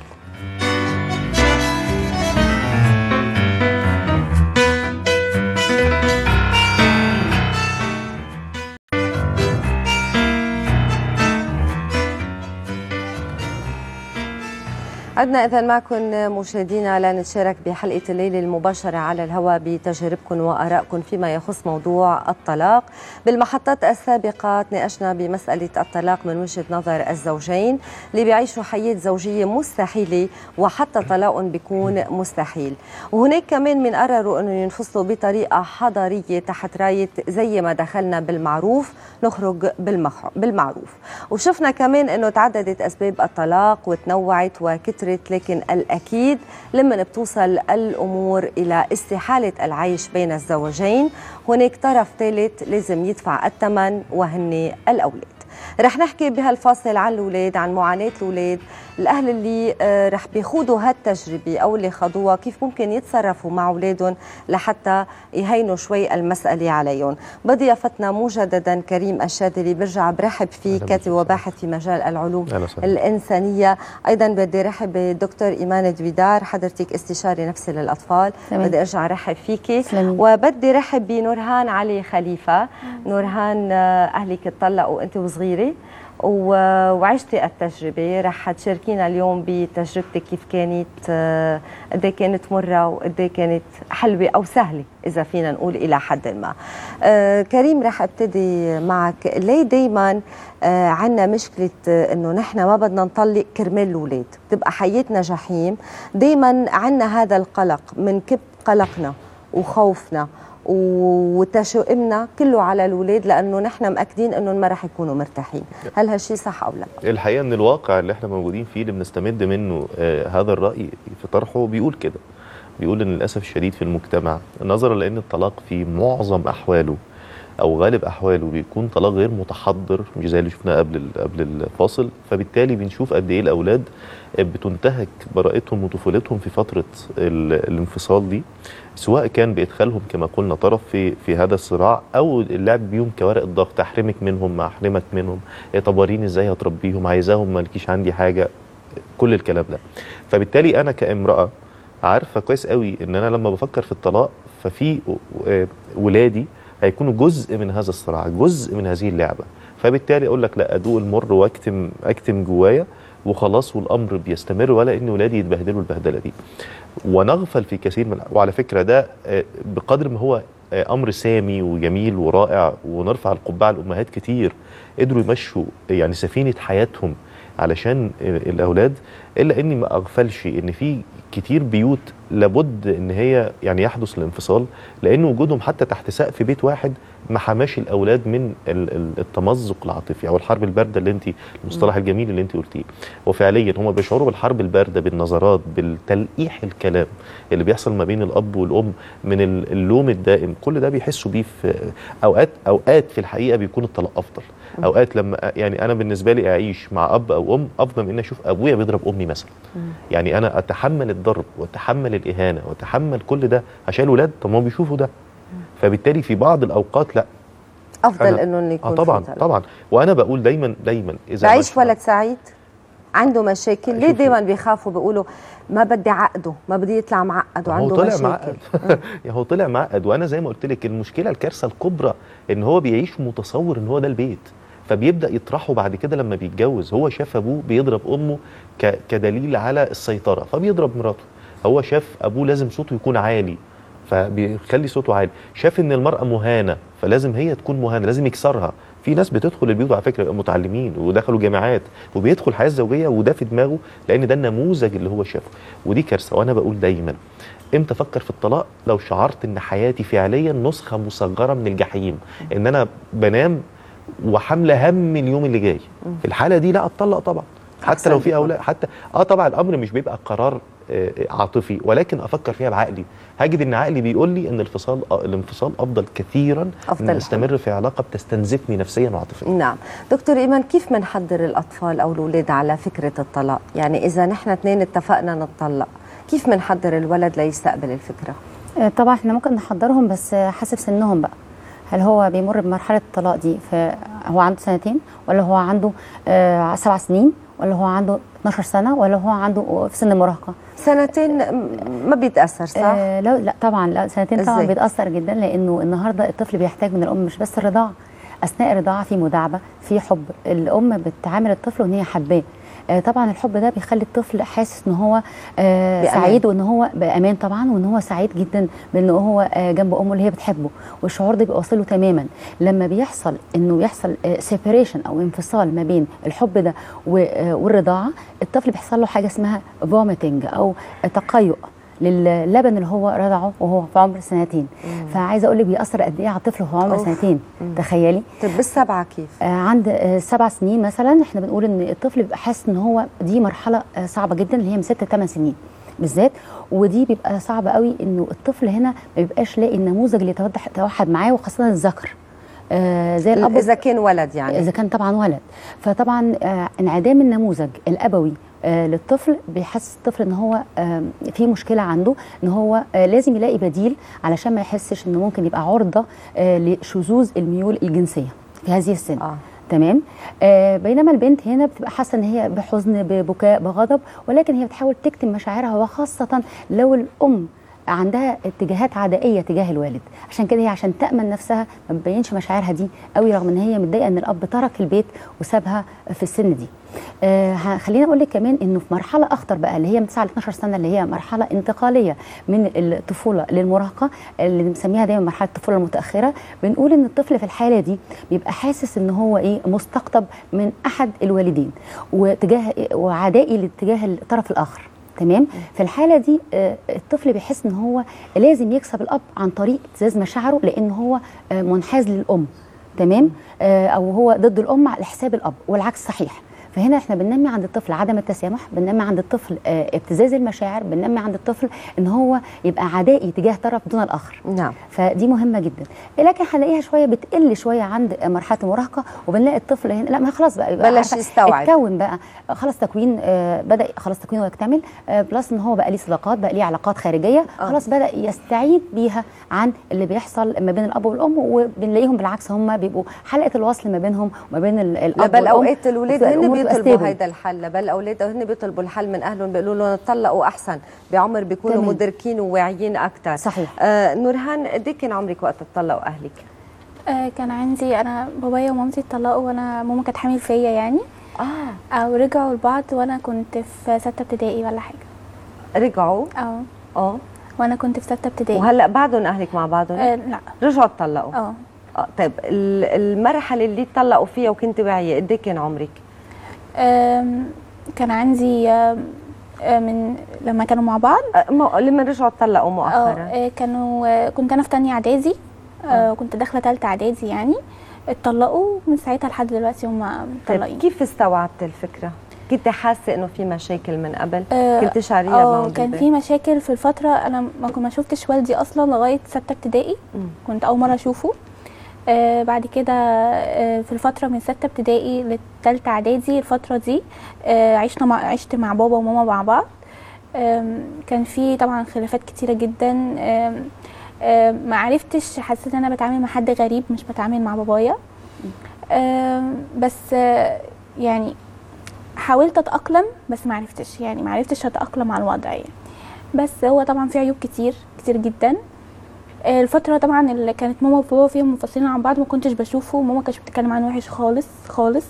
عدنا إذا معكم مشاهدينا لنتشارك بحلقة الليلة المباشرة على الهواء بتجاربكم وآرائكم فيما يخص موضوع الطلاق بالمحطات السابقة تناقشنا بمسألة الطلاق من وجهة نظر الزوجين اللي بيعيشوا حياة زوجية مستحيلة وحتى طلاقهم بيكون مستحيل وهناك كمان من قرروا أنه ينفصلوا بطريقة حضارية تحت راية زي ما دخلنا بالمعروف نخرج بالمخ... بالمعروف وشفنا كمان أنه تعددت أسباب الطلاق وتنوعت وكثرت لكن الأكيد لما بتوصل الأمور إلى استحالة العيش بين الزوجين هناك طرف ثالث لازم يدفع الثمن وهن الأولاد رح نحكي بهالفاصل عن الاولاد عن معاناه الاولاد الاهل اللي آه، رح بيخوضوا هالتجربه او اللي خاضوها كيف ممكن يتصرفوا مع اولادهم لحتى يهينوا شوي المساله عليهم بضيافتنا مجددا كريم الشاذلي برجع برحب فيه كاتب وباحث في مجال العلوم أهلا وسهلا. الانسانيه ايضا بدي رحب بالدكتور ايمان دويدار حضرتك استشاري نفسي للاطفال تمام. بدي ارجع رحب فيكي وبدي رحب بنورهان علي خليفه نورهان آه، اهلك اتطلقوا انت وصغيره و- وعشتي التجربة رح تشاركينا اليوم بتجربتك كيف كانت آه، قد إيه كانت مرة وقد إيه كانت حلوة أو سهلة إذا فينا نقول إلى حد ما آه، كريم رح ابتدي معك ليه دايما آه، عنا مشكلة آه، إنه نحن ما بدنا نطلق كرمال الأولاد بتبقى حياتنا جحيم دايما عنا هذا القلق من كب قلقنا وخوفنا وتشاؤمنا كله على الاولاد لانه نحن مأكدين انهم ما رح يكونوا مرتاحين هل هالشيء صح او لا الحقيقه ان الواقع اللي احنا موجودين فيه اللي بنستمد منه آه هذا الراي في طرحه بيقول كده بيقول ان للاسف الشديد في المجتمع نظرا لان الطلاق في معظم احواله او غالب احواله بيكون طلاق غير متحضر مش زي اللي شفناه قبل ال- قبل الفاصل فبالتالي بنشوف قد ايه الاولاد بتنتهك براءتهم وطفولتهم في فتره ال- الانفصال دي سواء كان بادخالهم كما قلنا طرف في في هذا الصراع او اللعب بيهم كورق الضغط احرمك منهم ما احرمك منهم إيه طب وريني ازاي هتربيهم عايزاهم مالكيش عندي حاجه كل الكلام ده فبالتالي انا كامراه عارفه كويس قوي ان انا لما بفكر في الطلاق ففي آه، ولادي هيكونوا جزء من هذا الصراع جزء من هذه اللعبه فبالتالي اقول لك لا ادوق المر واكتم اكتم جوايا وخلاص والامر بيستمر ولا ان ولادي يتبهدلوا البهدله دي ونغفل في كثير من وعلى فكره ده آه، بقدر ما هو آه، امر سامي وجميل ورائع ونرفع القبعه لامهات كتير قدروا يمشوا يعني سفينه حياتهم علشان الاولاد الا اني ما اغفلش ان في كتير بيوت لابد ان هي يعني يحدث الانفصال لان وجودهم حتى تحت سقف بيت واحد ما حماش الاولاد من ال- ال- التمزق العاطفي او الحرب البارده اللي انت المصطلح الجميل اللي انت قلتيه وفعليا هم بيشعروا بالحرب البارده بالنظرات بالتلقيح الكلام اللي بيحصل ما بين الاب والام من ال- اللوم الدائم كل ده بيحسوا بيه في اوقات اوقات في الحقيقه بيكون الطلاق افضل اوقات لما يعني انا بالنسبه لي اعيش مع اب او ام افضل من ان اشوف ابويا بيضرب امي مثلا يعني انا اتحمل الضرب واتحمل الاهانه واتحمل كل ده عشان الولاد طب ما هم بيشوفوا ده فبالتالي في بعض الاوقات لا افضل أنا- انه يكون اه في طبعا طلاق. طبعا وانا بقول دايما دايما اذا بعيش مش- ولد سعيد عنده مشاكل ليه دايما بيخافوا بيقولوا ما بدي عقده ما بدي يطلع معقد هو وعنده طلع مشاكل معقد يعني هو طلع معقد وانا زي ما قلت لك المشكله الكارثه الكبرى ان هو بيعيش متصور ان هو ده البيت فبيبدا يطرحه بعد كده لما بيتجوز هو شاف ابوه بيضرب امه ك- كدليل على السيطره فبيضرب مراته هو شاف ابوه لازم صوته يكون عالي فبيخلي صوته عالي شاف ان المراه مهانه فلازم هي تكون مهانه لازم يكسرها في ناس بتدخل البيوت على فكره يبقوا متعلمين ودخلوا جامعات وبيدخل الحياه الزوجيه وده في دماغه لان ده النموذج اللي هو شافه ودي كارثه وانا بقول دايما امتى افكر في الطلاق لو شعرت ان حياتي فعليا نسخه مصغره من الجحيم ان انا بنام وحامله هم اليوم اللي جاي في الحاله دي لا اتطلق طبعا حتى لو في اولاد حتى اه طبعا الامر مش بيبقى قرار آه، عاطفي ولكن افكر فيها بعقلي هجد ان عقلي بيقول لي ان الانفصال آه، الانفصال افضل كثيرا أفضل. ان استمر في علاقه بتستنزفني نفسيا وعاطفيا نعم دكتور إيمان كيف بنحضر الأطفال أو الأولاد على فكرة الطلاق يعني إذا نحن اثنين اتفقنا نتطلق كيف بنحضر الولد ليستقبل الفكرة آه، طبعا احنا ممكن نحضرهم بس آه، حسب سنهم بقى هل هو بيمر بمرحله الطلاق دي فهو عنده سنتين ولا هو عنده آه سبع سنين ولا هو عنده 12 سنه ولا هو عنده في سن المراهقه سنتين ما بيتاثر صح؟ آه لا لا طبعا لا سنتين طبعا إزاي؟ بيتاثر جدا لانه النهارده الطفل بيحتاج من الام مش بس الرضاعه اثناء الرضاعه في مداعبه في حب الام بتعامل الطفل وان هي حباه آه طبعا الحب ده بيخلي الطفل حاسس ان هو آه بأمان. سعيد وان هو بامان طبعا وان هو سعيد جدا بان هو آه جنب امه اللي هي بتحبه والشعور ده بيوصله تماما لما بيحصل انه يحصل سيبريشن او انفصال ما بين الحب ده و- آه، والرضاعه الطفل بيحصل له حاجه اسمها فوميتنج او تقيؤ للبن اللي هو رضعه وهو في عمر سنتين فعايزه اقول لك بيأثر قد ايه على الطفل وهو عمر أوف. سنتين مم. تخيلي طب بالسبعه كيف؟ آه عند آه سبع سنين مثلا احنا بنقول ان الطفل بيبقى حاسس ان هو دي مرحله آه صعبه جدا اللي هي من ست لثمان سنين بالذات ودي بيبقى صعب قوي انه الطفل هنا ما بيبقاش لاقي النموذج اللي يتوضح يتوحد معاه وخاصه الذكر آه زي الاب إذا كان ولد يعني اذا كان طبعا ولد فطبعا آه انعدام النموذج الابوي آه للطفل بيحسس الطفل ان هو آه في مشكله عنده ان هو آه لازم يلاقي بديل علشان ما يحسش انه ممكن يبقى عرضه آه لشذوذ الميول الجنسيه في هذه السن آه. تمام آه بينما البنت هنا بتبقى حاسه ان هي بحزن ببكاء بغضب ولكن هي بتحاول تكتم مشاعرها وخاصه لو الام عندها اتجاهات عدائيه تجاه الوالد عشان كده هي عشان تامن نفسها ما بتبينش مشاعرها دي قوي رغم ان هي متضايقه ان الاب ترك البيت وسابها في السن دي آه ه- خليني اقول لك كمان انه في مرحله اخطر بقى اللي هي من 9 ل 12 سنه اللي هي مرحله انتقاليه من الطفوله للمراهقه اللي بنسميها دايما مرحله الطفوله المتاخره بنقول ان الطفل في الحاله دي بيبقى حاسس ان هو ايه مستقطب من احد الوالدين وتجاه وعدائي لاتجاه الطرف الاخر تمام في الحاله دي آه، الطفل بيحس ان هو لازم يكسب الاب عن طريق ابتزاز مشاعره لان هو آه، منحاز للام تمام آه، او هو ضد الام على حساب الاب والعكس صحيح فهنا احنا بننمي عند الطفل عدم التسامح بننمي عند الطفل آه، ابتزاز المشاعر بننمي عند الطفل ان هو يبقى عدائي تجاه طرف دون الاخر نعم فدي مهمه جدا لكن هنلاقيها شويه بتقل شويه عند مرحله المراهقه وبنلاقي الطفل هنا لا ما خلاص بقى يبقى بلش عارفة يستوعب. اتكون بقى خلاص تكوين آه، بدا خلاص تكوينه يكتمل آه، بلس ان هو بقى ليه صداقات بقى ليه علاقات خارجيه آه. خلاص بدا يستعيد بيها عن اللي بيحصل ما بين الاب والام وبنلاقيهم بالعكس هم بيبقوا حلقه الوصل ما بينهم وما بين ال- لا الاب بل والام اوقات الاولاد بتبقى هن الأمور بتبقى بيطلبوا stable. هيدا الحل بل الاولاد هن بيطلبوا الحل من اهلهم بيقولوا لهم اتطلقوا احسن بعمر بيكونوا تمام. مدركين وواعيين اكثر صحيح آه نورهان قد إيه كان عمرك وقت تطلقوا اهلك؟ آه، كان عندي انا بابايا ومامتي اتطلقوا وانا ماما كانت حامل فيا يعني اه او رجعوا لبعض وانا كنت في سته ابتدائي ولا حاجه رجعوا اه اه وانا كنت في سته ابتدائي وهلا بعدهم اهلك مع بعضهم؟ آه لا رجعوا اتطلقوا اه اه طيب ال- المرحله اللي اتطلقوا فيها وكنت واعيه قد إيه كان عمرك؟ آم، كان عندي آم، آه، من لما كانوا مع بعض آه، ما- لما رجعوا اتطلقوا اه مؤخرا آه، كانوا آه، كنت انا في تانية اعدادي آه، كنت داخله تالتة اعدادي يعني اتطلقوا من ساعتها لحد دلوقتي هم طيب مطلقين كيف استوعبت الفكره؟ كنت حاسه انه في مشاكل من قبل؟ آه، كنت شعريه اه معهم كان بالبيت؟ في مشاكل في الفترة أنا ما كنت ما شفتش والدي أصلا لغاية ستة ابتدائي مم. كنت أول مرة أشوفه آه بعد كده آه في الفترة من ستة ابتدائي للتالتة إعدادي الفترة دي آه عشنا مع عشت مع بابا وماما مع بعض آم، كان في طبعا خلافات كتيرة جدا آم، آم، ما عرفتش حسيت ان انا بتعامل مع حد غريب مش بتعامل مع بابايا آم، بس آه، يعني حاولت اتاقلم بس ما عرفتش يعني ما عرفتش اتاقلم على الوضع يعني بس هو طبعا في عيوب كتير كتير جدا آه، الفترة طبعا اللي كانت ماما وبابا فيهم منفصلين عن بعض ما كنتش بشوفه وماما كانتش بتتكلم عنه وحش خالص خالص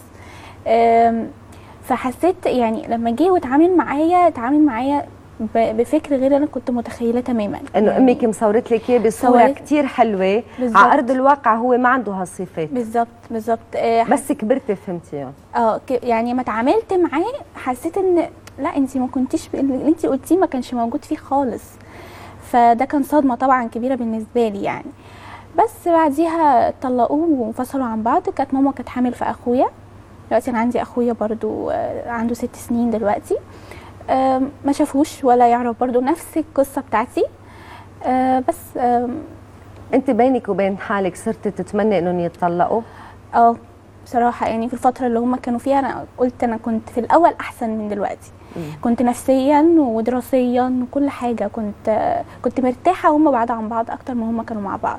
آم، فحسيت يعني لما جه واتعامل معايا اتعامل معايا ب- بفكر غير انا كنت متخيله تماما انه يعني امك مصورت لك اياه بصوره صورت- كثير حلوه بالظبط. على ارض الواقع هو ما عنده هالصفات بالظبط بالظبط آه، بس كبرتي فهمتيهم اه ك- يعني ما اتعاملت معاه حسيت ان لا انت ما كنتيش اللي انت قلتيه ما كانش موجود فيه خالص فده كان صدمه طبعا كبيره بالنسبه لي يعني بس بعديها اتطلقوا وانفصلوا عن بعض كانت ماما كانت حامل في اخويا دلوقتي انا عندي اخويا برضو آه، عنده ست سنين دلوقتي آم، ما شافوش ولا يعرف برضو نفس القصه بتاعتي آه، بس آم، انت بينك وبين حالك صرتي تتمنى انهم يتطلقوا اه بصراحة يعني في الفترة اللي هم كانوا فيها أنا قلت أنا كنت في الأول أحسن من دلوقتي كنت نفسيا ودراسيا وكل حاجة كنت كنت مرتاحة وهم بعاد عن بعض أكتر ما هم كانوا مع بعض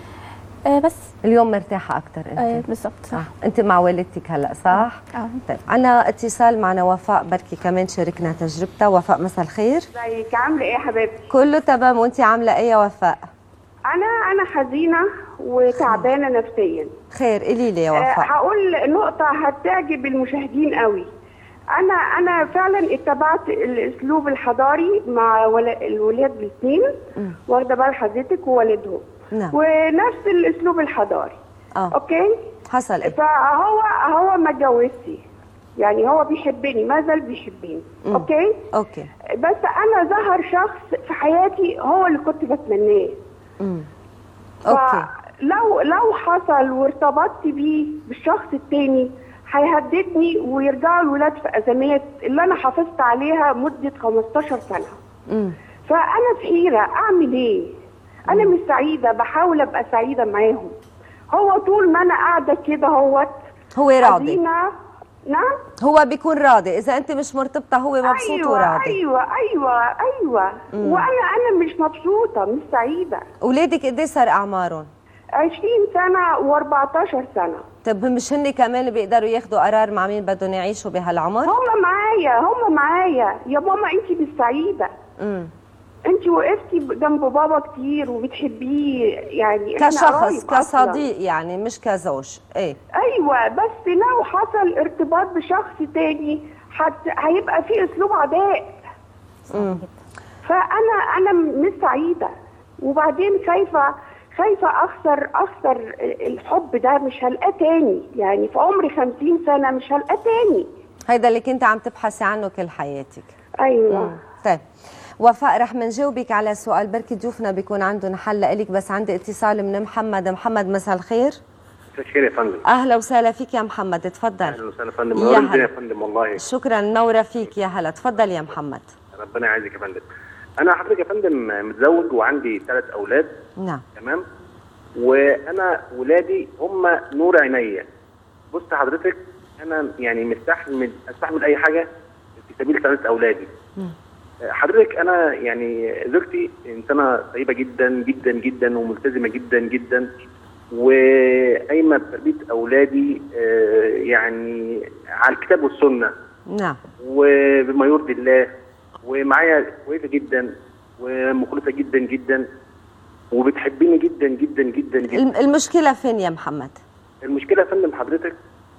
آه بس اليوم مرتاحه اكثر انت آه بالظبط صح آه. انت مع والدتك هلا صح اه طيب عنا اتصال معنا وفاء بركي كمان شاركنا تجربتها وفاء مساء الخير ازيك عامله ايه يا حبيبتي كله تمام وانت عامله ايه يا وفاء انا انا حزينه وتعبانه نفسيا خير قولي لي يا آه، وفاء هقول نقطه هتعجب المشاهدين قوي انا انا فعلا اتبعت الاسلوب الحضاري مع ولا- الولاد الاثنين مم. واخده بال حضرتك ووالدهم نعم ونفس الاسلوب الحضاري اه اوكي حصل ايه فهو هو ما اتجوزش يعني هو بيحبني ما زال بيحبني مم. اوكي اوكي بس انا ظهر شخص في حياتي هو اللي كنت بتمناه امم اوكي لو لو حصل وارتبطت بيه بالشخص التاني هيهددني ويرجعوا الولاد في ازمات اللي انا حافظت عليها مده 15 سنه امم فانا في حيره اعمل ايه انا مش سعيده بحاول ابقى سعيده معاهم هو طول ما انا قاعده كده هوت هو راضي حزينة. نعم هو بيكون راضي اذا انت مش مرتبطه هو مبسوط ايوه وراضي ايوه ايوه ايوه مم. وانا انا مش مبسوطه مش سعيده اولادك قد ايه صار اعمارهم 20 سنه و14 سنه طب مش هن كمان بيقدروا ياخذوا قرار مع مين بدهم يعيشوا بهالعمر هم معايا هم معايا يا ماما انت مش سعيده امم انت وقفتي جنب بابا كتير وبتحبيه يعني احنا كشخص قرايب أصلاً. كصديق يعني مش كزوج ايه ايوه بس لو حصل ارتباط بشخص تاني حت... هيبقى في اسلوب عداء امم فانا انا مش سعيده وبعدين خايفه خايفه اخسر اخسر الحب ده مش هلقاه تاني يعني في عمري 50 سنه مش هلقاه تاني هيدا اللي كنت عم تبحثي عنه كل حياتك ايوه مم. طيب وفاء رح منجاوبك على سؤال بركي ضيوفنا بيكون عندهم حل لك بس عندي اتصال من محمد محمد مساء الخير مساء الخير يا فندم اهلا وسهلا فيك يا محمد تفضل اهلا وسهلا يا فندم يا منور الدنيا هلا. يا فندم والله شكرا منورة فيك يا هلا تفضل يا محمد ربنا يعزك يا فندم انا حضرتك يا فندم متزوج وعندي ثلاث اولاد نعم تمام وانا ولادي هم نور عينيا بص حضرتك انا يعني مستحمل استحمل اي حاجه في سبيل سعاده اولادي حضرتك انا يعني زوجتي انسانه طيبه جدا جدا جدا وملتزمه جدا جدا وقايمه بتربيه اولادي آه، يعني على الكتاب والسنه نعم وبما يرضي الله ومعايا كويسه جدا ومخلصه جدا جدا وبتحبني جدا جدا جدا جدا الم- المشكلة فين يا محمد المشكله يا فندم حضرتك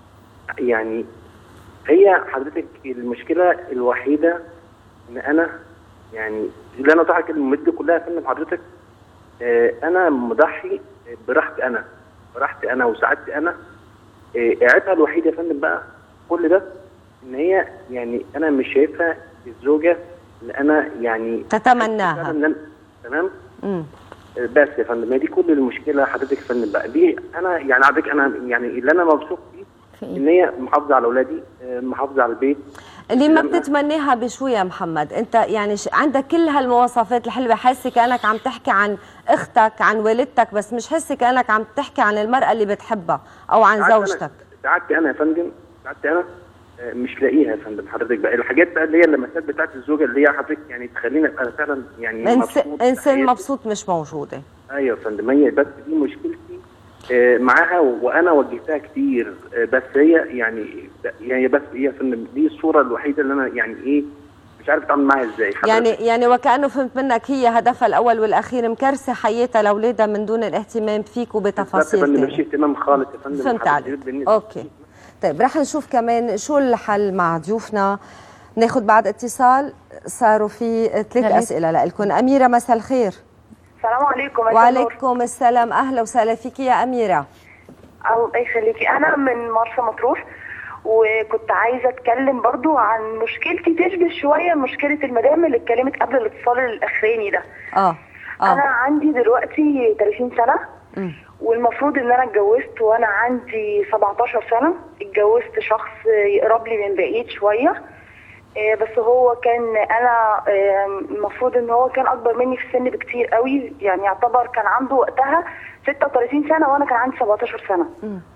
يعني هي حضرتك المشكله الوحيده ان انا يعني اللي انا صاحب المد كلها يا فندم حضرتك آه، انا مضحي براحتي انا براحتي انا وسعادتي انا آه، عيبها الوحيد يا فندم بقى كل ده ان هي يعني انا مش شايفها الزوجه اللي انا يعني تتمناها إن أنا- تمام مم. آه، بس يا فندم هي دي كل المشكله حضرتك يا فندم بقى دي انا يعني حضرتك انا يعني اللي انا مبسوط فيه ان هي محافظه على اولادي آه، محافظه على البيت اللي ما لما- بتتمناها بشو يا محمد انت يعني ش... عندك كل هالمواصفات الحلوه حاسه كانك عم تحكي عن اختك عن والدتك بس مش حاسه كانك عم تحكي عن المراه اللي بتحبها او عن ساعات أنا- زوجتك سعادتي انا يا فندم سعادتي انا آه، مش لاقيها يا فندم حضرتك بقى الحاجات بقى اللي هي اللمسات بتاعت الزوجه اللي هي حضرتك يعني تخليني ابقى فعلا يعني إنس... مبسوط انسان مبسوط مش موجوده ايوه يا فندم هي بس دي مشكلتي آه، معاها وانا وجهتها كتير آه، بس هي يعني يعني بس هي يا فندم دي الصوره الوحيده اللي انا يعني ايه مش عارف اتعامل معاها ازاي حضرتك. يعني يعني وكانه فهمت منك هي هدفها الاول والاخير مكرسه حياتها لاولادها من دون الاهتمام فيك بالظبط يا وبتفاصيل فندم تانية. مفيش اهتمام خالص يا فندم فهمت حضرتك عليك بالنسبة- اوكي طيب رح نشوف كمان شو الحل مع ضيوفنا ناخذ بعد اتصال صاروا في ثلاث هلا. اسئله لكم اميره مساء الخير السلام عليكم مساء النور. وعليكم السلام اهلا وسهلا فيك يا اميره الله يخليكي انا من مرسى مطروح وكنت عايزه اتكلم برضو عن مشكلتي تشبه شويه مشكله المدام اللي اتكلمت قبل الاتصال الاخراني ده اه انا اه عندي دلوقتي 30 سنه مم. والمفروض ان انا اتجوزت وانا عندي 17 سنه اتجوزت شخص يقرب لي من بعيد شويه آه، بس هو كان انا آه، المفروض ان هو كان اكبر مني في السن بكتير قوي يعني يعتبر كان عنده وقتها 36 سنه وانا كان عندي 17 سنه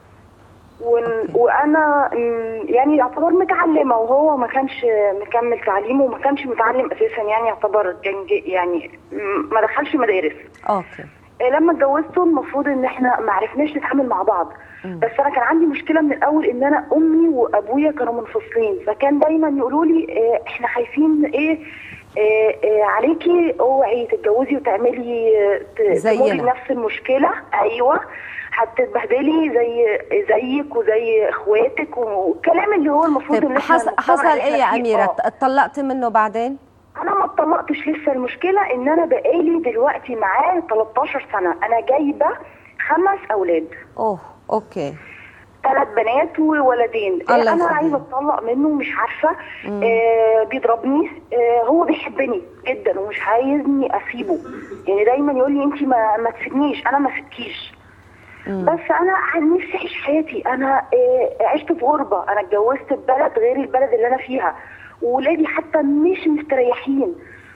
ون- وانا مم، يعني يعتبر متعلمه وهو ما كانش مكمل تعليمه وما كانش متعلم اساسا يعني يعتبر كان جي- يعني مم، ما دخلش مدارس اوكي آه، لما اتجوزته المفروض ان احنا ما عرفناش نتعامل مع بعض بس انا كان عندي مشكله من الاول ان انا امي وابويا كانوا منفصلين فكان دايما يقولوا لي آه، احنا خايفين ايه آه، آه، عليكي اوعي تتجوزي وتعملي آه، ت- زينا. تمري بنفس المشكله ايوه هتتبهدلي زي زيك وزي اخواتك والكلام اللي هو المفروض طيب ان احنا حصل, المجتمع حصل اللي ايه يا إحنا فيه. اميره آه. اتطلقتي منه بعدين انا ما اتطلقتش لسه المشكله ان انا بقالي دلوقتي معاه 13 سنه انا جايبه خمس اولاد اوه اوكي ثلاث بنات وولدين الله آه، انا يخليك. عايزه اتطلق منه مش عارفه مم. آه بيضربني آه هو بيحبني جدا ومش عايزني اسيبه يعني دايما يقول لي انت ما, ما تسيبنيش انا ما سبتكيش بس انا عن نفسي اعيش حياتي انا آه عشت في غربه انا اتجوزت في بلد غير البلد اللي انا فيها وولادي حتى مش مستريحين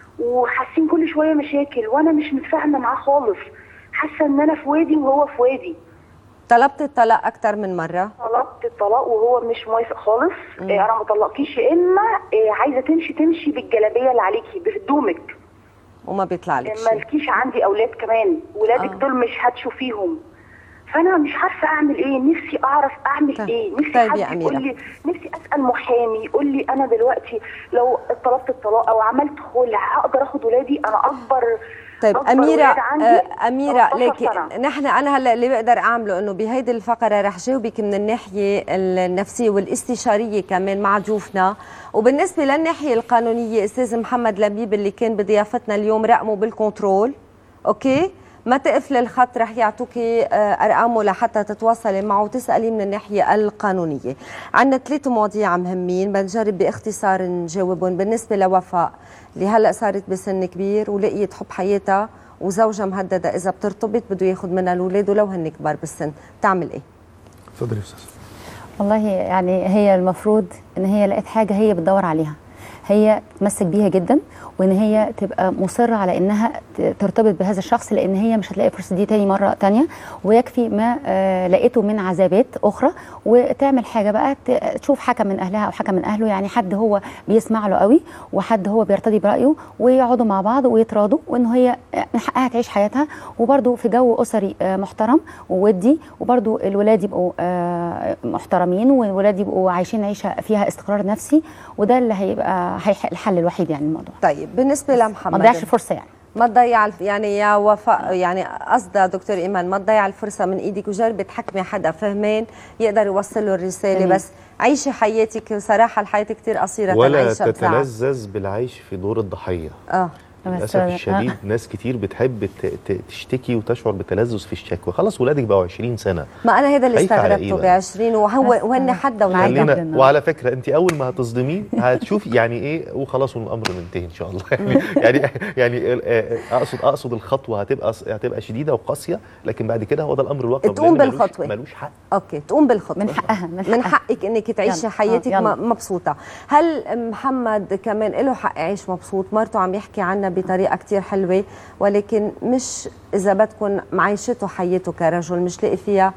وحاسين كل شويه مشاكل وانا مش متفاهمه معاه خالص حاسه ان انا في وادي وهو في وادي طلبت الطلاق اكثر من مره طلبت الطلاق وهو مش موافق خالص مم. إيه انا ما طلقكيش يا اما إيه عايزه تمشي تمشي بالجلابيه اللي عليكي بهدومك وما بيطلع لك إيه شيء مالكيش عندي اولاد كمان ولادك آه. دول مش هتشوفيهم فانا مش عارفه اعمل ايه نفسي اعرف اعمل طيب. ايه نفسي طيب حد يا أميرة. يقول لي نفسي اسال محامي يقول لي انا دلوقتي لو طلبت الطلاق او عملت خلع هقدر اخد ولادي انا اكبر طيب أكبر أميرة ولاد عندي آه، أميرة 13 ليكي سنة. نحن أنا هلا اللي بقدر أعمله إنه بهيدي الفقرة رح جاوبك من الناحية النفسية والاستشارية كمان مع ضيوفنا وبالنسبة للناحية القانونية أستاذ محمد لبيب اللي كان بضيافتنا اليوم رقمه بالكنترول أوكي ما تقفل الخط رح يعطوكي آه، ارقامه لحتى تتواصلي معه وتسالي من الناحيه القانونيه. عندنا ثلاث مواضيع مهمين بنجرب باختصار نجاوبهم بالنسبه لوفاء اللي هلا صارت بسن كبير ولقيت حب حياتها وزوجها مهدده اذا بترتبط بده ياخذ منها الاولاد ولو هن كبار بالسن، بتعمل ايه؟ اتفضلي يا استاذ والله يعني هي المفروض ان هي لقت حاجه هي بتدور عليها هي تمسك بيها جدا وان هي تبقى مصره على انها ت- ترتبط بهذا الشخص لان هي مش هتلاقي الفرصه دي تاني مره تانية ويكفي ما آه، لقيته من عذابات اخرى وتعمل حاجه بقى ت- تشوف حكم من اهلها او حكم من اهله يعني حد هو بيسمع له قوي وحد هو بيرتضي برايه ويقعدوا مع بعض ويتراضوا وان هي من حقها تعيش حياتها وبرده في جو اسري آه، محترم وودي وبرده الولاد يبقوا آه، محترمين والولاد يبقوا عايشين عيشه فيها استقرار نفسي وده اللي هيبقى هيح- الحل الوحيد يعني الموضوع طيب بالنسبه لمحمد ما تضيعش الفرصه يعني ما تضيع الف- يعني يا وفاء يعني قصدها دكتور ايمان ما تضيع الفرصه من ايدك وجربي تحكمي حدا فهمان يقدر يوصل له الرساله تمام. بس عيشي حياتك صراحه الحياه كتير قصيره ولا تنعيشها بسرعه تتلذذ بالعيش في دور الضحيه اه للاسف الشديد ناس كتير بتحب ت- ت- تشتكي وتشعر بتلذذ في الشكوى خلاص ولادك بقوا 20 سنه ما انا هذا اللي خايفة على استغربته إيه ب بقى؟ 20 وهو وهن حدا خلينا ولادنا وعلى فكره انت اول ما هتصدميه هتشوفي يعني ايه وخلاص والامر منتهي ان شاء الله يعني يعني يعني آه، اقصد اقصد الخطوه هتبقى هتبقى شديده وقاسيه لكن بعد كده هو ده الامر الواقع تقوم لأن ملوش- بالخطوه ملوش حق اوكي تقوم بالخطوه من حقها من, من حقك انك تعيشي يلا. حياتك آه، يلا. م- مبسوطه هل محمد كمان له حق يعيش مبسوط مرته عم يحكي عنها بطريقه كتير حلوه ولكن مش اذا بدكم معيشته حياته كرجل مش لاقي فيها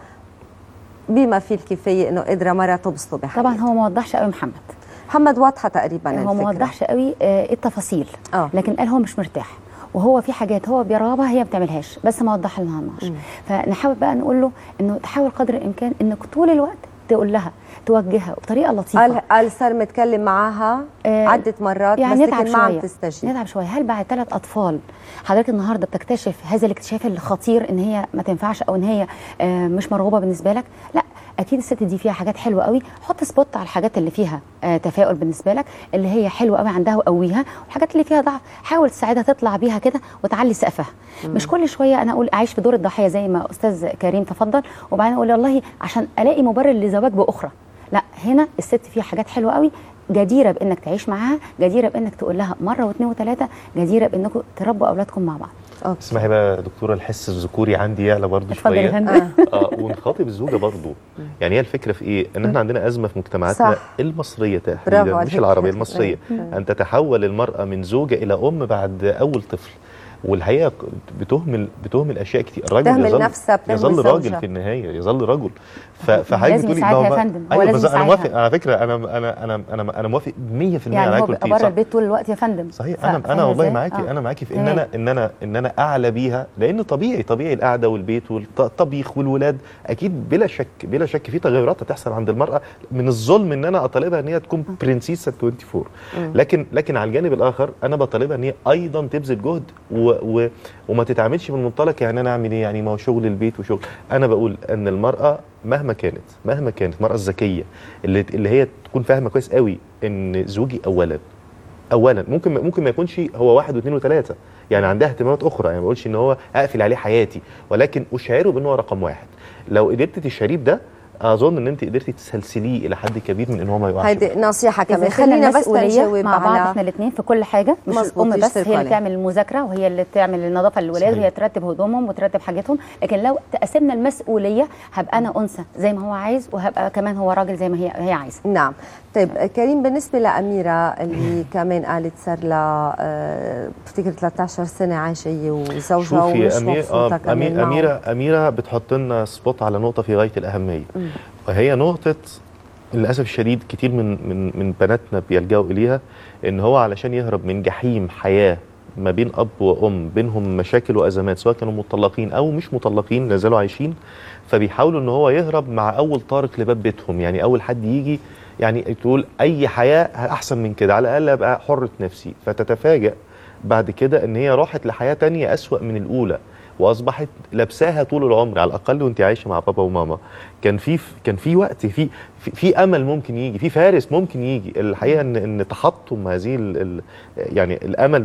بما فيه الكفايه انه قادره مره تبسطه بحياته طبعا هو ما وضحش قوي محمد محمد واضحه تقريبا هو ما الفكرة. وضحش قوي آه، ايه التفاصيل آه. لكن قال هو مش مرتاح وهو في حاجات هو بيرغبها هي ما بتعملهاش بس ما وضح لنا النقش فنحاول بقى نقول له انه تحاول قدر الامكان انك طول الوقت تقول لها توجهها بطريقه لطيفه قال قال صار متكلم معاها آه، عده مرات يعني بس نتعب لكن ما عم شوية. تستجيب نتعب شويه هل بعد ثلاث اطفال حضرتك النهارده بتكتشف هذا الاكتشاف الخطير ان هي ما تنفعش او ان هي آه، مش مرغوبه بالنسبه لك لا اكيد الست دي فيها حاجات حلوه قوي حط سبوت على الحاجات اللي فيها آه، تفاؤل بالنسبه لك اللي هي حلوه قوي عندها وقويها والحاجات اللي فيها ضعف حاول تساعدها تطلع بيها كده وتعلي سقفها مم. مش كل شويه انا اقول اعيش في دور الضحيه زي ما استاذ كريم تفضل وبعدين اقول والله عشان الاقي مبرر لزواج باخرى لا هنا الست فيها حاجات حلوه قوي جديره بانك تعيش معاها جديره بانك تقول لها مره واثنين وثلاثه جديره بانكم تربوا اولادكم مع بعض اسمعي بقى يا دكتوره الحس الذكوري عندي يعلى برضه اتفضل شويه يا فندم. اه ونخاطب الزوجه برضه يعني هي الفكره في ايه؟ ان احنا عندنا ازمه في مجتمعاتنا صح. المصريه برافو تحديدا عليك. مش العربيه المصريه مم. ان تتحول المراه من زوجه الى ام بعد اول طفل والحقيقه بتهمل بتهمل اشياء كتير الراجل بتهمل يظل نفسها، بتهمل يظل زوجها. راجل في النهايه يظل رجل ف- فحضرتك لازم بتقولي يساعدها ما يا هو- فندم. هو ايوه لازم بس انا يساعدها. موافق على فكره انا انا انا انا انا انا, أنا 100% على يعني هو اللي بيبقى قلتيه، بره صح؟ البيت طول الوقت يا فندم صحيح ف- انا انا فاهمة والله إزاي؟ معاكي آه. انا معاكي في ان تمام. انا ان انا ان انا اعلى بيها لان طبيعي طبيعي القعده والبيت والطبيخ والولاد اكيد بلا شك بلا شك في تغيرات هتحصل عند المراه من الظلم ان انا اطالبها ان هي تكون برنسيسه 24 مم. لكن لكن على الجانب الاخر انا بطالبها ان هي ايضا تبذل جهد و و وما تتعاملش من منطلق يعني انا اعمل ايه يعني ما هو شغل البيت وشغل انا بقول ان المراه مهما كانت مهما كانت المراه الذكيه اللي اللي هي تكون فاهمه كويس قوي ان زوجي اولا اولا ممكن ممكن ما يكونش هو واحد واثنين وثلاثه يعني عندها اهتمامات اخرى يعني ما بقولش ان هو اقفل عليه حياتي ولكن اشعره بان هو رقم واحد لو قدرت تشعريه بده اظن ان انت قدرتي تسلسليه الى حد كبير من ان هو ما يقعش هيدي نصيحه كمان إذا خلينا كنا بس مسؤولية نجاوب مع بعض على احنا الاثنين في كل حاجه مش مظبوط، الام بس يشتركوا هي اللي عليها. تعمل المذاكره وهي اللي تعمل النظافه للولاد صحيح. وهي ترتب هدومهم وترتب حاجتهم لكن لو تقسمنا المسؤوليه هبقى انا انثى زي ما هو عايز وهبقى كمان هو راجل زي ما هي هي عايزه نعم طيب كريم بالنسبه لاميره اللي كمان قالت صار لها آه، بفتكر 13 سنه عايشه هي وزوجها ومش شوفي أمير مبسوطه آه كمان أمير معه. أميرة أميرة بتحط لنا سبوت على نقطة في غاية الأهمية مم. وهي نقطة للأسف الشديد كتير من من من بناتنا بيلجأوا إليها إن هو علشان يهرب من جحيم حياة ما بين أب وأم بينهم مشاكل وأزمات سواء كانوا مطلقين أو مش مطلقين لا زالوا عايشين فبيحاولوا إن هو يهرب مع أول طارق لباب بيتهم يعني أول حد يجي يعني تقول أي حياة أحسن من كده على الأقل أبقى حرة نفسي فتتفاجأ بعد كده ان هي راحت لحياه تانية اسوا من الاولى واصبحت لابساها طول العمر على الاقل وانت عايشه مع بابا وماما كان في كان في وقت في في, في امل ممكن يجي في فارس ممكن يجي الحقيقه ان ان تحطم هذه ال ال يعني الامل ده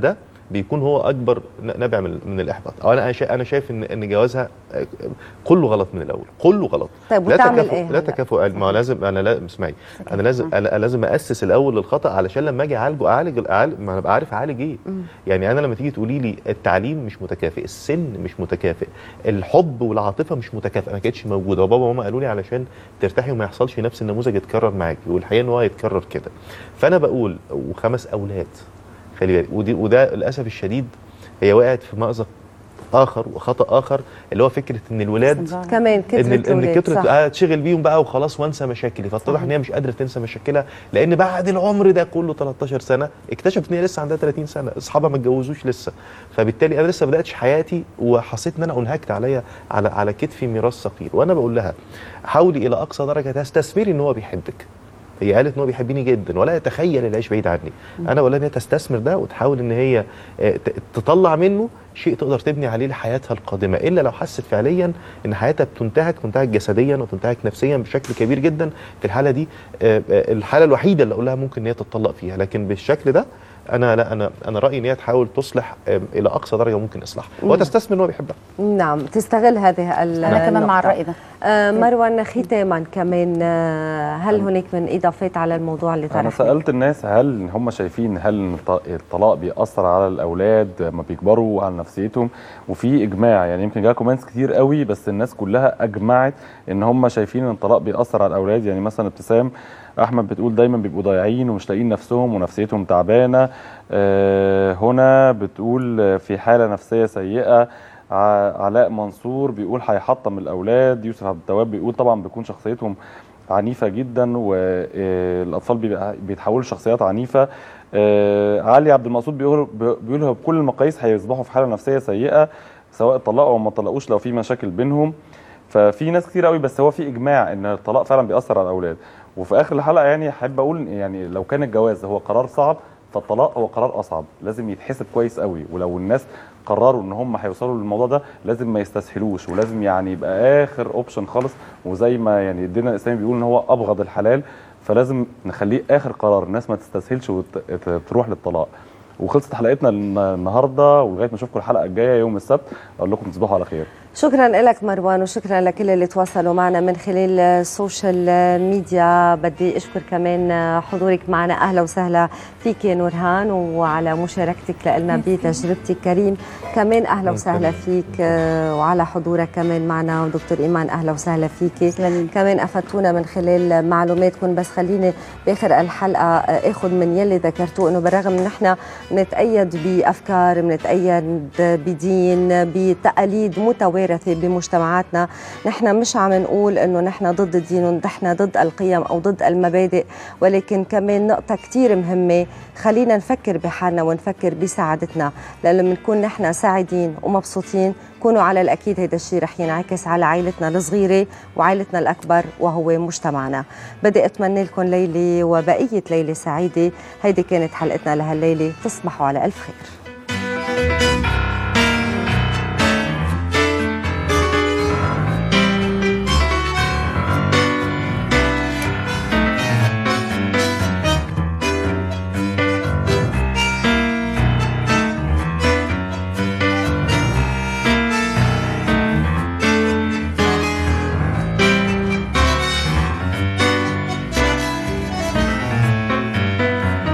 بيكون هو اكبر ن- نابع من من الاحباط او انا شا- انا شايف ان ان جوازها آه، كله غلط من الاول كله غلط طيب لا وتعمل تكافؤ- إيه لا هلأ؟ تكافؤ ما هو لازم انا لازم اسمعي انا لازم انا لازم اسس الاول للخطا علشان لما اجي اعالجه اعالج أعالج- ما انا ابقى عارف اعالج ايه يعني انا لما تيجي تقولي لي التعليم مش متكافئ السن مش متكافئ الحب والعاطفه مش متكافئه ما كانتش موجوده وبابا وماما قالوا لي علشان ترتاحي وما يحصلش نفس النموذج يتكرر معاكي والحقيقه ان هو هيتكرر كده فانا بقول وخمس اولاد خلي بالك ودي وده للاسف الشديد هي وقعت في مأزق اخر وخطا اخر اللي هو فكره ان الولاد كمان كترة ان ان الأولاد، كترة صح. آه تشغل بيهم بقى وخلاص وانسى مشاكلي فاتضح ان هي مش قادره تنسى مشاكلها لان بعد العمر ده كله 13 سنه اكتشفت ان هي لسه عندها 30 سنه اصحابها ما اتجوزوش لسه فبالتالي انا لسه ما بداتش حياتي وحسيت ان انا انهكت عليا على على كتفي ميراث ثقيل وانا بقول لها حاولي الى اقصى درجه تستثمري ان هو بيحبك هي قالت ان هو بيحبني جدا ولا يتخيل العيش بعيد عني انا بقول لها ان هي تستثمر ده وتحاول ان هي آه، ت- تطلع منه شيء تقدر تبني عليه لحياتها القادمه الا لو حست فعليا ان حياتها بتنتهك تنتهك جسديا وتنتهك نفسيا بشكل كبير جدا في الحاله دي آه، آه، الحاله الوحيده اللي اقول لها ممكن ان هي تتطلق فيها لكن بالشكل ده انا لا انا انا رايي ان هي تحاول تصلح آه، الى اقصى درجه ممكن اصلاحها مم. وتستثمر ان هو بيحبها نعم تستغل هذه ال- أنا كمان مع النقطة. الرأي ده. آه مروان ختاما كمان آه هل هناك من اضافات على الموضوع اللي انا طرحناه؟ سالت الناس هل هم شايفين هل إن الط- الطلاق بيأثر على الاولاد لما بيكبروا وعلى نفسيتهم وفي اجماع يعني يمكن جاء كومنتس كتير قوي بس الناس كلها اجمعت ان هم شايفين ان الطلاق بيأثر على الاولاد يعني مثلا ابتسام احمد بتقول دايما بيبقوا ضايعين ومش لاقيين نفسهم ونفسيتهم تعبانه آه هنا بتقول آه، في حاله نفسيه سيئه ع- علاء منصور بيقول هيحطم الاولاد يوسف عبد التواب بيقول طبعا بيكون شخصيتهم عنيفه جدا والاطفال بيتحولوا لشخصيات عنيفه آه، علي عبد المقصود بيقول بيقول هو بكل المقاييس هيصبحوا في حاله نفسيه سيئه سواء طلقوا او ما طلقوش لو في مشاكل بينهم ففي ناس كتير قوي بس هو في اجماع ان الطلاق فعلا بيأثر على الاولاد وفي اخر الحلقه يعني احب اقول يعني لو كان الجواز هو قرار صعب فالطلاق هو قرار اصعب لازم يتحسب كويس قوي ولو الناس قرروا ان هم هيوصلوا للموضوع ده لازم ما يستسهلوش ولازم يعني يبقى اخر اوبشن خالص وزي ما يعني الدين الاسلامي بيقول ان هو ابغض الحلال فلازم نخليه اخر قرار الناس ما تستسهلش وتروح للطلاق وخلصت حلقتنا النهارده ولغايه ما اشوفكم الحلقه الجايه يوم السبت اقول لكم تصبحوا على خير شكرا لك مروان وشكرا لكل اللي تواصلوا معنا من خلال السوشيال ميديا بدي اشكر كمان حضورك معنا اهلا وسهلا فيك يا نورهان وعلى مشاركتك لنا بتجربتك كريم كمان اهلا وسهلا فيك وعلى حضورك كمان معنا ودكتور ايمان اهلا وسهلا فيك كمان افدتونا من خلال معلوماتكم بس خليني باخر الحلقه اخذ من يلي ذكرتوه انه بالرغم ان نحن بنتأيد بافكار بنتأيد بدين بتقاليد متوارثه بمجتمعاتنا نحن مش عم نقول انه نحن ضد الدين ونحن ضد القيم او ضد المبادئ ولكن كمان نقطه كثير مهمه خلينا نفكر بحالنا ونفكر بسعادتنا لانه بنكون نحن سعيدين ومبسوطين كونوا على الاكيد هذا الشيء رح ينعكس على عائلتنا الصغيره وعائلتنا الاكبر وهو مجتمعنا بدي اتمنى لكم ليله وبقيه ليله سعيده هيدي كانت حلقتنا لهالليله تصبحوا على الف خير